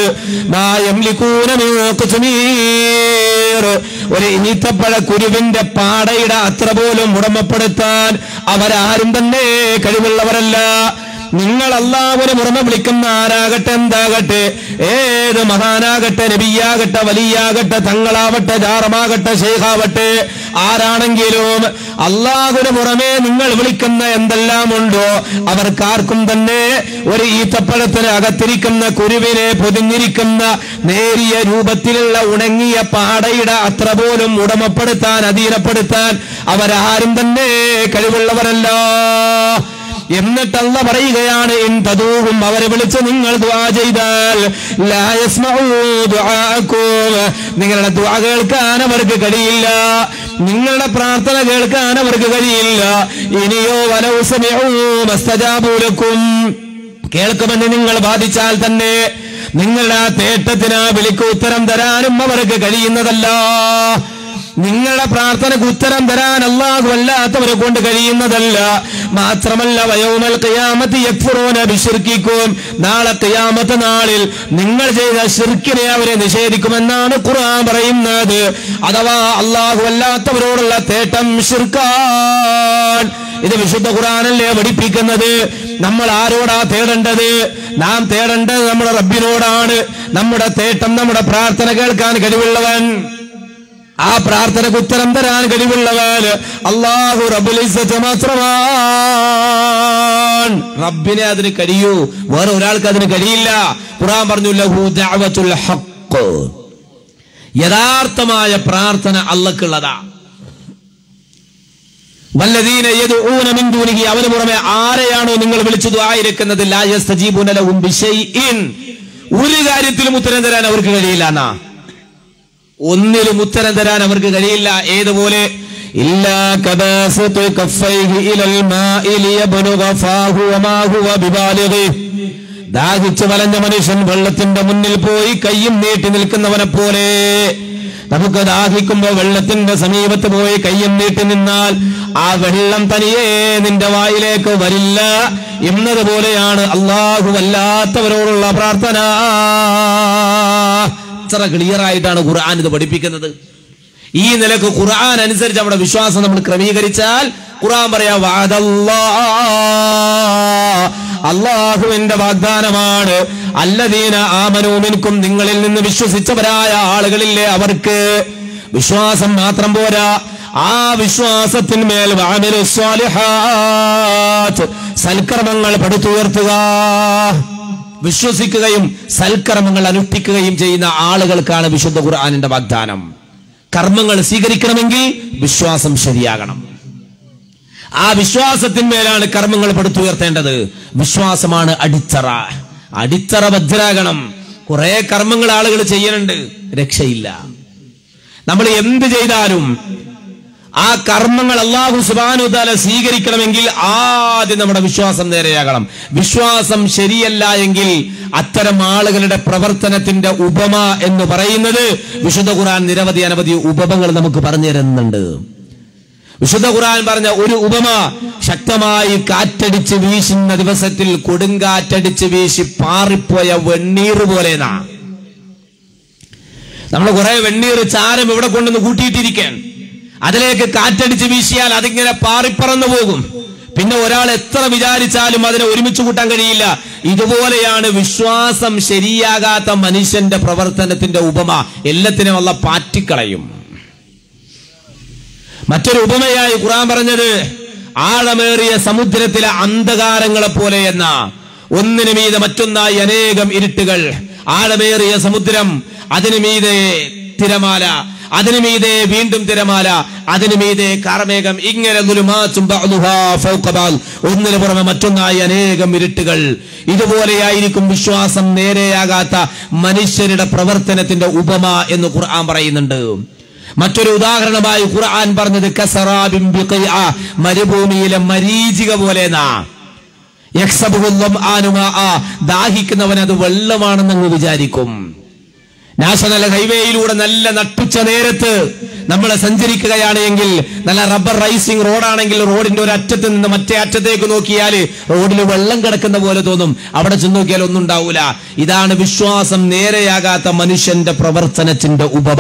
ഒരു ഇനിത്തപ്പഴ കുരുവിന്റെ പാടയുടെ അത്ര പോലും ഉടമപ്പെടുത്താൻ അവരാരും തന്നെ കഴിവുള്ളവരല്ല നിങ്ങൾ അള്ളാഹുവിനെ പുറമെ വിളിക്കുന്ന ആരാകട്ടെ എന്താകട്ടെ ഏത് മഹാനാകട്ടെ നബിയാകട്ടെ വലിയാകട്ടെ തങ്ങളാവട്ടെ ജാറമാകട്ടെ ഷെയ്ഖാവട്ടെ ആരാണെങ്കിലും അള്ളാഹുവിന് പുറമെ നിങ്ങൾ വിളിക്കുന്ന എന്തെല്ലാം ഉണ്ടോ അവർക്കാർക്കും തന്നെ ഒരു ഈത്തപ്പഴത്തിന് അകത്തിരിക്കുന്ന കുരുവിനെ പൊതിഞ്ഞിരിക്കുന്ന നേരിയ രൂപത്തിലുള്ള ഉണങ്ങിയ പാടയുടെ അത്ര പോലും ഉടമപ്പെടുത്താൻ അധീനപ്പെടുത്താൻ അവരാരും തന്നെ കഴിവുള്ളവരല്ല എന്നിട്ടല്ല പറയുകയാണ് ഇൻ തദൂവും അവരെ വിളിച്ച് നിങ്ങൾ ദുആ ചെയ്താൽ ലാ യസ്മഊ ദുആക്കും നിങ്ങളുടെ ദുആ കേൾക്കാൻ അവർക്ക് കഴിയില്ല നിങ്ങളുടെ പ്രാർത്ഥന കേൾക്കാൻ അവർക്ക് കഴിയില്ല ഇനിയോ വലൗ സമിഊ മസ്തജാബൂ ലക്കും കേൾക്കുമെന്ന് നിങ്ങൾ ബാധിച്ചാൽ തന്നെ നിങ്ങളുടെ ആ തേട്ടത്തിന് ആ വിളിക്ക് ഉത്തരം തരാനും അവർക്ക് കഴിയുന്നതല്ല നിങ്ങളുടെ പ്രാർത്ഥനയ്ക്ക് ഉത്തരം തരാൻ അല്ലാഹു അല്ലാത്തവരെ കൊണ്ട് കഴിയുന്നതല്ല മാത്രമല്ല വയോമൽ ഖിയാമത്ത് യക്ഫുറൂന ബിശിർക്കിക്കും നാളെ ഖിയാമത്ത് നാളിൽ നിങ്ങൾ ചെയ്ത ശിർക്കിനെ അവരെ നിഷേധിക്കുമെന്നാണ് ഖുർആൻ പറയുന്നത് അഥവാ അല്ലാഹു അല്ലാത്തവരോടുള്ള തേട്ടം ശിർക്കാൻ ഇത് വിശുദ്ധ ഖുർആനല്ലേ പഠിപ്പിക്കുന്നത് നമ്മൾ ആരോടാ തേടേണ്ടത് നാം തേടേണ്ടത് നമ്മുടെ റബ്ബിനോടാണ് നമ്മുടെ തേട്ടം നമ്മുടെ പ്രാർത്ഥന കേൾക്കാൻ കഴിവുള്ളവൻ ആ പ്രാർത്ഥനക്ക് ഉത്തരം തരാൻ കഴിവുള്ളവൻ അള്ളാഹു റബ്ബുൽ ഇസ്സത്ത് മാത്രമാണ് റബ്ബിനെ അതിന് കഴിയൂ വേറെ ഒരാൾക്ക് അതിന് കഴിയില്ല ഖുർആൻ പറഞ്ഞു ലഹു ദഅവത്തുൽ ഹഖ് യഥാർത്ഥമായ പ്രാർത്ഥന അള്ളക്കുള്ളതാ വല്ലദീന യദ്ഊന മിൻ ദൂനിഹി അവന് പുറമെ ആരെയാണോ നിങ്ങൾ വിളിച്ചു ദുആയിരിക്കുന്നത് ലാ യസ്തജീബൂന ലഹും ബിശൈഇൻ ഒരു കാര്യത്തിലും ഉത്തരം തരാൻ അവർക്ക് കഴിയില്ല എന്നാ ഒന്നിലും ഉത്തരം തരാൻ അവർക്ക് കഴിയില്ല ഏതുപോലെ ഇല്ലാ കബാസിതു കഫൈഹി ഇലൽ മാഇ ലിയബ്ലുഗ ഫാഹു വമാ ഹുവ ബിബാലിഗി ദാഹിച്ചു വലഞ്ഞ മനുഷ്യൻ വെള്ളത്തിന്റെ മുന്നിൽ പോയി കയ്യും നീട്ടി നിൽക്കുന്നവനെ പോലെ നമുക്ക് ദാഹിക്കുമ്പോ വെള്ളത്തിന്റെ സമീപത്ത് പോയി കയ്യും നീട്ടി നിന്നാൽ ആ വെള്ളം തനിയെ നിന്റെ വായിലേക്ക് വരില്ല എന്നതുപോലെയാണ് അള്ളാഹു വല്ലാത്തവരോടുള്ള പ്രാർത്ഥന അത്ര ക്ലിയർ ആയിട്ടാണ് ഖുർആൻ ഇത് പഠിപ്പിക്കുന്നത് ഈ നിലക്ക് ഖുർആൻ അനുസരിച്ച് നമ്മുടെ വിശ്വാസം നമ്മൾ ക്രമീകരിച്ചാൽ ഖുർആൻ പറയാ വാദല്ലാ അള്ളാഹുവിന്റെ വാഗ്ദാനമാണ് അല്ലദീന ആമനൂമിൻക്കും നിങ്ങളിൽ നിന്ന് വിശ്വസിച്ചവരായ ആളുകളില്ലേ അവർക്ക് വിശ്വാസം മാത്രം പോരാ ആ വിശ്വാസത്തിന്മേൽ വഅമിലു സ്വാലിഹാത്ത് സൽക്കർമ്മങ്ങൾ പടുത്തുയർത്തുക വിശ്വസിക്കുകയും സൽക്കർമ്മങ്ങൾ അനുഷ്ഠിക്കുകയും ചെയ്യുന്ന ആളുകൾക്കാണ് വിശുദ്ധ ഖുർആാനിന്റെ വാഗ്ദാനം കർമ്മങ്ങൾ സ്വീകരിക്കണമെങ്കിൽ വിശ്വാസം ശരിയാകണം ആ വിശ്വാസത്തിന്മേലാണ് കർമ്മങ്ങൾ പടുത്തുയർത്തേണ്ടത് വിശ്വാസമാണ് അടിത്തറ അടിത്തറ ഭദ്രാകണം കുറെ കർമ്മങ്ങൾ ആളുകൾ ചെയ്യുന്നുണ്ട് രക്ഷയില്ല നമ്മൾ എന്ത് ചെയ്താലും ആ കർമ്മങ്ങൾ അള്ളാഹു സുബാനുദാല സ്വീകരിക്കണമെങ്കിൽ ആദ്യം നമ്മുടെ വിശ്വാസം നേരെയാകണം വിശ്വാസം ശരിയല്ല എങ്കിൽ അത്തരം ആളുകളുടെ പ്രവർത്തനത്തിന്റെ ഉപമ എന്ന് പറയുന്നത് വിശുദ്ധ ഖുർആൻ നിരവധി അനവധി ഉപമകൾ നമുക്ക് പറഞ്ഞു തരുന്നുണ്ട് വിശുദ്ധ ഖുർആൻ പറഞ്ഞ ഒരു ഉപമ ശക്തമായി കാറ്റടിച്ച് വീശുന്ന ദിവസത്തിൽ കൊടുങ്കാറ്റടിച്ച് വീശി പാറിപ്പോയ വെണ്ണീർ പോലെന്നാ നമ്മൾ കുറെ വെണ്ണീർ ചാരം ഇവിടെ കൊണ്ടുവന്ന് കൂട്ടിയിട്ടിരിക്കാൻ അതിലേക്ക് കാറ്റടിച്ച് വീശിയാൽ അതിങ്ങനെ പാറിപ്പറന്നു പോകും പിന്നെ ഒരാൾ എത്ര വിചാരിച്ചാലും അതിനെ ഒരുമിച്ച് കൂട്ടാൻ കഴിയില്ല ഇതുപോലെയാണ് വിശ്വാസം ശരിയാകാത്ത മനുഷ്യന്റെ പ്രവർത്തനത്തിന്റെ ഉപമ എല്ലാത്തിനും ഉള്ള പാറ്റിക്കളയും മറ്റൊരു ഉപമയായി ഖുറാൻ പറഞ്ഞത് ആഴമേറിയ സമുദ്രത്തിലെ അന്ധകാരങ്ങളെ പോലെ എന്ന ഒന്നിനു മീതെ മറ്റൊന്നായി അനേകം ഇരുട്ടുകൾ ആഴമേറിയ സമുദ്രം അതിനു മീതെ തിരമാല അതിനു മീതെ വീണ്ടും തിരമാല അതിനു മീതെ കാർമേഘം ഇങ്ങനെ ദുലുമാത്തും ബഅ്ദുഹാ ഫൗക ബഅദ്. ഒന്നിനു പുറമെ മറ്റൊന്നായി അനേകം ഇരുട്ടുകൾ ഇതുപോലെയായിരിക്കും വിശ്വാസം നേരെയാകാത്ത മനുഷ്യരുടെ പ്രവർത്തനത്തിന്റെ ഉപമ എന്ന് ഖുർആൻ പറയുന്നുണ്ട് മറ്റൊരു ഉദാഹരണമായി ഖുർആൻ പറഞ്ഞത് കസറാബിൻ ബിഖിഅ, മരുഭൂമിയിലെ മരീചിക പോലെന്നാ യക്സബുഹുല്ലം ആനുമാ ദാഹിക്കുന്നവൻ അത് വെള്ളമാണെന്നങ്ങ് വിചാരിക്കും നാഷണൽ ഹൈവേയിലൂടെ നല്ല നട്ടുച്ച നേരത്ത് നമ്മൾ സഞ്ചരിക്കുകയാണ് എങ്കിൽ നല്ല റബ്ബർ റൈസിംഗ് റോഡാണെങ്കിൽ റോഡിന്റെ ഒരു അറ്റത്ത് നിന്ന് മറ്റേ അറ്റത്തേക്ക് നോക്കിയാൽ റോഡിൽ വെള്ളം കിടക്കുന്ന പോലെ തോന്നും അവിടെ ചെന്ന് നോക്കിയാൽ ഒന്നും ഉണ്ടാവൂല ഇതാണ് വിശ്വാസം നേരെയാകാത്ത മനുഷ്യന്റെ പ്രവർത്തനത്തിന്റെ ഉപമ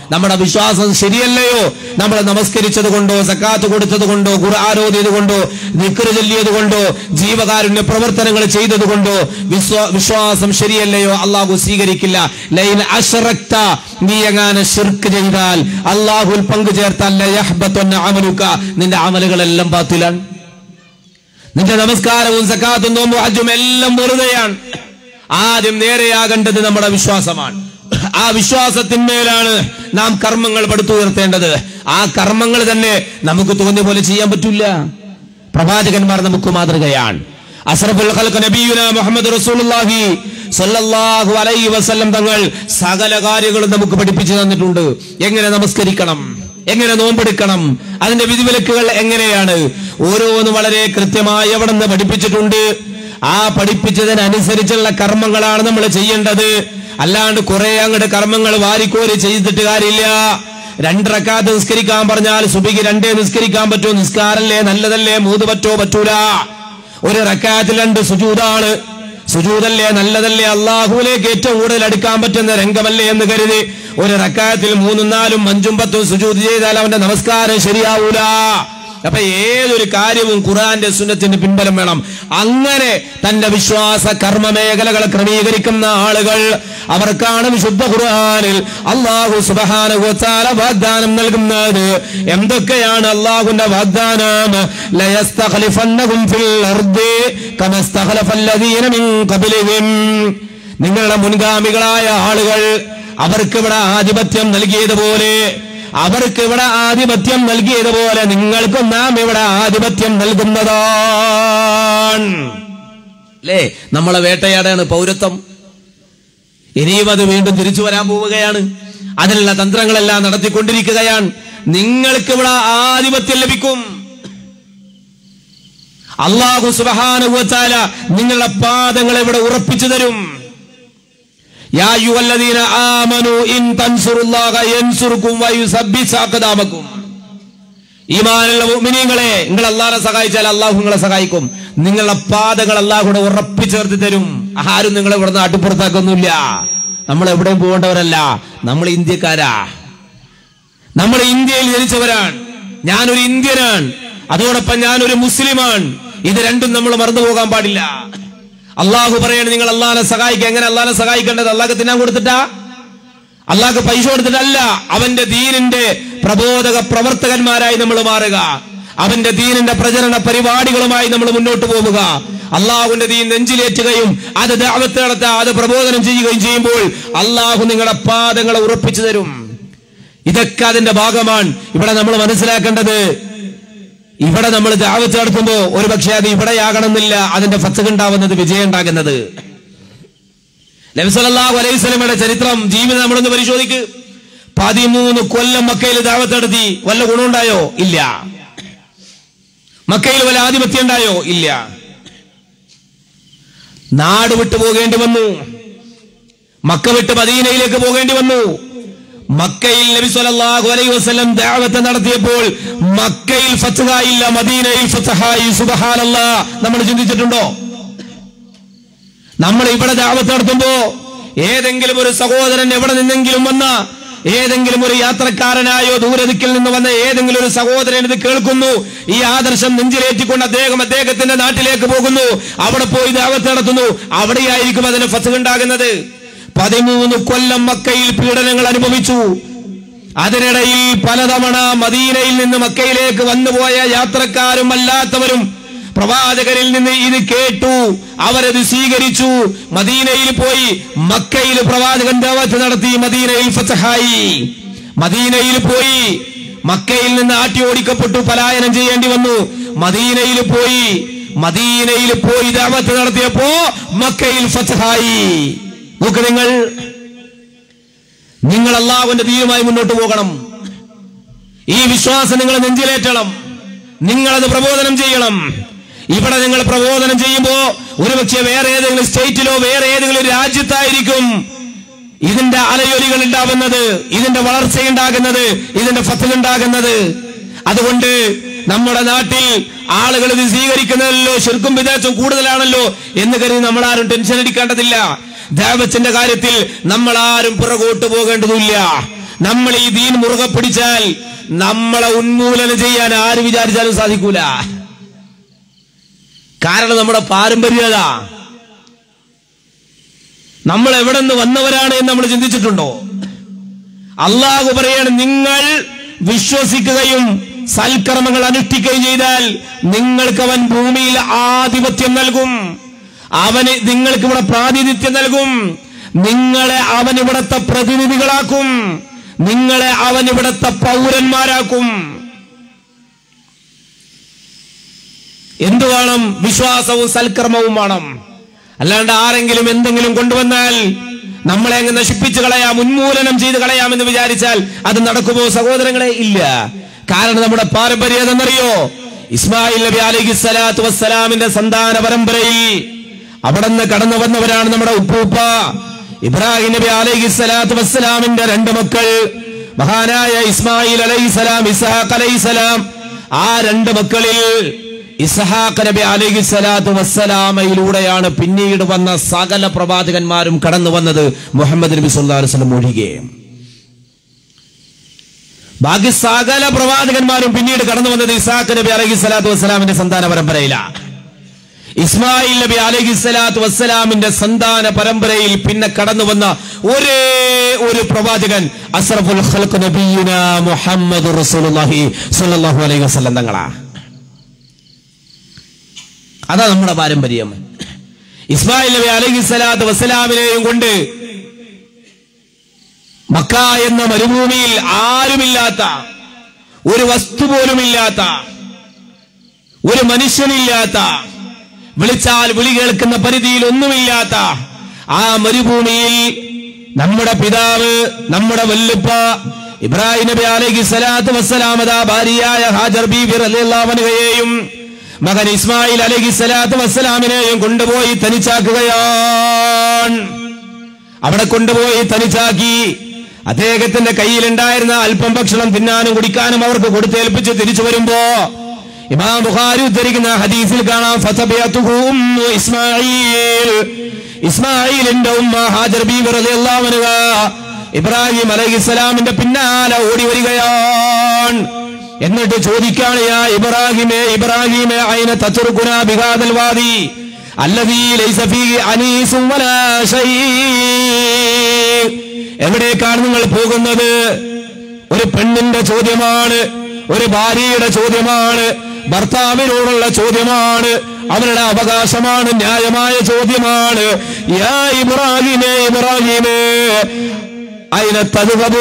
നമ്മുടെ വിശ്വാസം ശരിയല്ലയോ നമ്മൾ നമസ്കരിച്ചത് കൊണ്ടോ സക്കാത്ത് കൊടുത്തത് കൊണ്ടോ ഖുർആാനോദിയത് കൊണ്ടോ നിക്കറ് ചൊല്ലിയത് കൊണ്ടോ ജീവകാരുണ്യ പ്രവർത്തനങ്ങൾ ചെയ്തത് കൊണ്ടോ വിശ്വാ- വിശ്വാസം ശരിയല്ലയോ അള്ളാഹു സ്വീകരിക്കില്ല ലൈൻ അഷറക്ത നീ എങ്ങാനും ഷിർക്ക് ചെയ്താൽ അള്ളാഹുൽ പങ്കു ചേർത്താൽ ലയഹ്ബത്തുന്ന അമലുക നിന്റെ അമലുകളെല്ലാം ബാത്തിലാണ് നിന്റെ നമസ്കാരവും സക്കാത്തും നോമ്പും ഹജ്ജും എല്ലാം വെറുതെയാണ് ആദ്യം നേരെയാകേണ്ടത് നമ്മുടെ വിശ്വാസമാണ് ആ വിശ്വാസത്തിന്മേലാണ് നാം കർമ്മങ്ങൾ പടുത്തുയർത്തേണ്ടത് ആ കർമ്മങ്ങൾ തന്നെ നമുക്ക് തോന്നിയ പോലെ ചെയ്യാൻ പറ്റില്ല പ്രവാചകന്മാർ നമുക്ക് മാതൃകയാണ് അസ്റഫുൽ ഖൽഖ് നബിയുന മുഹമ്മദ് റസൂലുള്ളാഹി സ്വല്ലല്ലാഹു അലൈഹി വസല്ലം തങ്ങൾ സകല കാര്യങ്ങളും നമുക്ക് പഠിപ്പിച്ചു തന്നിട്ടുണ്ട് എങ്ങനെ നമസ്കരിക്കണം എങ്ങനെ നോമ്പെടുക്കണം അതിന്റെ വിധിവിലക്കുകൾ എങ്ങനെയാണ് ഓരോന്നും വളരെ കൃത്യമായി അവിടെ നിന്ന് പഠിപ്പിച്ചിട്ടുണ്ട് ആ പഠിപ്പിച്ചതിനനുസരിച്ചുള്ള കർമ്മങ്ങളാണ് നമ്മൾ ചെയ്യേണ്ടത് അല്ലാണ്ട് കുറെ അങ്ങോട്ട് കർമ്മങ്ങൾ വാരിക്കോരി ചെയ്തിട്ട് കാര്യമില്ല രണ്ടരക്കാത്ത് നിസ്കരിക്കാൻ പറഞ്ഞാൽ സുബിക്ക് രണ്ടേ നിസ്കരിക്കാൻ പറ്റുമോ നിസ്കാരല്ലേ നല്ലതല്ലേ മൂന്ന് പറ്റോ പറ്റൂല ഒരു റക്കാത്തിൽ രണ്ട് സുജൂതാണ് സുജൂതല്ലേ നല്ലതല്ലേ അള്ളാഹുവിലേക്ക് ഏറ്റവും കൂടുതൽ അടുക്കാൻ പറ്റുന്ന രംഗമല്ലേ എന്ന് കരുതി ഒരു റക്കാത്തിൽ മൂന്നും നാലും അഞ്ചും പത്തും സുജൂത് ചെയ്താൽ അവന്റെ നമസ്കാരം ശരിയാവൂല അപ്പൊ ഏതൊരു കാര്യവും ഖുറാന്റെ സുന്നത്തിന് പിൻബലം വേണം അങ്ങനെ തന്റെ വിശ്വാസ കർമ്മ മേഖലകൾ ക്രമീകരിക്കുന്ന ആളുകൾ അവർക്കാണ് വിശുദ്ധ ഖുർആനിൽ അള്ളാഹു സുബഹാനുഗോച്ചാല വാഗ്ദാനം നൽകുന്നത് എന്തൊക്കെയാണ് അള്ളാഹുന്റെ വാഗ്ദാനം ലയസ്തഖലിഫന്നഹും ഫിൽ അർദി കമസ്തഖലഫല്ലദീന മിൻ ഖബലിഹിം നിങ്ങളുടെ മുൻഗാമികളായ ആളുകൾ അവർക്ക് ഇവിടെ ആധിപത്യം നൽകിയതുപോലെ അവർക്ക് ഇവിടെ ആധിപത്യം നൽകിയതുപോലെ നിങ്ങൾക്കും നാം ഇവിടെ ആധിപത്യം നൽകുന്നതാണ് അല്ലേ നമ്മളെ വേട്ടയാടാണ് പൗരത്വം ഇനിയും അത് വീണ്ടും തിരിച്ചു വരാൻ പോവുകയാണ് അതിനുള്ള തന്ത്രങ്ങളെല്ലാം നടത്തിക്കൊണ്ടിരിക്കുകയാണ് നിങ്ങൾക്ക് ഇവിടെ ആധിപത്യം ലഭിക്കും അള്ളാഹു സുബഹാനുവച്ചാല നിങ്ങളുടെ പാദങ്ങൾ ഇവിടെ ഉറപ്പിച്ചു തരും യാ അയ്യുഹല്ലദീന ആമനു ഇൻ തൻസുറുല്ലാഹ യൻസുറുക്കും വയുസബ്ബിത് അഖദാമക്കും ഈമാനുള്ള മുഅ്മിനീങ്ങളെ നിങ്ങൾ അള്ളാഹനെ സഹായിച്ചാൽ അള്ളാഹു നിങ്ങളെ സഹായിക്കും നിങ്ങളുടെ പാദങ്ങൾ അള്ളാഹുടെ ഉറപ്പിച്ചേർത്ത് തരും ആരും നിങ്ങളെ ഇവിടെ നിന്ന് അട്ടുപുറത്താക്കൊന്നുമില്ല നമ്മൾ എവിടെയും പോകേണ്ടവരല്ല നമ്മൾ ഇന്ത്യക്കാരാ നമ്മൾ ഇന്ത്യയിൽ ജനിച്ചവരാണ് ഞാനൊരു ഇന്ത്യനാണ് അതോടൊപ്പം ഞാനൊരു മുസ്ലിമാണ് ഇത് രണ്ടും നമ്മൾ മറന്നു പോകാൻ പാടില്ല അള്ളാഹു പറയാണ് നിങ്ങൾ അള്ളാഹിനെ സഹായിക്കുക എങ്ങനെ അള്ളാഹിനെ സഹായിക്കേണ്ടത് അള്ളാഹ് തിന്നാൻ കൊടുത്തിട്ടാ അള്ളാഹ് പൈസ കൊടുത്തിട്ടല്ല അവന്റെ ദീനിന്റെ പ്രബോധക പ്രവർത്തകന്മാരായി നമ്മൾ മാറുക അവന്റെ ദീനിന്റെ പ്രചരണ പരിപാടികളുമായി നമ്മൾ മുന്നോട്ട് പോവുക അള്ളാഹുവിന്റെ ദീൻ നെഞ്ചിലേറ്റുകയും അത് ദാവത്ത് നടത്തുക അത് പ്രബോധനം ചെയ്യുകയും ചെയ്യുമ്പോൾ അള്ളാഹു നിങ്ങളുടെ പാദങ്ങളെ ഉറപ്പിച്ചു തരും ഇതൊക്കെ അതിന്റെ ഭാഗമാണ് ഇവിടെ നമ്മൾ മനസ്സിലാക്കേണ്ടത് ഇവിടെ നമ്മൾ ദാവത്ത് നടത്തുമ്പോ ഒരുപക്ഷെ അത് ഇവിടെയാകണമെന്നില്ല അതിന്റെ ഫത്തക ഉണ്ടാവുന്നത് വിജയം ഉണ്ടാകുന്നത് നബിസല്ലാഹു അലൈഹി സ്വലമയുടെ ചരിത്രം ജീവിതം നമ്മളൊന്ന് പരിശോധിക്ക് പതിമൂന്ന് കൊല്ലം മക്കയിൽ ദാവത്ത് നടത്തി വല്ല ഗുണമുണ്ടായോ ഇല്ല മക്കയിൽ വല്ല ആധിപത്യം ഉണ്ടായോ ഇല്ല നാട് വിട്ടു പോകേണ്ടി വന്നു മക്ക വിട്ട് മദീനയിലേക്ക് പോകേണ്ടി വന്നു മക്കയിൽ നബി സല്ലല്ലാഹു അലൈഹി വസല്ലം ദഅവത്ത് നടത്തിയപ്പോൾ മക്കയിൽ ഫത്ഹായില്ല മദീനയിൽ ഫത്ഹായി സുബ്ഹാനല്ലാഹ് നമ്മൾ ചിന്തിച്ചിട്ടുണ്ടോ നമ്മൾ ഇവിടെ ദാവത്ത് നടത്തുമ്പോ ഏതെങ്കിലും ഒരു സഹോദരൻ എവിടെ നിന്നെങ്കിലും വന്ന ഏതെങ്കിലും ഒരു യാത്രക്കാരനായോ ദൂരദിക്കിൽ നിന്ന് വന്ന ഏതെങ്കിലും ഒരു സഹോദരൻ ഇത് കേൾക്കുന്നു ഈ ആദർശം നെഞ്ചിലേറ്റിക്കൊണ്ട് അദ്ദേഹം അദ്ദേഹത്തിന്റെ നാട്ടിലേക്ക് പോകുന്നു അവിടെ പോയി ദാവത്ത് നടത്തുന്നു അവിടെയായിരിക്കും അതിന് ഫത്ത് ഉണ്ടാകുന്നത് പതിമൂന്ന് കൊല്ലം മക്കയിൽ പീഡനങ്ങൾ അനുഭവിച്ചു അതിനിടയിൽ പലതവണ മദീനയിൽ നിന്ന് മക്കയിലേക്ക് വന്നുപോയ യാത്രക്കാരും അല്ലാത്തവരും പ്രവാചകരിൽ നിന്ന് ഇത് കേട്ടു അവരത് സ്വീകരിച്ചു മദീനയിൽ പോയി മക്കയിൽ പ്രവാചകൻ ദാവത്ത് നടത്തി മദീനയിൽ ഫസഹായി മദീനയിൽ പോയി മക്കയിൽ നിന്ന് ആട്ടി ഓടിക്കപ്പെട്ടു പലായനം ചെയ്യേണ്ടി വന്നു മദീനയിൽ പോയി മദീനയിൽ പോയി ദാവത്ത് നടത്തിയപ്പോ മക്കയിൽ ഫസഹായി നോക്ക് നിങ്ങൾ നിങ്ങൾ അള്ളാഹുവിന്റെ തീരുമായി മുന്നോട്ട് പോകണം ഈ വിശ്വാസം നിങ്ങൾ നെഞ്ചിലേറ്റണം നിങ്ങളത് പ്രബോധനം ചെയ്യണം ഇവിടെ നിങ്ങൾ പ്രബോധനം ചെയ്യുമ്പോ ഒരുപക്ഷെ വേറെ ഏതെങ്കിലും സ്റ്റേറ്റിലോ വേറെ ഏതെങ്കിലും രാജ്യത്തായിരിക്കും ഇതിന്റെ അലയൊലികൾ ഉണ്ടാവുന്നത് ഇതിന്റെ വളർച്ചയുണ്ടാകുന്നത് ഇതിന്റെ ഫത്തുണ്ടാകുന്നത് അതുകൊണ്ട് നമ്മുടെ നാട്ടിൽ ആളുകൾ ഇത് സ്വീകരിക്കുന്നതല്ലോ ശിർക്കും വിദേശം കൂടുതലാണല്ലോ എന്ന് കരുതി നമ്മൾ ആരും ടെൻഷൻ അടിക്കേണ്ടതില്ല ദേവത്തിന്റെ കാര്യത്തിൽ നമ്മൾ ആരും പുറകോട്ട് പോകേണ്ടതില്ല നമ്മൾ ഈ ദീൻ മുറുകെ പിടിച്ചാൽ നമ്മളെ ഉന്മൂലനം ചെയ്യാൻ ആര് വിചാരിച്ചാലും സാധിക്കൂല കാരണം നമ്മുടെ പാരമ്പര്യത നമ്മൾ എവിടെ നിന്ന് വന്നവരാണ് എന്ന് നമ്മൾ ചിന്തിച്ചിട്ടുണ്ടോ അള്ളാഹു പറയാണ് നിങ്ങൾ വിശ്വസിക്കുകയും സൽക്കർമ്മങ്ങൾ അനുഷ്ഠിക്കുകയും ചെയ്താൽ നിങ്ങൾക്ക് അവൻ ഭൂമിയിൽ ആധിപത്യം നൽകും അവന് നിങ്ങൾക്ക് ഇവിടെ പ്രാതിനിധ്യം നൽകും നിങ്ങളെ അവൻ ഇവിടത്തെ പ്രതിനിധികളാക്കും നിങ്ങളെ അവൻ ഇവിടത്തെ പൗരന്മാരാക്കും എന്തു വേണം വിശ്വാസവും സൽക്കർമ്മവും വേണം അല്ലാണ്ട് ആരെങ്കിലും എന്തെങ്കിലും കൊണ്ടുവന്നാൽ നമ്മളെ അങ്ങ് നശിപ്പിച്ചു കളയാം ഉന്മൂലനം ചെയ്ത് കളയാമെന്ന് വിചാരിച്ചാൽ അത് നടക്കുമോ സഹോദരങ്ങളെ ഇല്ല കാരണം നമ്മുടെ പാരമ്പര്യം ഏതെന്നറിയോ ഇസ്മായിൽ നബി അലൈഹി സ്വലാത്തു വസ്സലാമിന്റെ സന്താന പരമ്പരയിൽ അവിടെ നിന്ന് കടന്നു വന്നവരാണ് നമ്മുടെ ഉപ്പൂപ്പ ഇബ്രാഹിം നബി അലൈഹി സ്വലാത്തു വസ്സലാമിന്റെ രണ്ട് മക്കൾ മഹാനായ ഇസ്മായിൽ അലൈഹിസലാം ഇസ്ഹാഖ് അലൈഹിസലാം ആ രണ്ട് മക്കളിൽ ഇസ്ഹാഖ് നബി അലൈഹി സ്വലാത്തു വസ്സലാമയിലൂടെയാണ് പിന്നീട് വന്ന സകല പ്രവാചകന്മാരും കടന്നു വന്നത് മുഹമ്മദ് നബി സല്ലല്ലാഹു അലൈഹി വസല്ലം ഒഴികെ ബാക്കി സകല പ്രവാചകന്മാരും പിന്നീട് കടന്നു വന്നത് ഇസാഖ് നബി അലൈഹി സ്വലാത്തു വസ്സലാമിന്റെ സന്താന പരമ്പരയിലാണ് ഇസ്മായിൽ നബി അലൈഹി സ്വലാത്തു വസ്സലാമിന്റെ സന്താന പരമ്പരയിൽ പിന്നെ കടന്നു വന്ന ഒരേ ഒരു പ്രവാചകൻ അസ്റഫുൽ ഖൽഖ് നബിയുന മുഹമ്മദ് റസൂലുള്ളാഹി സ്വല്ലല്ലാഹു അലൈഹി വസല്ലം തങ്ങളാ അതാ നമ്മുടെ പാരമ്പര്യം ഇസ്മായിൽ നബി അലൈഹി സ്വലാത്തു വസ്സലാമിനെയും കൊണ്ട് മക്ക എന്ന മരുഭൂമിയിൽ ആരുമില്ലാത്ത ഒരു വസ്തു പോലുമില്ലാത്ത ഒരു മനുഷ്യനില്ലാത്ത വിളിച്ചാൽ വിളി കേൾക്കുന്ന പരിധിയിൽ ഒന്നുമില്ലാത്ത ആ മരുഭൂമിയിൽ നമ്മുടെ പിതാവ് നമ്മുടെ വല്ലുപ്പ ഇബ്രാഹിം നബി അലൈഹി സ്വലാത്തു വസ്സലാമത ഭാര്യയായ ഹാജർ ബീബി റളിയല്ലാഹുവിനെയും മകൻ ഇസ്മായിൽ അലൈഹി സ്വലാത്തു വസ്സലാമിനെയും കൊണ്ടുപോയി തനിച്ചാക്കുകയാണ് അവിടെ കൊണ്ടുപോയി തനിച്ചാക്കി അദ്ദേഹത്തിന്റെ കയ്യിലുണ്ടായിരുന്ന അല്പം ഭക്ഷണം തിന്നാനും കുടിക്കാനും അവർക്ക് കൊടുത്തേൽപ്പിച്ച് തിരിച്ചു വരുമ്പോ ഇമാം ബുഖാരി ഉദ്ധരിക്കുന്ന ഹദീസിൽ കാണാം ഫതബിയതുഹു ഉമ്മു ഇസ്മായിൽ ഇസ്മായിലിന്റെ ഉമ്മ ഹാജർ ബീബി റളിയല്ലാഹു അൻഹ ഇബ്രാഹിം അലൈഹിസ്സലാമിന്റെ പിന്നാലെ ഓടി വരികയാണ് എന്നിട്ട് ചോദിക്കാണ് യാ ഇബ്രാഹിമേ ഇബ്രാഹിമേ അയിന തത്റുകുന ബിഹാദൽ വാദി അല്ലദീ ലൈസ ഫീഹി അനീസും വലാ ശൈ എവിടേക്കാണ് നിങ്ങൾ പോകുന്നത് ഒരു പെണ്ണിന്റെ ചോദ്യമാണ് ഒരു ഭാര്യയുടെ ചോദ്യമാണ് ഭർത്താവിനോടുള്ള ചോദ്യമാണ് അവരുടെ അവകാശമാണ് ന്യായമായ ചോദ്യമാണ് യാ ഇബ്രാഹിമേ ഇബ്രാഹിമേ അയിനെ തതുകബു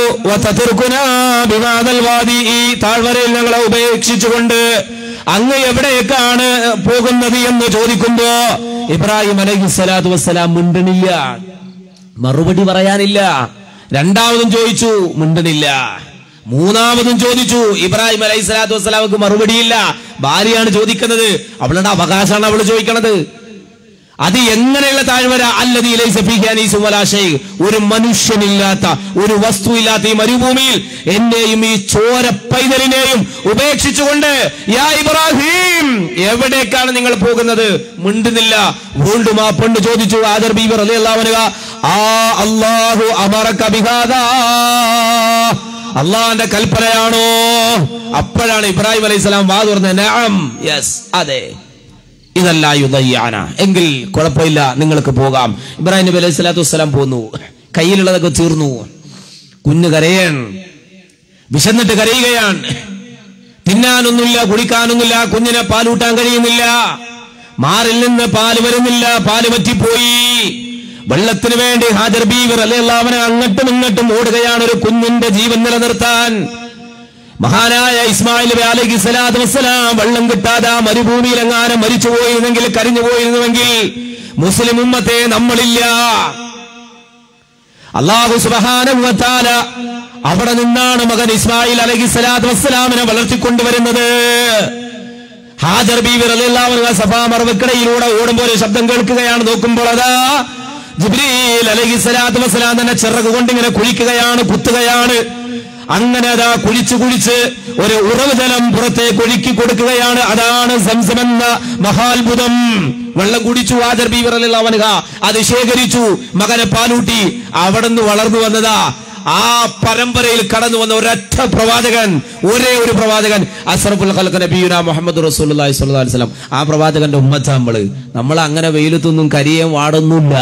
വാദി ഈ താഴ്വരയിൽ ഞങ്ങളെ ഉപേക്ഷിച്ചുകൊണ്ട് അങ്ങ് എവിടേക്കാണ് പോകുന്നത് എന്ന് ചോദിക്കുമ്പോ ഇബ്രാഹിം അലൈഹി സ്വലാത്തു വസ്സലാം മിണ്ടണില്ല മറുപടി പറയാനില്ല രണ്ടാമതും ചോദിച്ചു മിണ്ടണില്ല മൂന്നാമതും ചോദിച്ചു ഇബ്രാഹിം അലൈഹി സ്വലാത്തു വസ്സലാമക്ക് മറുപടിയില്ല ഭാര്യയാണ് ചോദിക്കുന്നത് അവളുടെ അവകാശമാണ് അവൾ ചോദിക്കണത് അത് എങ്ങനെയുള്ള താഴ്വര അല്ലതീ ലൈസ ഫീഹി അനീസും വലാ ഷൈ. ഒരു മനുഷ്യനില്ലാത്ത ഒരു വസ്തു ഇല്ലാത്ത ഈ മരുഭൂമിയിൽ എന്നെയും ഈ ചോര പൈതലിനെയും ഉപേക്ഷിച്ചുകൊണ്ട് യാ ഇബ്രാഹിം എവിടേക്കാണ് നിങ്ങൾ പോകുന്നത് മിണ്ടുന്നില്ല വീണ്ടും ആ പെണ്ണ് ചോദിച്ചു ആദർ ബീബർ അലി അള്ളാഹുനുക ആ അള്ളാഹു അമറക്ക ബിഹാദാ അള്ളാന്റെ കൽപ്പനയാണോ അപ്പോഴാണ് ഇബ്രാഹിം അലൈഹി സ്വലാം വാ തുറന്നത് നഅം യെസ് അതെ ഇതല്ല യുദയ്യാന എങ്കിൽ കുഴപ്പമില്ല നിങ്ങൾക്ക് പോകാം ഇബ്രാഹിം നബി അലൈഹി സ്വലാത്തു വസ്സലാം പോന്നു കയ്യിലുള്ളതൊക്കെ തീർന്നു കുഞ്ഞ് കരയൻ വിശന്നിട്ട് കരയുകയാണ് തിന്നാനൊന്നുമില്ല കുടിക്കാനൊന്നുമില്ല കുഞ്ഞിനെ പാലൂട്ടാൻ കഴിയുന്നില്ല മാറിൽ നിന്ന് പാല് വരുന്നില്ല പാല് പറ്റിപ്പോയി വെള്ളത്തിന് വേണ്ടി ഹാജർ ബീവർ അല്ലെ അവനെ അങ്ങോട്ടും ഇങ്ങോട്ടും ഓടുകയാണ് ഒരു കുഞ്ഞിന്റെ ജീവൻ നിലനിർത്താൻ മഹാനായ ഇസ്മായിൽ നബി അലൈഹി സ്വലാത്തു വസ്സലാം വെള്ളം കിട്ടാതെ ആ മരുഭൂമിയിൽ എങ്ങാനും മരിച്ചു പോയിരുന്നെങ്കിൽ കരിഞ്ഞു പോയിരുന്നുവെങ്കിൽ മുസ്ലിം ഉമ്മത്തെ നമ്മളില്ല അള്ളാഹു സുബഹാനുവത്താല അവിടെ നിന്നാണ് മകൻ ഇസ്മായിൽ അലൈഹി സ്വലാത്തു വസ്സലാമിനെ വളർത്തിക്കൊണ്ടുവരുന്നത് ഹാജർ ബീവി റളിയല്ലാഹു സഫാ മറവക്കിടയിലൂടെ ഓടുമ്പോൾ ഒരു ശബ്ദം കേൾക്കുകയാണ് നോക്കുമ്പോൾ അതാ ജിബ്രീൽ അലൈഹി സ്വലാത്തു വസ്സലാം തന്നെ ചിറക് കൊണ്ട് ഇങ്ങനെ കുഴിക്കുകയാണ് കുത്തുകയാണ് അങ്ങനെ അതാ കുഴിച്ചു കുഴിച്ച് ഒരു ഉറവ് ജലം പുറത്തേക്ക് ഒഴുക്കി കൊടുക്കുകയാണ് അതാണ് സംസം എന്ന മഹാത്ഭുതം വെള്ളം കുടിച്ചു ആദർ ബീവർ അവനുക അത് ശേഖരിച്ചു മകനെ പാലൂട്ടി അവിടുന്ന് വളർന്നു വന്നതാ ആ പരമ്പരയിൽ കടന്നു വന്ന ഒരൊറ്റ പ്രവാചകൻ ഒരേ ഒരു പ്രവാചകൻ അസറഫുൽ ഖൽഖ് നബിയുന മുഹമ്മദ് റസൂലുള്ളാഹി സ്വല്ലല്ലാഹു അലൈഹി വസല്ലം ആ പ്രവാചകന്റെ ഉമ്മത്ത നമ്മള് നമ്മൾ അങ്ങനെ വെയിലത്തൊന്നും കരിയാൻ വാടുന്നില്ല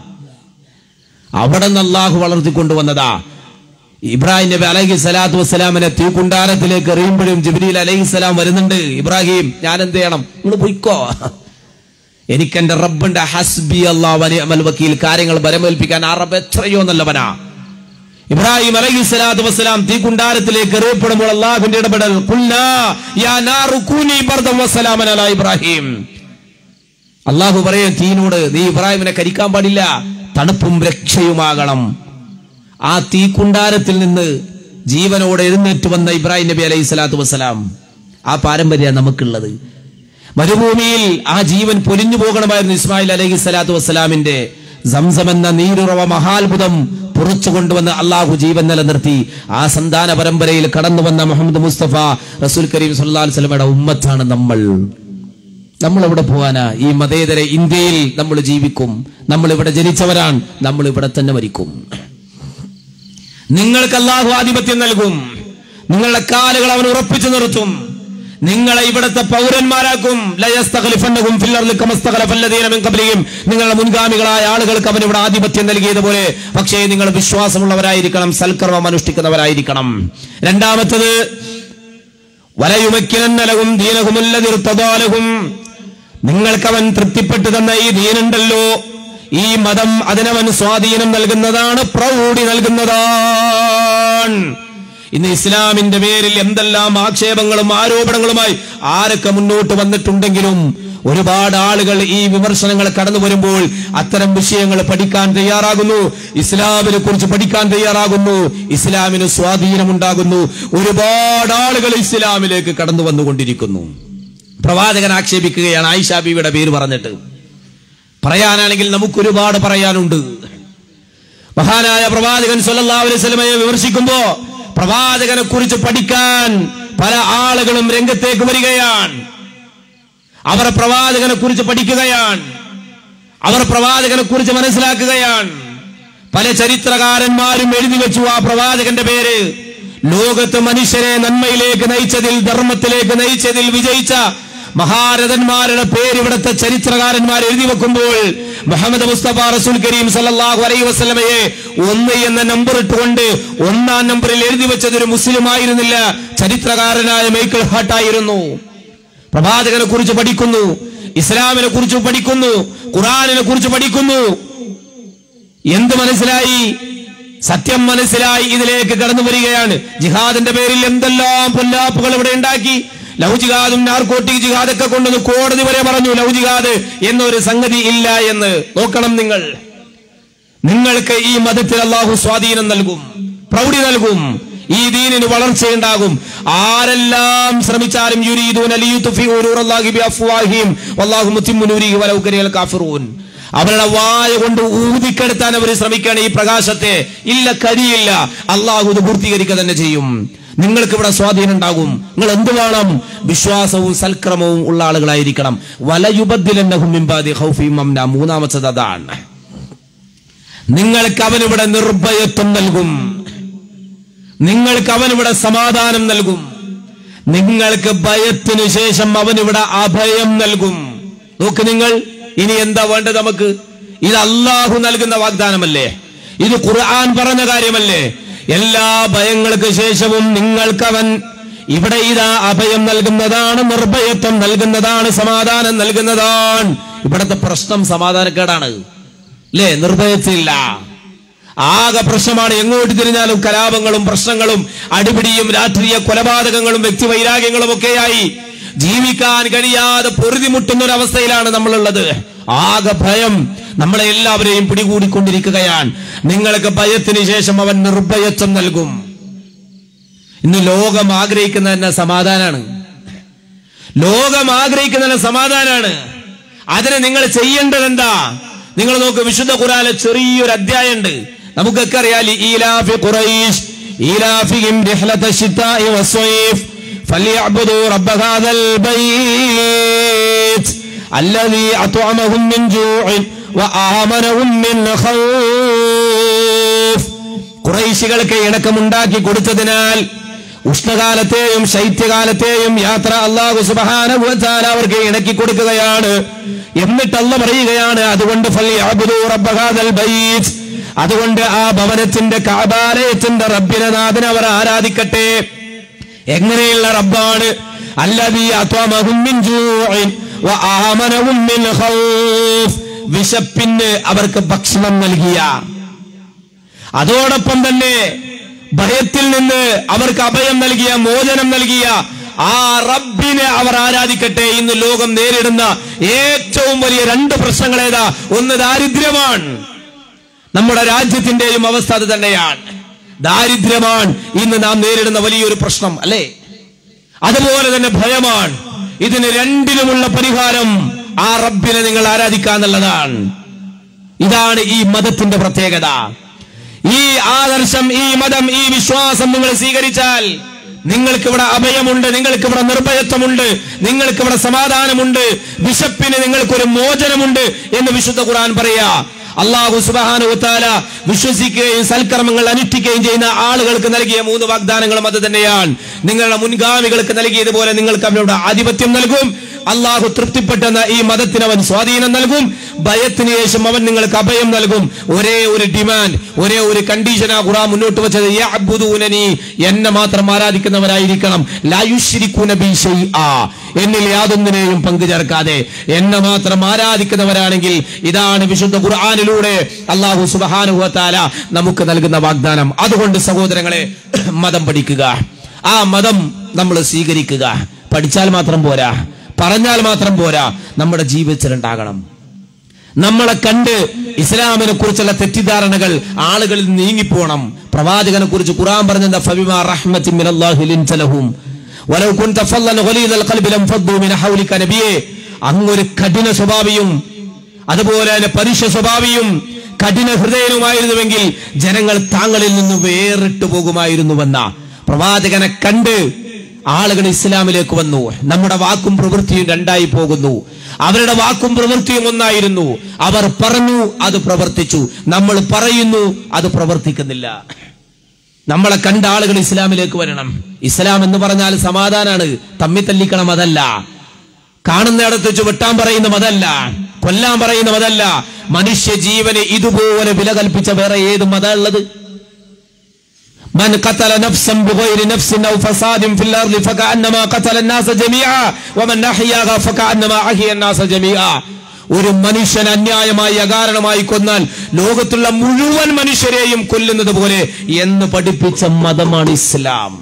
അവിടെ നിന്ന് അള്ളാഹു വളർത്തിക്കൊണ്ടുവന്നതാ ഇബ്രാഹിം നബി അലൈഹി സ്വലാത്തു വസ്സലാമിനെ തീക്കുണ്ടാരത്തിലേക്ക് എറിയുമ്പോഴും ജിബ്രീൽ അലൈഹി സ്വലാം വരുന്നുണ്ട് ഇബ്രാഹിം ഞാൻ എന്ത് ചെയ്യണം നിങ്ങൾ പൊയ്ക്കോ എനിക്കെന്റെ റബ്ബിന്റെ ഹസ്ബി അള്ളാഹ് അമൽ വക്കീൽ കാര്യങ്ങൾ ബരമേൽപ്പിക്കാൻ ആ റബ്ബ് എത്രയോ നല്ലവനാ ഇബ്രാഹിം അലൈഹി സ്വലാത്തു വസ്സലാം തീക്കുണ്ടാരത്തിലേക്ക് എറിയപ്പെടുമ്പോൾ അള്ളാഹുവിന്റെ ഇടപെടൽ ഖുൽനാ യാ നാറു കൂനി ബർദം വസ്സലാമൻ അലാ ഇബ്രാഹിം അള്ളാഹു പറയും തീനോട് നീ ഇബ്രാഹിമിനെ കരിക്കാൻ പാടില്ല തണുപ്പും രക്ഷയുമാകണം ആ തീക്കുണ്ടാരത്തിൽ നിന്ന് ജീവനോടെ എഴുന്നേറ്റ് വന്ന ഇബ്രാഹിം നബി അലൈഹി സ്വലാത്തു വസ്സലാം ആ പാരമ്പര്യ നമുക്കുള്ളത് മരുഭൂമിയിൽ ആ ജീവൻ പൊലിഞ്ഞു പോകണമായിരുന്നു ഇസ്മായിൽ അലൈഹി സ്വലാത്തു വസ്സലാമിന്റെ സംസം എന്ന നീരുറവ മഹാത്ഭുതം പുറച്ചു കൊണ്ടുവന്ന് അള്ളാഹു ജീവൻ നിലനിർത്തി ആ സന്താന പരമ്പരയിൽ കടന്നു വന്ന മുഹമ്മദ് മുസ്തഫ റസൂൽ കരീം സല്ലല്ലാഹു അലൈഹി വസല്ലമയുടെ ഉമ്മത്താണ് നമ്മൾ നമ്മൾ എവിടെ പോവാനാ ഈ മതേതര ഇന്ത്യയിൽ നമ്മൾ ജീവിക്കും നമ്മൾ ഇവിടെ ജനിച്ചവരാണ് നമ്മൾ ഇവിടെ തന്നെ മരിക്കും നിങ്ങൾക്ക് അള്ളാഹു ആധിപത്യം നൽകും നിങ്ങളുടെ കാലുകൾ അവൻ ഉറപ്പിച്ചു നിർത്തും നിങ്ങളെ ഇവിടുത്തെ പൗരന്മാരാക്കും ലയസ്തഖലിഫന്നഹും ഫിൽ അർളി കമസ്തഖലഫല്ലദീന മിൻ ഖബ്ലിഹിം നിങ്ങളുടെ മുൻഗാമികളായ ആളുകൾക്ക് അവൻ ഇവിടെ ആധിപത്യം നൽകിയതുപോലെ പക്ഷേ നിങ്ങൾ വിശ്വാസമുള്ളവരായിരിക്കണം സൽക്കർമ്മം അനുഷ്ഠിക്കുന്നവരായിരിക്കണം രണ്ടാമത്തത് വലയുമക്കിനന്നലകും ദീനഹുമുല്ലതിർത്തതാലഹും നിങ്ങൾക്കവൻ തൃപ്തിപ്പെട്ടു തന്ന ഈ ദീനുണ്ടല്ലോ ഈ മതം അതിനവൻ സ്വാധീനം നൽകുന്നതാണ് പ്രൗഢി നൽകുന്നതാണ് ഇന്ന് ഇസ്ലാമിന്റെ പേരിൽ എന്തെല്ലാം ആക്ഷേപങ്ങളും ആരോപണങ്ങളുമായി ആരൊക്കെ മുന്നോട്ട് വന്നിട്ടുണ്ടെങ്കിലും ഒരുപാട് ആളുകൾ ഈ വിമർശനങ്ങൾ കടന്നു വരുമ്പോൾ അത്തരം വിഷയങ്ങൾ പഠിക്കാൻ തയ്യാറാകുന്നു ഇസ്ലാമിനെ കുറിച്ച് പഠിക്കാൻ തയ്യാറാകുന്നു ഇസ്ലാമിന് സ്വാധീനമുണ്ടാകുന്നു ഒരുപാട് ആളുകൾ ഇസ്ലാമിലേക്ക് കടന്നു വന്നുകൊണ്ടിരിക്കുന്നു പ്രവാചകൻ ആക്ഷേപിക്കുകയാണ് ആയിഷാ ബീവിയുടെ പേര് പറഞ്ഞിട്ട് പറയാനാണെങ്കിൽ നമുക്ക് ഒരുപാട് പറയാനുണ്ട് മഹാനായ പ്രവാചകൻ സല്ലല്ലാഹു അലൈഹി വസല്ലമയെ വിമർശിക്കുമ്പോ പ്രവാചകനെ കുറിച്ച് പഠിക്കാൻ പല ആളുകളും രംഗത്തേക്ക് വരികയാണ് അവർ പ്രവാചകനെ കുറിച്ച് പഠിക്കുകയാണ് അവർ പ്രവാചകനെ കുറിച്ച് മനസ്സിലാക്കുകയാണ് പല ചരിത്രകാരന്മാരും എഴുതി വെച്ചു ആ പ്രവാചകന്റെ പേര് ലോകത്ത് മനുഷ്യരെ നന്മയിലേക്ക് നയിച്ചതിൽ ധർമ്മത്തിലേക്ക് നയിച്ചതിൽ വിജയിച്ച മഹാരഥന്മാരുടെ പേര് ഇവിടുത്തെ ചരിത്രകാരന്മാർ എഴുതി വെക്കുമ്പോൾ മുഹമ്മദ് മുസ്തഫ റസൂൽ കരീം സല്ലല്ലാഹു അലൈഹി വസല്ലമയെ ഒന്ന് എന്ന നമ്പർ ഇട്ടുകൊണ്ട് ഒന്നാം നമ്പറിൽ എഴുതി വെച്ചത് ഒരു മുസ്ലിം ആയിരുന്നില്ല ചരിത്രകാരനായ മൈക്കിൾ ഹാട്ടായിരുന്നു പ്രവാചകനെ കുറിച്ച് പഠിക്കുന്നു ഇസ്ലാമിനെ കുറിച്ച് പഠിക്കുന്നു ഖുറാനിനെ കുറിച്ച് പഠിക്കുന്നു എന്ത് മനസ്സിലായി സത്യം മനസ്സിലായി ഇതിലേക്ക് കടന്നു വരികയാണ് ജിഹാദിന്റെ പേരിൽ എന്തെല്ലാം പൊല്ലാപ്പുകൾ ഇവിടെ ഉണ്ടാക്കി ലവ് ജിഹാദും നാർക്കോട്ടിക് ജിഹാദൊക്കെ കൊണ്ടുവന്ന് കോടതി വരെ പറഞ്ഞു ലവ് ജിഹാദ് എന്നൊരു സംഗതി ഇല്ല എന്ന് നോക്കണം നിങ്ങൾ നിങ്ങൾക്ക് ഈ മതത്തിൽ അള്ളാഹു സ്വാധീനം നൽകും പ്രൗഢി നൽകും ഈ ദീനിന് വളർച്ചയുണ്ടാകും ആരെല്ലാം ശ്രമിച്ചാലും യുരീദൂന ലിയുത്ഫിഉ നൂറല്ലാഹി ബിഅഫ്വാഹിം വല്ലാഹു മുത്തിമ്മു നൂരിഹി വലൗ കരിഹൽ കാഫിറൂൻ അവരുടെ വായ കൊണ്ട് ഊതിക്കെടുത്താൻ അവർ ശ്രമിക്കുകയാണ് ഈ പ്രകാശത്തെ ഇല്ല കരിയില്ല അള്ളാഹു ഇത് പൂർത്തീകരിക്കുക തന്നെ ചെയ്യും നിങ്ങൾക്ക് ഇവിടെ സ്വാധീനം ഉണ്ടാകും നിങ്ങൾ എന്ത് വേണം വിശ്വാസവും സൽക്രമവും ഉള്ള ആളുകളായിരിക്കണം വലയുബദ്ദിലന്നഹും മിമ്പാദി ഖൗഫിഹിം അംന മൂന്നാമത്തത് അതാണ് നിങ്ങൾക്ക് അവനിവിടെ നിർഭയത്വം നൽകും നിങ്ങൾക്ക് അവനിവിടെ സമാധാനം നൽകും നിങ്ങൾക്ക് ഭയത്തിനു ശേഷം അവനിവിടെ അഭയം നൽകും നോക്ക് നിങ്ങൾ ഇനി എന്താ വേണ്ടത് നമുക്ക് ഇത് അള്ളാഹു നൽകുന്ന വാഗ്ദാനമല്ലേ ഇത് ഖുർആൻ പറഞ്ഞ കാര്യമല്ലേ എല്ലാ ഭയങ്ങൾക്ക് ശേഷവും നിങ്ങൾക്കവൻ ഇവിടെ ഇതാ അഭയം നൽകുന്നതാണ് നിർഭയത്വം നൽകുന്നതാണ് സമാധാനം നൽകുന്നതാണ് ഇവിടത്തെ പ്രശ്നം സമാധാനക്കേടാണ് അല്ലേ നിർഭയത്തില്ല ആകെ പ്രശ്നമാണ് എങ്ങോട്ട് തിരിഞ്ഞാലും കലാപങ്ങളും പ്രശ്നങ്ങളും അടിപിടിയും രാഷ്ട്രീയ കൊലപാതകങ്ങളും വ്യക്തിവൈരാഗ്യങ്ങളും ഒക്കെയായി ജീവിക്കാൻ കഴിയാതെ പൊറുതിമുട്ടുന്ന ഒരു അവസ്ഥയിലാണ് നമ്മളുള്ളത് ആകെ ഭയം നമ്മളെ എല്ലാവരെയും പിടികൂടിക്കൊണ്ടിരിക്കുകയാണ് നിങ്ങൾക്ക് ഭയത്തിന് ശേഷം അവൻ നിർഭയത്വം നൽകും ഇന്ന് ലോകം ആഗ്രഹിക്കുന്ന തന്നെ സമാധാനാണ് ലോകം ആഗ്രഹിക്കുന്ന തന്നെ സമാധാനാണ് അതിന് നിങ്ങൾ ചെയ്യേണ്ടത് എന്താ നിങ്ങൾ നോക്ക് വിശുദ്ധ ഖുറാനിലെ ചെറിയൊരു അധ്യായമുണ്ട് നമുക്കൊക്കെ അറിയാം ഈലാഫി ഖുറൈശ് ഈലാഫിഹിം റിഹ്ലത ശിത്താഇ വസ്സൈഫ് فليعبدوا رب هذا البيت الذي أطعمهم من جوع وآمنهم من خوف കുറൈശികൾക്ക് ഇണക്കമുണ്ടാക്കി കൊടുത്തതിനാൽ ഉഷ്ണകാലത്തെയും ശൈത്യകാലത്തെയും യാത്ര അള്ളാഹു സുബഹാനുഭവത്താൽ അവർക്ക് ഇണക്കി കൊടുക്കുകയാണ് എന്നിട്ട് അല്ല പറയുകയാണ് അതുകൊണ്ട് ഫൽയഅബ്ദു റബ്ബ ഹാദൽ ബൈത്ത് അതുകൊണ്ട് ആ ഭവനത്തിന്റെ കാബാലയത്തിന്റെ റബ്ബിനെ നാഥൻ അവർ ആരാധിക്കട്ടെ എങ്ങനെയുള്ള റബ്ബാണ് അല്ലദീ അത്വമഹും മിൻ ജൂഇൻ വആമനഹും മിൻ ഖൗഫ് വിശപ്പിന് അവർക്ക് ഭക്ഷണം നൽകിയ അതോടൊപ്പം തന്നെ ഭയത്തിൽ നിന്ന് അവർക്ക് അഭയം നൽകിയ മോചനം നൽകിയ ആ റബ്ബിനെ അവർ ആരാധിക്കട്ടെ ഇന്ന് ലോകം നേരിടുന്ന ഏറ്റവും വലിയ രണ്ട് പ്രശ്നങ്ങൾ ഏതാ ഒന്ന് ദാരിദ്ര്യമാണ് നമ്മുടെ രാജ്യത്തിന്റെയും അവസ്ഥ അത് തന്നെയാണ് ദാരിദ്ര്യമാണ് ഇന്ന് നാം നേരിടുന്ന വലിയൊരു പ്രശ്നം അല്ലേ അതുപോലെ തന്നെ ഭയമാണ് ഇതിന് രണ്ടിനുമുള്ള പരിഹാരം ആ റബ്ബിനെ നിങ്ങൾ ആരാധിക്കുക എന്നുള്ളതാണ് ഇതാണ് ഈ മതത്തിന്റെ പ്രത്യേകത ഈ ആദർശം ഈ മതം ഈ വിശ്വാസം നിങ്ങൾ സ്വീകരിച്ചാൽ നിങ്ങൾക്ക് ഇവിടെ അഭയമുണ്ട് നിങ്ങൾക്ക് ഇവിടെ നിർഭയത്വമുണ്ട് നിങ്ങൾക്ക് ഇവിടെ സമാധാനമുണ്ട് വിശപ്പിന് നിങ്ങൾക്കൊരു മോചനമുണ്ട് എന്ന് വിശുദ്ധ ഖുർആൻ പറയാ അള്ളാഹു സുബാനുത്താല വിശ്വസിക്കുകയും സൽക്കർമ്മങ്ങൾ അനുഷ്ഠിക്കുകയും ചെയ്യുന്ന ആളുകൾക്ക് നൽകിയ മൂന്ന് വാഗ്ദാനങ്ങളും അത് തന്നെയാണ് നിങ്ങളുടെ മുൻഗാമികൾക്ക് നൽകിയതുപോലെ നിങ്ങൾക്ക് അവരുടെ ആധിപത്യം നൽകും അള്ളാഹു തൃപ്തിപ്പെട്ടെന്ന ഈ മതത്തിന് അവൻ സ്വാധീനം നൽകും ഭയത്തിന് ശേഷം അവൻ നിങ്ങൾക്ക് അഭയം നൽകും ഒരേ ഒരു ഡിമാൻഡ് ഒരേ ഒരു കണ്ടീഷനാ ഖുറാൻ മുന്നോട്ട് വെച്ചത് യഅ്ബുദൂനനി എന്നെ മാത്രം ആരാധിക്കുന്നവരായിരിക്കണം ലായുശ്രിക്കൂന ബി ഷൈആ എന്നിൽ യാതൊന്നിനെയും പങ്കു ചേർക്കാതെ എന്നെ മാത്രം ആരാധിക്കുന്നവരാണെങ്കിൽ ഇതാണ് വിശുദ്ധ ഖുർആനിലൂടെ അള്ളാഹു സുബഹാനുഹത്താല നമുക്ക് നൽകുന്ന വാഗ്ദാനം അതുകൊണ്ട് സഹോദരങ്ങളെ മതം പഠിക്കുക ആ മതം നമ്മൾ സ്വീകരിക്കുക പഠിച്ചാൽ മാത്രം പോരാ പറഞ്ഞാൽ മാത്രം പോരാ നമ്മുടെ ജീവിതത്തിൽ ഉണ്ടാകണം നമ്മളെ കണ്ട് ഇസ്ലാമിനെ കുറിച്ചുള്ള തെറ്റിദ്ധാരണകൾ ആളുകളിൽ നീങ്ങിപ്പോണം പ്രവാചകനെ കുറിച്ച് ഖുർആൻ പറഞ്ഞ ഫബിമാ റഹ്മത്തിൻ മിനല്ലാഹി ലിൻത ലഹും വലൗ കുൻത ഫല്ലൻ ഗലീദൽ ഖൽബി ലം ഫദ്ദു മിൻ ഹൗലിക നബിയേ അങ്ങൊരു കഠിന സ്വഭാവിയും അതുപോലെ തന്നെ പരുഷ സ്വഭാവിയും കഠിന ഹൃദയനുമായിരുന്നുവെങ്കിൽ ജനങ്ങൾ താങ്കളിൽ നിന്ന് വേറിട്ടു പോകുമായിരുന്നുവെന്ന പ്രവാചകനെ കണ്ട് ആളുകൾ ഇസ്ലാമിലേക്ക് വന്നു നമ്മുടെ വാക്കും പ്രവൃത്തിയും രണ്ടായി പോകുന്നു അവരുടെ വാക്കും പ്രവൃത്തിയും ഒന്നായിരുന്നു അവർ പറഞ്ഞു അത് പ്രവർത്തിച്ചു നമ്മൾ പറയുന്നു അത് പ്രവർത്തിക്കുന്നില്ല നമ്മളെ കണ്ട ആളുകൾ ഇസ്ലാമിലേക്ക് വരണം ഇസ്ലാം എന്ന് പറഞ്ഞാൽ സമാധാനാണ് തമ്മി തല്ലിക്കണം അതല്ല കാണുന്നിടത്ത് വെച്ച് വെട്ടാൻ പറയുന്ന മതല്ല കൊല്ലാൻ പറയുന്ന മതല്ല മനുഷ്യ ജീവന് ഇതുപോലെ വില കൽപ്പിച്ച വേറെ ഏത് മത ഉള്ളത് من قتل نفسا بغير نفس او فساد في الارض فكانما قتل الناس جميعا ومن احياها فكانما احيا الناس جميعا ഒരു മനുഷ്യൻ അന്യായമായി അകാരണമായി കൊന്നാൽ ലോകത്തുള്ള മുഴുവൻ മനുഷ്യരെയും കൊല്ലുന്നത് പോലെ എന്ന് പഠിപ്പിച്ച മതമാണ് ഇസ്ലാം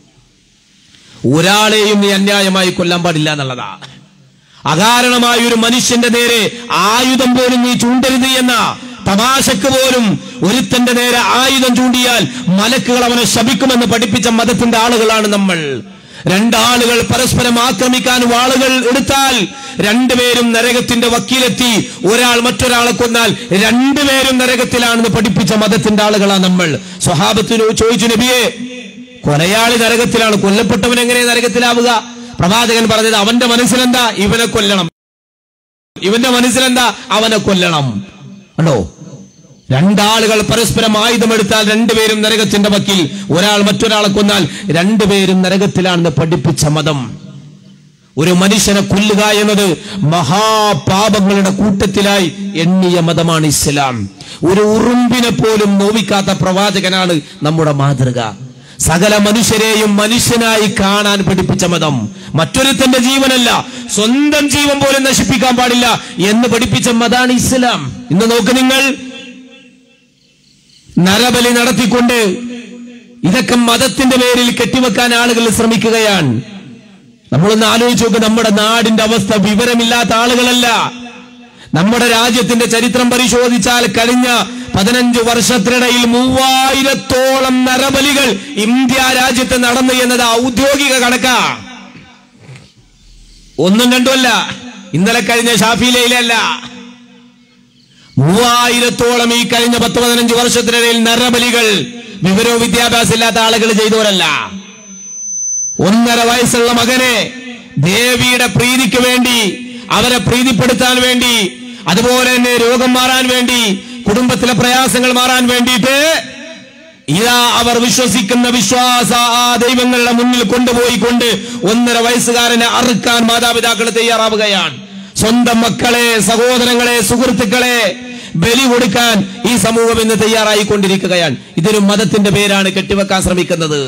ഒരാളെയും നീ അന്യായമായി കൊല്ലാൻ പാടില്ല എന്നുള്ളതാ അകാരണമായ ഒരു മനുഷ്യന്റെ നേരെ ആയുധം പോലും നീ ചൂണ്ടരുത് എന്ന തമാശക്ക് പോലും ഒരുത്തന്റെ നേരെ ആയുധം ചൂണ്ടിയാൽ മലക്കുകൾ അവനെ ശപിക്കുമെന്ന് പഠിപ്പിച്ച മതത്തിന്റെ ആളുകളാണ് നമ്മൾ രണ്ടാളുകൾ പരസ്പരം ആക്രമിക്കാൻ വാളുകൾ എടുത്താൽ രണ്ടുപേരും നരകത്തിന്റെ വക്കീലെത്തി ഒരാൾ മറ്റൊരാളെ കൊന്നാൽ രണ്ടുപേരും നരകത്തിലാണെന്ന് പഠിപ്പിച്ച മതത്തിന്റെ ആളുകളാണ് നമ്മൾ സ്വഹാബത്തിന് ചോദിച്ചു നബിയെ കൊലയാളി നരകത്തിലാണ് കൊല്ലപ്പെട്ടവൻ എങ്ങനെ നരകത്തിലാവുക പ്രവാചകൻ പറഞ്ഞത് അവന്റെ മനസ്സിലെന്താ ഇവനെ കൊല്ലണം ഇവന്റെ മനസ്സിലെന്താ അവനെ കൊല്ലണം കണ്ടോ രണ്ടാളുകൾ പരസ്പരം ആയുധമെടുത്താൽ രണ്ടുപേരും നരകത്തിന്റെ വക്കിൽ ഒരാൾ മറ്റൊരാളെ കൊന്നാൽ രണ്ടുപേരും നരകത്തിലാണെന്ന് പഠിപ്പിച്ച മതം ഒരു മനുഷ്യനെ കൊല്ലുക എന്നത് മഹാപാപങ്ങളുടെ കൂട്ടത്തിലായി എണ്ണിയ മതമാണ് ഇസ്ലാം ഒരു ഉറുമ്പിനെ പോലും നോവിക്കാത്ത പ്രവാചകനാണ് നമ്മുടെ മാതൃക സകല മനുഷ്യരെയും മനുഷ്യനായി കാണാൻ പഠിപ്പിച്ച മതം മറ്റൊരുത്തന്റെ ജീവനല്ല സ്വന്തം ജീവൻ പോലും നശിപ്പിക്കാൻ പാടില്ല എന്ന് പഠിപ്പിച്ച മതാണ് ഇസ്ലാം ഇന്ന് നോക്ക് നിങ്ങൾ നരബലി നടത്തിക്കൊണ്ട് ഇതൊക്കെ മതത്തിന്റെ പേരിൽ കെട്ടിവെക്കാൻ ആളുകൾ ശ്രമിക്കുകയാണ് നമ്മളൊന്ന് ആലോചിച്ച് നോക്ക് നമ്മുടെ നാടിന്റെ അവസ്ഥ വിവരമില്ലാത്ത ആളുകളല്ല നമ്മുടെ രാജ്യത്തിന്റെ ചരിത്രം പരിശോധിച്ചാൽ കഴിഞ്ഞ പതിനഞ്ച് വർഷത്തിനിടയിൽ മൂവായിരത്തോളം നരബലികൾ ഇന്ത്യ രാജ്യത്ത് നടന്നു എന്നത് ഔദ്യോഗിക കണക്കാ ഒന്നും രണ്ടുമല്ല ഇന്നലെ കഴിഞ്ഞ ഷാഫിയിലയിലല്ല മൂവായിരത്തോളം ഈ കഴിഞ്ഞ പത്ത് പതിനഞ്ച് വർഷത്തിനിടയിൽ നരബലികൾ വിവരവും വിദ്യാഭ്യാസം ഇല്ലാത്ത ആളുകൾ ചെയ്തവരല്ല ഒന്നര വയസ്സുള്ള മകനെ ദേവിയുടെ പ്രീതിക്ക് വേണ്ടി അവരെ പ്രീതിപ്പെടുത്താൻ വേണ്ടി അതുപോലെ തന്നെ രോഗം മാറാൻ വേണ്ടി കുടുംബത്തിലെ പ്രയാസങ്ങൾ മാറാൻ വേണ്ടിയിട്ട് ഇതാ അവർ വിശ്വസിക്കുന്ന വിശ്വാസ ആ ദൈവങ്ങളുടെ മുന്നിൽ കൊണ്ടുപോയിക്കൊണ്ട് ഒന്നര വയസ്സുകാരനെ അറുക്കാൻ മാതാപിതാക്കൾ തയ്യാറാവുകയാണ് സ്വന്തം മക്കളെ സഹോദരങ്ങളെ സുഹൃത്തുക്കളെ ബലി കൊടുക്കാൻ ഈ സമൂഹം ഇന്ന് തയ്യാറായിക്കൊണ്ടിരിക്കുകയാണ് ഇതൊരു മതത്തിന്റെ പേരാണ് കെട്ടിവെക്കാൻ ശ്രമിക്കുന്നത്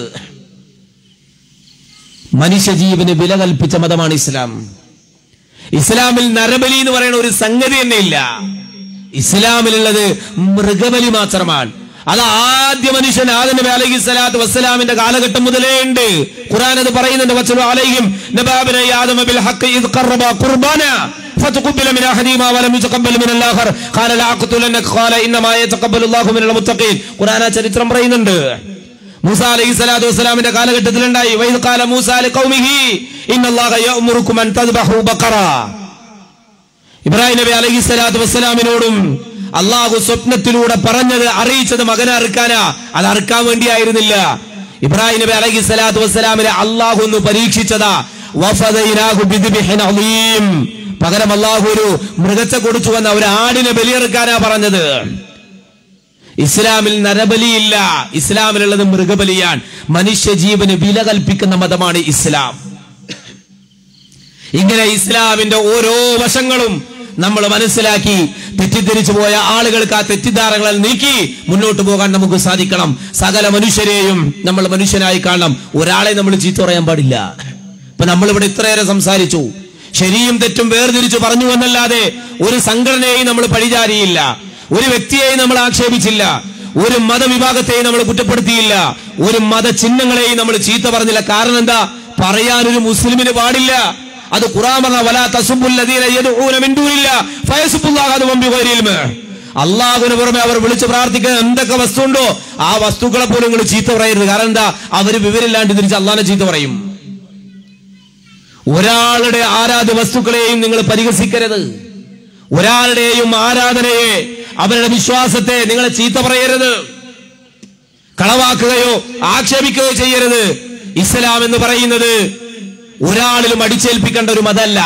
മനുഷ്യജീവന് വില കൽപ്പിച്ച മതമാണ് ഇസ്ലാം ഇസ്ലാമിൽ നരബലി എന്ന് പറയുന്ന ഒരു സംഗതി തന്നെ ഇല്ല ഇസ്ലാമിലുള്ളത് മൃഗബലി മാത്രമാണ് അത് ആദ്യ മനുഷ്യൻ ആദം നബി അലൈഹി സ്വലാത്തു വസ്സലാമിന്റെ കാലഘട്ടം മുതലേ ഉണ്ട് ഖുർആൻ അത് പറയുന്നുണ്ട് വസ്ലു അലൈഹിം നബാബിന ആദമ ബിൽ ഹഖ് ഇദ് ഖറബ ഖുർബാന فتقبل من احدهما ولم يتقبل من الاخر قال لا اقتلنك قال انما يتقبل الله من المتقين ഖുർആൻ ആ ചരിത്രം പറയുന്നുണ്ട് മൂസ അലൈഹി സ്വലാത്തു വസ്സലാമിന്റെ കാലഘട്ടത്തിലുണ്ടായി വൈദ് ഖാല മൂസ ലിഖൗമിഹി ഇന്നല്ലാഹ യഅ്മുറുക്കും അൻ തദ്ബഹു ബഖറ ഇബ്രാഹിം നബി അലൈഹി സ്വലാത്തു വസ്സലാമിനോടും അള്ളാഹു സ്വപ്നത്തിലൂടെ പറഞ്ഞത് അറിയിച്ചത് മകനെ അറുക്കാനാ അത് അറുക്കാൻ വേണ്ടിയായിരുന്നില്ല ഇബ്രാഹിം നബി അലൈഹി സ്വലാത്തു വസ്സലാമിനെ അള്ളാഹു ഒന്ന് പരീക്ഷിച്ചതാ വഫദൈനാഹു ബിദ്ബിഹിൻ അളീം. പകരം അള്ളാഹു ഒരു മൃഗത്തെ കൊടുത്തു വന്ന ഒരു ആടിനെ ബലിയെറുക്കാനാ പറഞ്ഞത് ഇസ്ലാമിൽ നരബലിയില്ല ഇസ്ലാമിലുള്ളത് മൃഗബലിയാണ് മനുഷ്യജീവന് വില കൽപ്പിക്കുന്ന മതമാണ് ഇസ്ലാം ഇങ്ങനെ ഇസ്ലാമിന്റെ ഓരോ വശങ്ങളും നമ്മൾ മനസ്സിലാക്കി തെറ്റിദ്ധരിച്ചു പോയ ആളുകൾക്ക് ആ തെറ്റിദ്ധാരങ്ങൾ നീക്കി മുന്നോട്ട് പോകാൻ നമുക്ക് സാധിക്കണം സകല മനുഷ്യരെയും നമ്മൾ മനുഷ്യനായി കാണണം ഒരാളെ നമ്മൾ ചീത്ത പറയാൻ പാടില്ല ഇപ്പൊ നമ്മളിവിടെ ഇത്രയേറെ സംസാരിച്ചു ശരിയും തെറ്റും വേർതിരിച്ചു പറഞ്ഞു എന്നല്ലാതെ ഒരു സംഘടനയെയും നമ്മൾ പഴിചാരിയില്ല ഒരു വ്യക്തിയെയും നമ്മൾ ആക്ഷേപിച്ചില്ല ഒരു മതവിഭാഗത്തെയും നമ്മൾ കുറ്റപ്പെടുത്തിയില്ല ഒരു മതചിഹ്നങ്ങളെയും നമ്മൾ ചീത്ത പറഞ്ഞില്ല കാരണം എന്താ പറയാൻ ഒരു മുസ്ലിമിന് പാടില്ല അത് ഖുറാൻ പറഞ്ഞ വലാ തസുബുല്ലദീന യദ്ഊന മിൻ ദൂനില്ല ഫയസുബുല്ലാഹ അതും ബിഗൈരി ഇൽമ അള്ളാഹുവിന് പുറമെ അവർ വിളിച്ച് പ്രാർത്ഥിക്കുന്ന എന്തൊക്കെ വസ്തു ഉണ്ടോ ആ വസ്തുക്കളെ പോലും നിങ്ങൾ ചീത്ത പറയരുത് കാരണം എന്താ അവര് വിവരമില്ലാണ്ട് തിരിച്ച് അള്ളാഹിനെ ചീത്ത പറയും ഒരാളുടെ ആരാധ്യ വസ്തുക്കളെയും നിങ്ങൾ പരിഹസിക്കരുത് ഒരാളുടെയും ആരാധനയെ അവരുടെ വിശ്വാസത്തെ നിങ്ങൾ ചീത്ത പറയരുത് കളവാക്കുകയോ ആക്ഷേപിക്കുകയോ ചെയ്യരുത് ഇസ്ലാം എന്ന് പറയുന്നത് ഒരാളിലും അടിച്ചേൽപ്പിക്കേണ്ട ഒരു മതമല്ല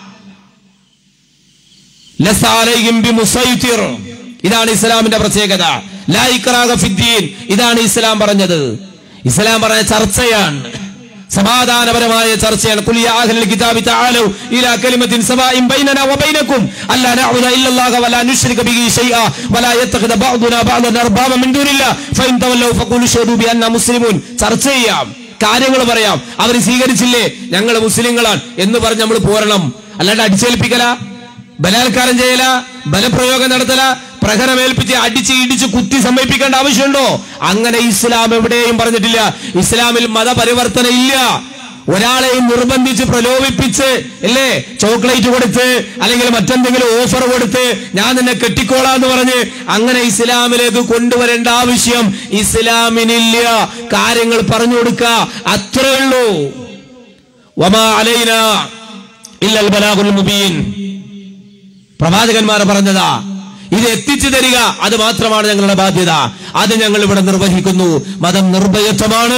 ലസാലൈഹിം ബിമുസൈത്തിർ. ഇതാണ് ഇസ്ലാമിന്റെ പ്രത്യേകത ലാ ഇക്റാഹ ഫിദ്ദീൻ. ഇതാണ് ഇസ്ലാം പറഞ്ഞത് ഇസ്ലാം പറഞ്ഞ ചർച്ചയാണ് സമാധാനപരമായ ചർച്ചയാണ് ഖുൽ യാ അഹ്ലൽ കിതാബി തആലു ഇലാ കലിമത്തിൻ സവാഇൻ ബൈനനാ വബൈനകും അല്ലാ നഅബുദ ഇല്ലല്ലാഹ വലാ നുശ്രിക ബിഹി ഷൈആ വലാ യത്തഖിദ ബഅദുനാ ബഅദൻ അർബാബ മിൻ ദൂനില്ലാ ഫഇൻ തവല്ലൗ ഫഖൂലു ഷഹദു ബിഅന്നാ മുസ്ലിമൂൻ ചർച്ച ചെയ്യാം കാര്യങ്ങൾ പറയാം അവർ സ്വീകരിച്ചില്ലേ ഞങ്ങൾ മുസ്ലിങ്ങളാണ് എന്ന് പറഞ്ഞ് നമ്മൾ പോരണം അല്ലാണ്ട് അടിച്ചേൽപ്പിക്കല ബലാത്കാരം ചെയ്യല ബലപ്രയോഗം നടത്തല പ്രഹരമേൽപ്പിച്ച് അടിച്ച് ഇടിച്ച് കുത്തി സമ്മതിപ്പിക്കേണ്ട ആവശ്യമുണ്ടോ അങ്ങനെ ഇസ്ലാം എവിടെയും പറഞ്ഞിട്ടില്ല ഇസ്ലാമിൽ മതപരിവർത്തന ഇല്ല ഒരാളെയും നിർബന്ധിച്ച് പ്രലോഭിപ്പിച്ച് അല്ലേ ചോക്ലേറ്റ് കൊടുത്ത് അല്ലെങ്കിൽ മറ്റെന്തെങ്കിലും ഓഫർ കൊടുത്ത് ഞാൻ നിന്നെ കെട്ടിക്കോളാന്ന് പറഞ്ഞ് അങ്ങനെ ഇസ്ലാമിലേക്ക് കൊണ്ടുവരേണ്ട ആവശ്യം ഇസ്ലാമിനില്ല കാര്യങ്ങൾ പറഞ്ഞു കൊടുക്ക അത്രേ ഉള്ളൂ വമാ അലൈന ഇല്ലൽ ബലാഗുൽ മുബീൻ പ്രവാചകന്മാർ പറഞ്ഞതാ ഇത് എത്തിച്ചു തരിക അത് മാത്രമാണ് ഞങ്ങളുടെ ബാധ്യത അത് ഞങ്ങൾ ഇവിടെ നിർവഹിക്കുന്നു മതം നിർഭയത്വമാണ്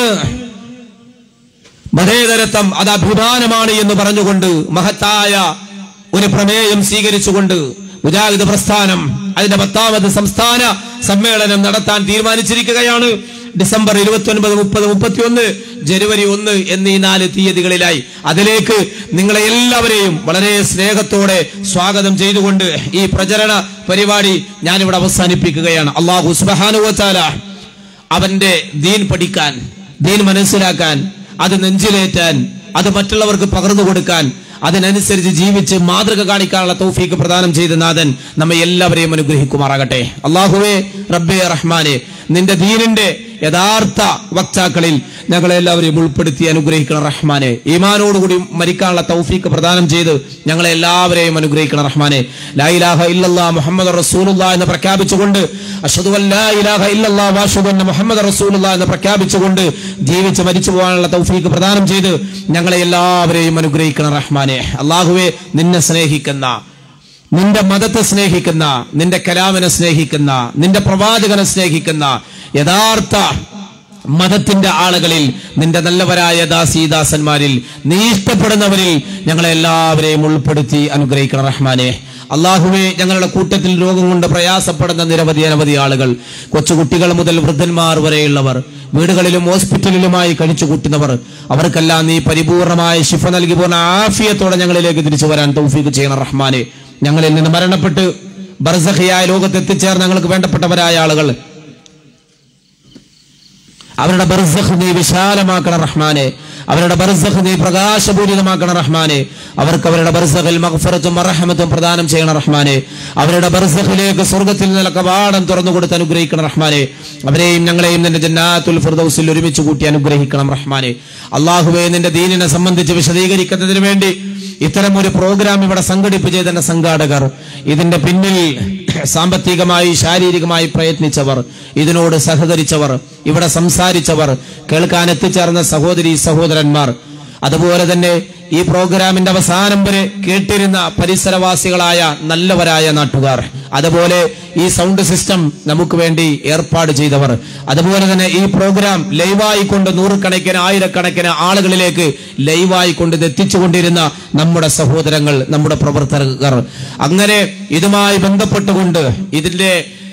മതേതരത്വം അത് അഭിമാനമാണ് എന്ന് പറഞ്ഞുകൊണ്ട് മഹത്തായ ഒരു പ്രമേയം സ്വീകരിച്ചുകൊണ്ട് മുജാഹിദ് പ്രസ്ഥാനം അതിന്റെ പത്താമത് സംസ്ഥാന സമ്മേളനം നടത്താൻ തീരുമാനിച്ചിരിക്കുകയാണ് ഡിസംബർ ഇരുപത്തി ഒൻപത് മുപ്പത് മുപ്പത്തിയൊന്ന് ജനുവരി ഒന്ന് എന്നീ നാല് തീയതികളിലായി അതിലേക്ക് നിങ്ങളെ എല്ലാവരെയും വളരെ സ്നേഹത്തോടെ സ്വാഗതം ചെയ്തുകൊണ്ട് ഈ പ്രചരണ പരിപാടി ഞാനിവിടെ അവസാനിപ്പിക്കുകയാണ് അള്ളാഹു സുബാനുവച്ചാല അവന്റെ ദീൻ പഠിക്കാൻ ദീൻ മനസ്സിലാക്കാൻ അത് നെഞ്ചിലേറ്റാൻ അത് മറ്റുള്ളവർക്ക് പകർന്നു കൊടുക്കാൻ അതിനനുസരിച്ച് ജീവിച്ച് മാതൃക കാണിക്കാനുള്ള തൗഫീക്ക് പ്രദാനം ചെയ്ത നാഥൻ നമ്മെ എല്ലാവരെയും അനുഗ്രഹിക്കുമാറാകട്ടെ അള്ളാഹുവേ റബ്ബേ റഹ്മാനെ നിന്റെ ദീനിന്റെ യഥാർത്ഥ വക്താക്കളിൽ ഞങ്ങളെ എല്ലാവരെയും ഉൾപ്പെടുത്തി അനുഗ്രഹിക്കണം റഹ്മാനെ ഈമാനോടുകൂടി മരിക്കാനുള്ള തൗഫീക്ക് പ്രദാനം ചെയ്ത് ഞങ്ങളെ എല്ലാവരെയും അനുഗ്രഹിക്കണം റഹ്മാനെ ലാ ഇലാഹ ഇല്ലല്ലാ മുഹമ്മദ് റസൂലുള്ളാ എന്ന് പ്രഖ്യാപിച്ചുകൊണ്ട് അഷ്ഹദു അൻ ലാ ഇലാഹ ഇല്ലല്ലാ വഅഷ്ഹദു അന്ന മുഹമ്മദ് റസൂലുള്ളാ എന്ന് പ്രഖ്യാപിച്ചുകൊണ്ട് ജീവിച്ച് മരിച്ചു പോകാനുള്ള തൗഫീക്ക് പ്രദാനം ചെയ്ത് ഞങ്ങളെ എല്ലാവരെയും അനുഗ്രഹിക്കണം റഹ്മാനെ അള്ളാഹുവെ നിന്നെ സ്നേഹിക്കുന്ന നിന്റെ മതത്തെ സ്നേഹിക്കുന്ന നിന്റെ കലാമിനെ സ്നേഹിക്കുന്ന നിന്റെ പ്രവാചകനെ സ്നേഹിക്കുന്ന യഥാർത്ഥ മതത്തിന്റെ ആളുകളിൽ നിന്റെ നല്ലവരായ ദാസീദാസന്മാരിൽ നീ ഇഷ്ടപ്പെടുന്നവരിൽ ഞങ്ങളെ എല്ലാവരെയും ഉൾപ്പെടുത്തി അനുഗ്രഹിക്കണം റഹ്മാനെ അള്ളാഹുവെ ഞങ്ങളുടെ കൂട്ടത്തിൽ രോഗം കൊണ്ട് പ്രയാസപ്പെടുന്ന നിരവധി അനവധി ആളുകൾ കൊച്ചുകുട്ടികൾ മുതൽ വൃദ്ധന്മാർ വരെയുള്ളവർ വീടുകളിലും ഹോസ്പിറ്റലിലുമായി കഴിച്ചു കൂട്ടുന്നവർ അവർക്കെല്ലാം നീ പരിപൂർണമായ ശിഫ നൽകി പൂർണ്ണ ആഫിയത്തോടെ ഞങ്ങളിലേക്ക് തിരിച്ചു വരാൻ തൗഫീഖ് ചെയ്യണം റഹ്മാനെ ഞങ്ങളിൽ നിന്ന് മരണപ്പെട്ട് ബർസഖിയായ ലോകത്ത് എത്തിച്ചേർന്ന് ഞങ്ങൾക്ക് വേണ്ടപ്പെട്ടവരായ ആളുകൾ അവരുടെ ബർസഖ് നീ വിശാലമാക്കണം റഹ്മാനെ അവരുടെ ബർസഖ് നീ പ്രകാശപൂരിതമാക്കണം റഹ്മാനെ അവർക്ക് അവരുടെ ബർസഖിൽ മഗ്ഫറത്തും അറഹമത്തും പ്രദാനം ചെയ്യണം റഹ്മാനെ അവരുടെ ബർസഖിലേക്ക് സ്വർഗത്തിൽ നിന്നുള്ള കവാടം തുറന്നു കൊടുത്ത് അനുഗ്രഹിക്കണം റഹ്മാനെ അവരെയും ഞങ്ങളെയും നിന്റെ ജന്നാത്തുൽ ഫിർദൗസിൽ ഒരുമിച്ച് കൂട്ടി അനുഗ്രഹിക്കണം റഹ്മാനെ അള്ളാഹുവെ നിന്റെ ദീനിനെ സംബന്ധിച്ച് വിശദീകരിക്കുന്നതിന് വേണ്ടി ഇത്തരം ഒരു പ്രോഗ്രാം ഇവിടെ സംഘടിപ്പിച്ചതിന്റെ സംഘാടകർ ഇതിന്റെ പിന്നിൽ സാമ്പത്തികമായി ശാരീരികമായി പ്രയത്നിച്ചവർ ഇതിനോട് സഹകരിച്ചവർ ഇവിടെ സംസാരിച്ചവർ കേൾക്കാൻ എത്തിച്ചേർന്ന സഹോദരി സഹോദരന്മാർ അതുപോലെ തന്നെ ഈ പ്രോഗ്രാമിന്റെ അവസാനം വരെ കേട്ടിരുന്ന പരിസരവാസികളായ നല്ലവരായ നാട്ടുകാർ അതുപോലെ ഈ സൗണ്ട് സിസ്റ്റം നമുക്ക് വേണ്ടി ഏർപ്പാട് ചെയ്തവർ അതുപോലെ തന്നെ ഈ പ്രോഗ്രാം ലൈവായി കൊണ്ട് നൂറുകണക്കിന് ആയിരക്കണക്കിന് ആളുകളിലേക്ക് ലൈവായി കൊണ്ട് ഇത് എത്തിച്ചുകൊണ്ടിരുന്ന നമ്മുടെ സഹോദരങ്ങൾ നമ്മുടെ പ്രവർത്തകർ അങ്ങനെ ഇതുമായി ബന്ധപ്പെട്ടുകൊണ്ട് ഇതിന്റെ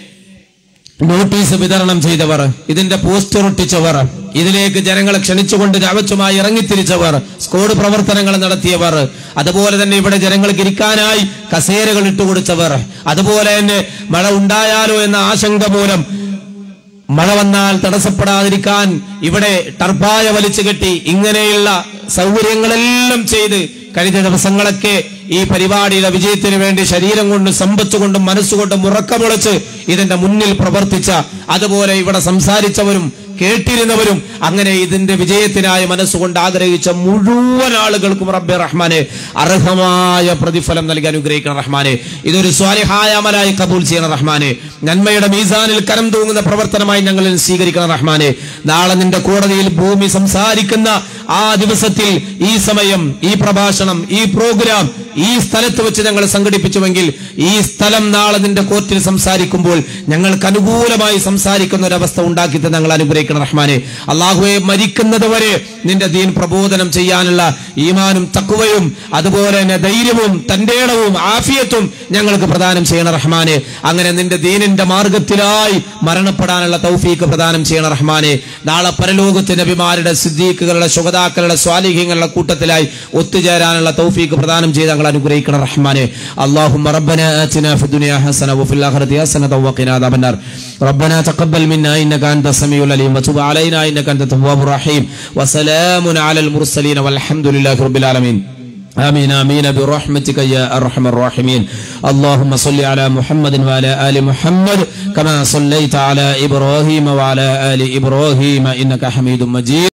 നോട്ടീസ് വിതരണം ചെയ്തവർ ഇതിന്റെ പോസ്റ്റർ ഒട്ടിച്ചവർ ഇതിലേക്ക് ജനങ്ങളെ ക്ഷണിച്ചുകൊണ്ട് രാവച്ചുമായി ഇറങ്ങിത്തിരിച്ചവർ സ്കോഡ് പ്രവർത്തനങ്ങൾ നടത്തിയവർ അതുപോലെ തന്നെ ഇവിടെ ജനങ്ങൾക്ക് ഇരിക്കാനായി കസേരകൾ ഇട്ടുകൊടുത്തവർ അതുപോലെ തന്നെ മഴ ഉണ്ടായാലോ എന്ന ആശങ്ക മൂലം മഴ വന്നാൽ തടസ്സപ്പെടാതിരിക്കാൻ ഇവിടെ ടർപ്പായ വലിച്ചു കെട്ടി ഇങ്ങനെയുള്ള സൗകര്യങ്ങളെല്ലാം ചെയ്ത് കഴിഞ്ഞ ദിവസങ്ങളൊക്കെ ഈ പരിപാടിയുടെ വിജയത്തിന് വേണ്ടി ശരീരം കൊണ്ടും സമ്പത്ത് കൊണ്ടും മനസ്സുകൊണ്ടും ഉറക്കമുളച്ച് ഇതിന്റെ മുന്നിൽ പ്രവർത്തിച്ച അതുപോലെ ഇവിടെ സംസാരിച്ചവരും കേട്ടിരുന്നവരും അങ്ങനെ ഇതിന്റെ വിജയത്തിനായി മനസ്സുകൊണ്ട് ആഗ്രഹിച്ച മുഴുവൻ ആളുകൾക്കും റബ്ബെ റഹ്മാനെ അർഹമായ പ്രതിഫലം നൽകി അനുഗ്രഹിക്കണം റഹ്മാനെ ഇതൊരു സ്വാലിഹായ അമലായി കബൂൽ ചെയ്യണം റഹ്മാനെ നന്മയുടെ മീസാനിൽ കരം തൂങ്ങുന്ന പ്രവർത്തനമായി ഞങ്ങളിൽ സ്വീകരിക്കണം റഹ്മാനെ നാളെ നിന്റെ കോടതിയിൽ ഭൂമി സംസാരിക്കുന്ന ആ ദിവസത്തിൽ ഈ സമയം ഈ പ്രഭാഷണം ഈ പ്രോഗ്രാം ഈ സ്ഥലത്ത് വെച്ച് ഞങ്ങൾ സംഘടിപ്പിച്ചുവെങ്കിൽ ഈ സ്ഥലം നാളെ നിന്റെ കോർട്ടിൽ സംസാരിക്കുമ്പോൾ ഞങ്ങൾക്ക് അനുകൂലമായി സംസാരിക്കുന്ന ഒരവസ്ഥ ഉണ്ടാക്കി തന്നെ ഞങ്ങൾ അനുഗ്രഹിക്കണം റഹ്മാനെ അള്ളാഹുവെ മരിക്കുന്നത് വരെ നിന്റെ ദീൻ പ്രബോധനം ചെയ്യാനുള്ള ഈമാനും തക്കുവയും അതുപോലെ തന്നെ ധൈര്യവും തന്റെ ഇടവും ആഫിയത്തും ഞങ്ങൾക്ക് പ്രദാനം ചെയ്യണം റഹ്മാനെ അങ്ങനെ നിന്റെ ദീനിന്റെ മാർഗത്തിലായി മരണപ്പെടാനുള്ള തൗഫീക്ക് പ്രദാനം ചെയ്യണം റഹ്മാനെ നാളെ പരലോകത്തെ നബിമാരുടെ സിദ്ദീഖുകളുടെ ശുഗതാക്കളുടെ സ്വാലിഹ്യങ്ങളുടെ കൂട്ടത്തിലായി ഒത്തുചേരാനുള്ള തൗഫീക്ക് പ്രദാനം ചെയ്ത് ഞങ്ങൾ അനുഗ്രഹിക്കണം റഹ്മാനെ اللهم ربنا آتنا في الدنيا حسنة وفي الآخرة حسنة وقنا عذاب النار ربنا تقبل منا إنك أنت السميع العليم وتب علينا إنك أنت التواب الرحيم وسلام على المرسلين والحمد لله رب العالمين آمين آمين برحمتك يا أرحم الراحمين اللهم صل على محمد وعلى آل محمد كما صليت على إبراهيم وعلى آل إبراهيم إنك حميد مجيد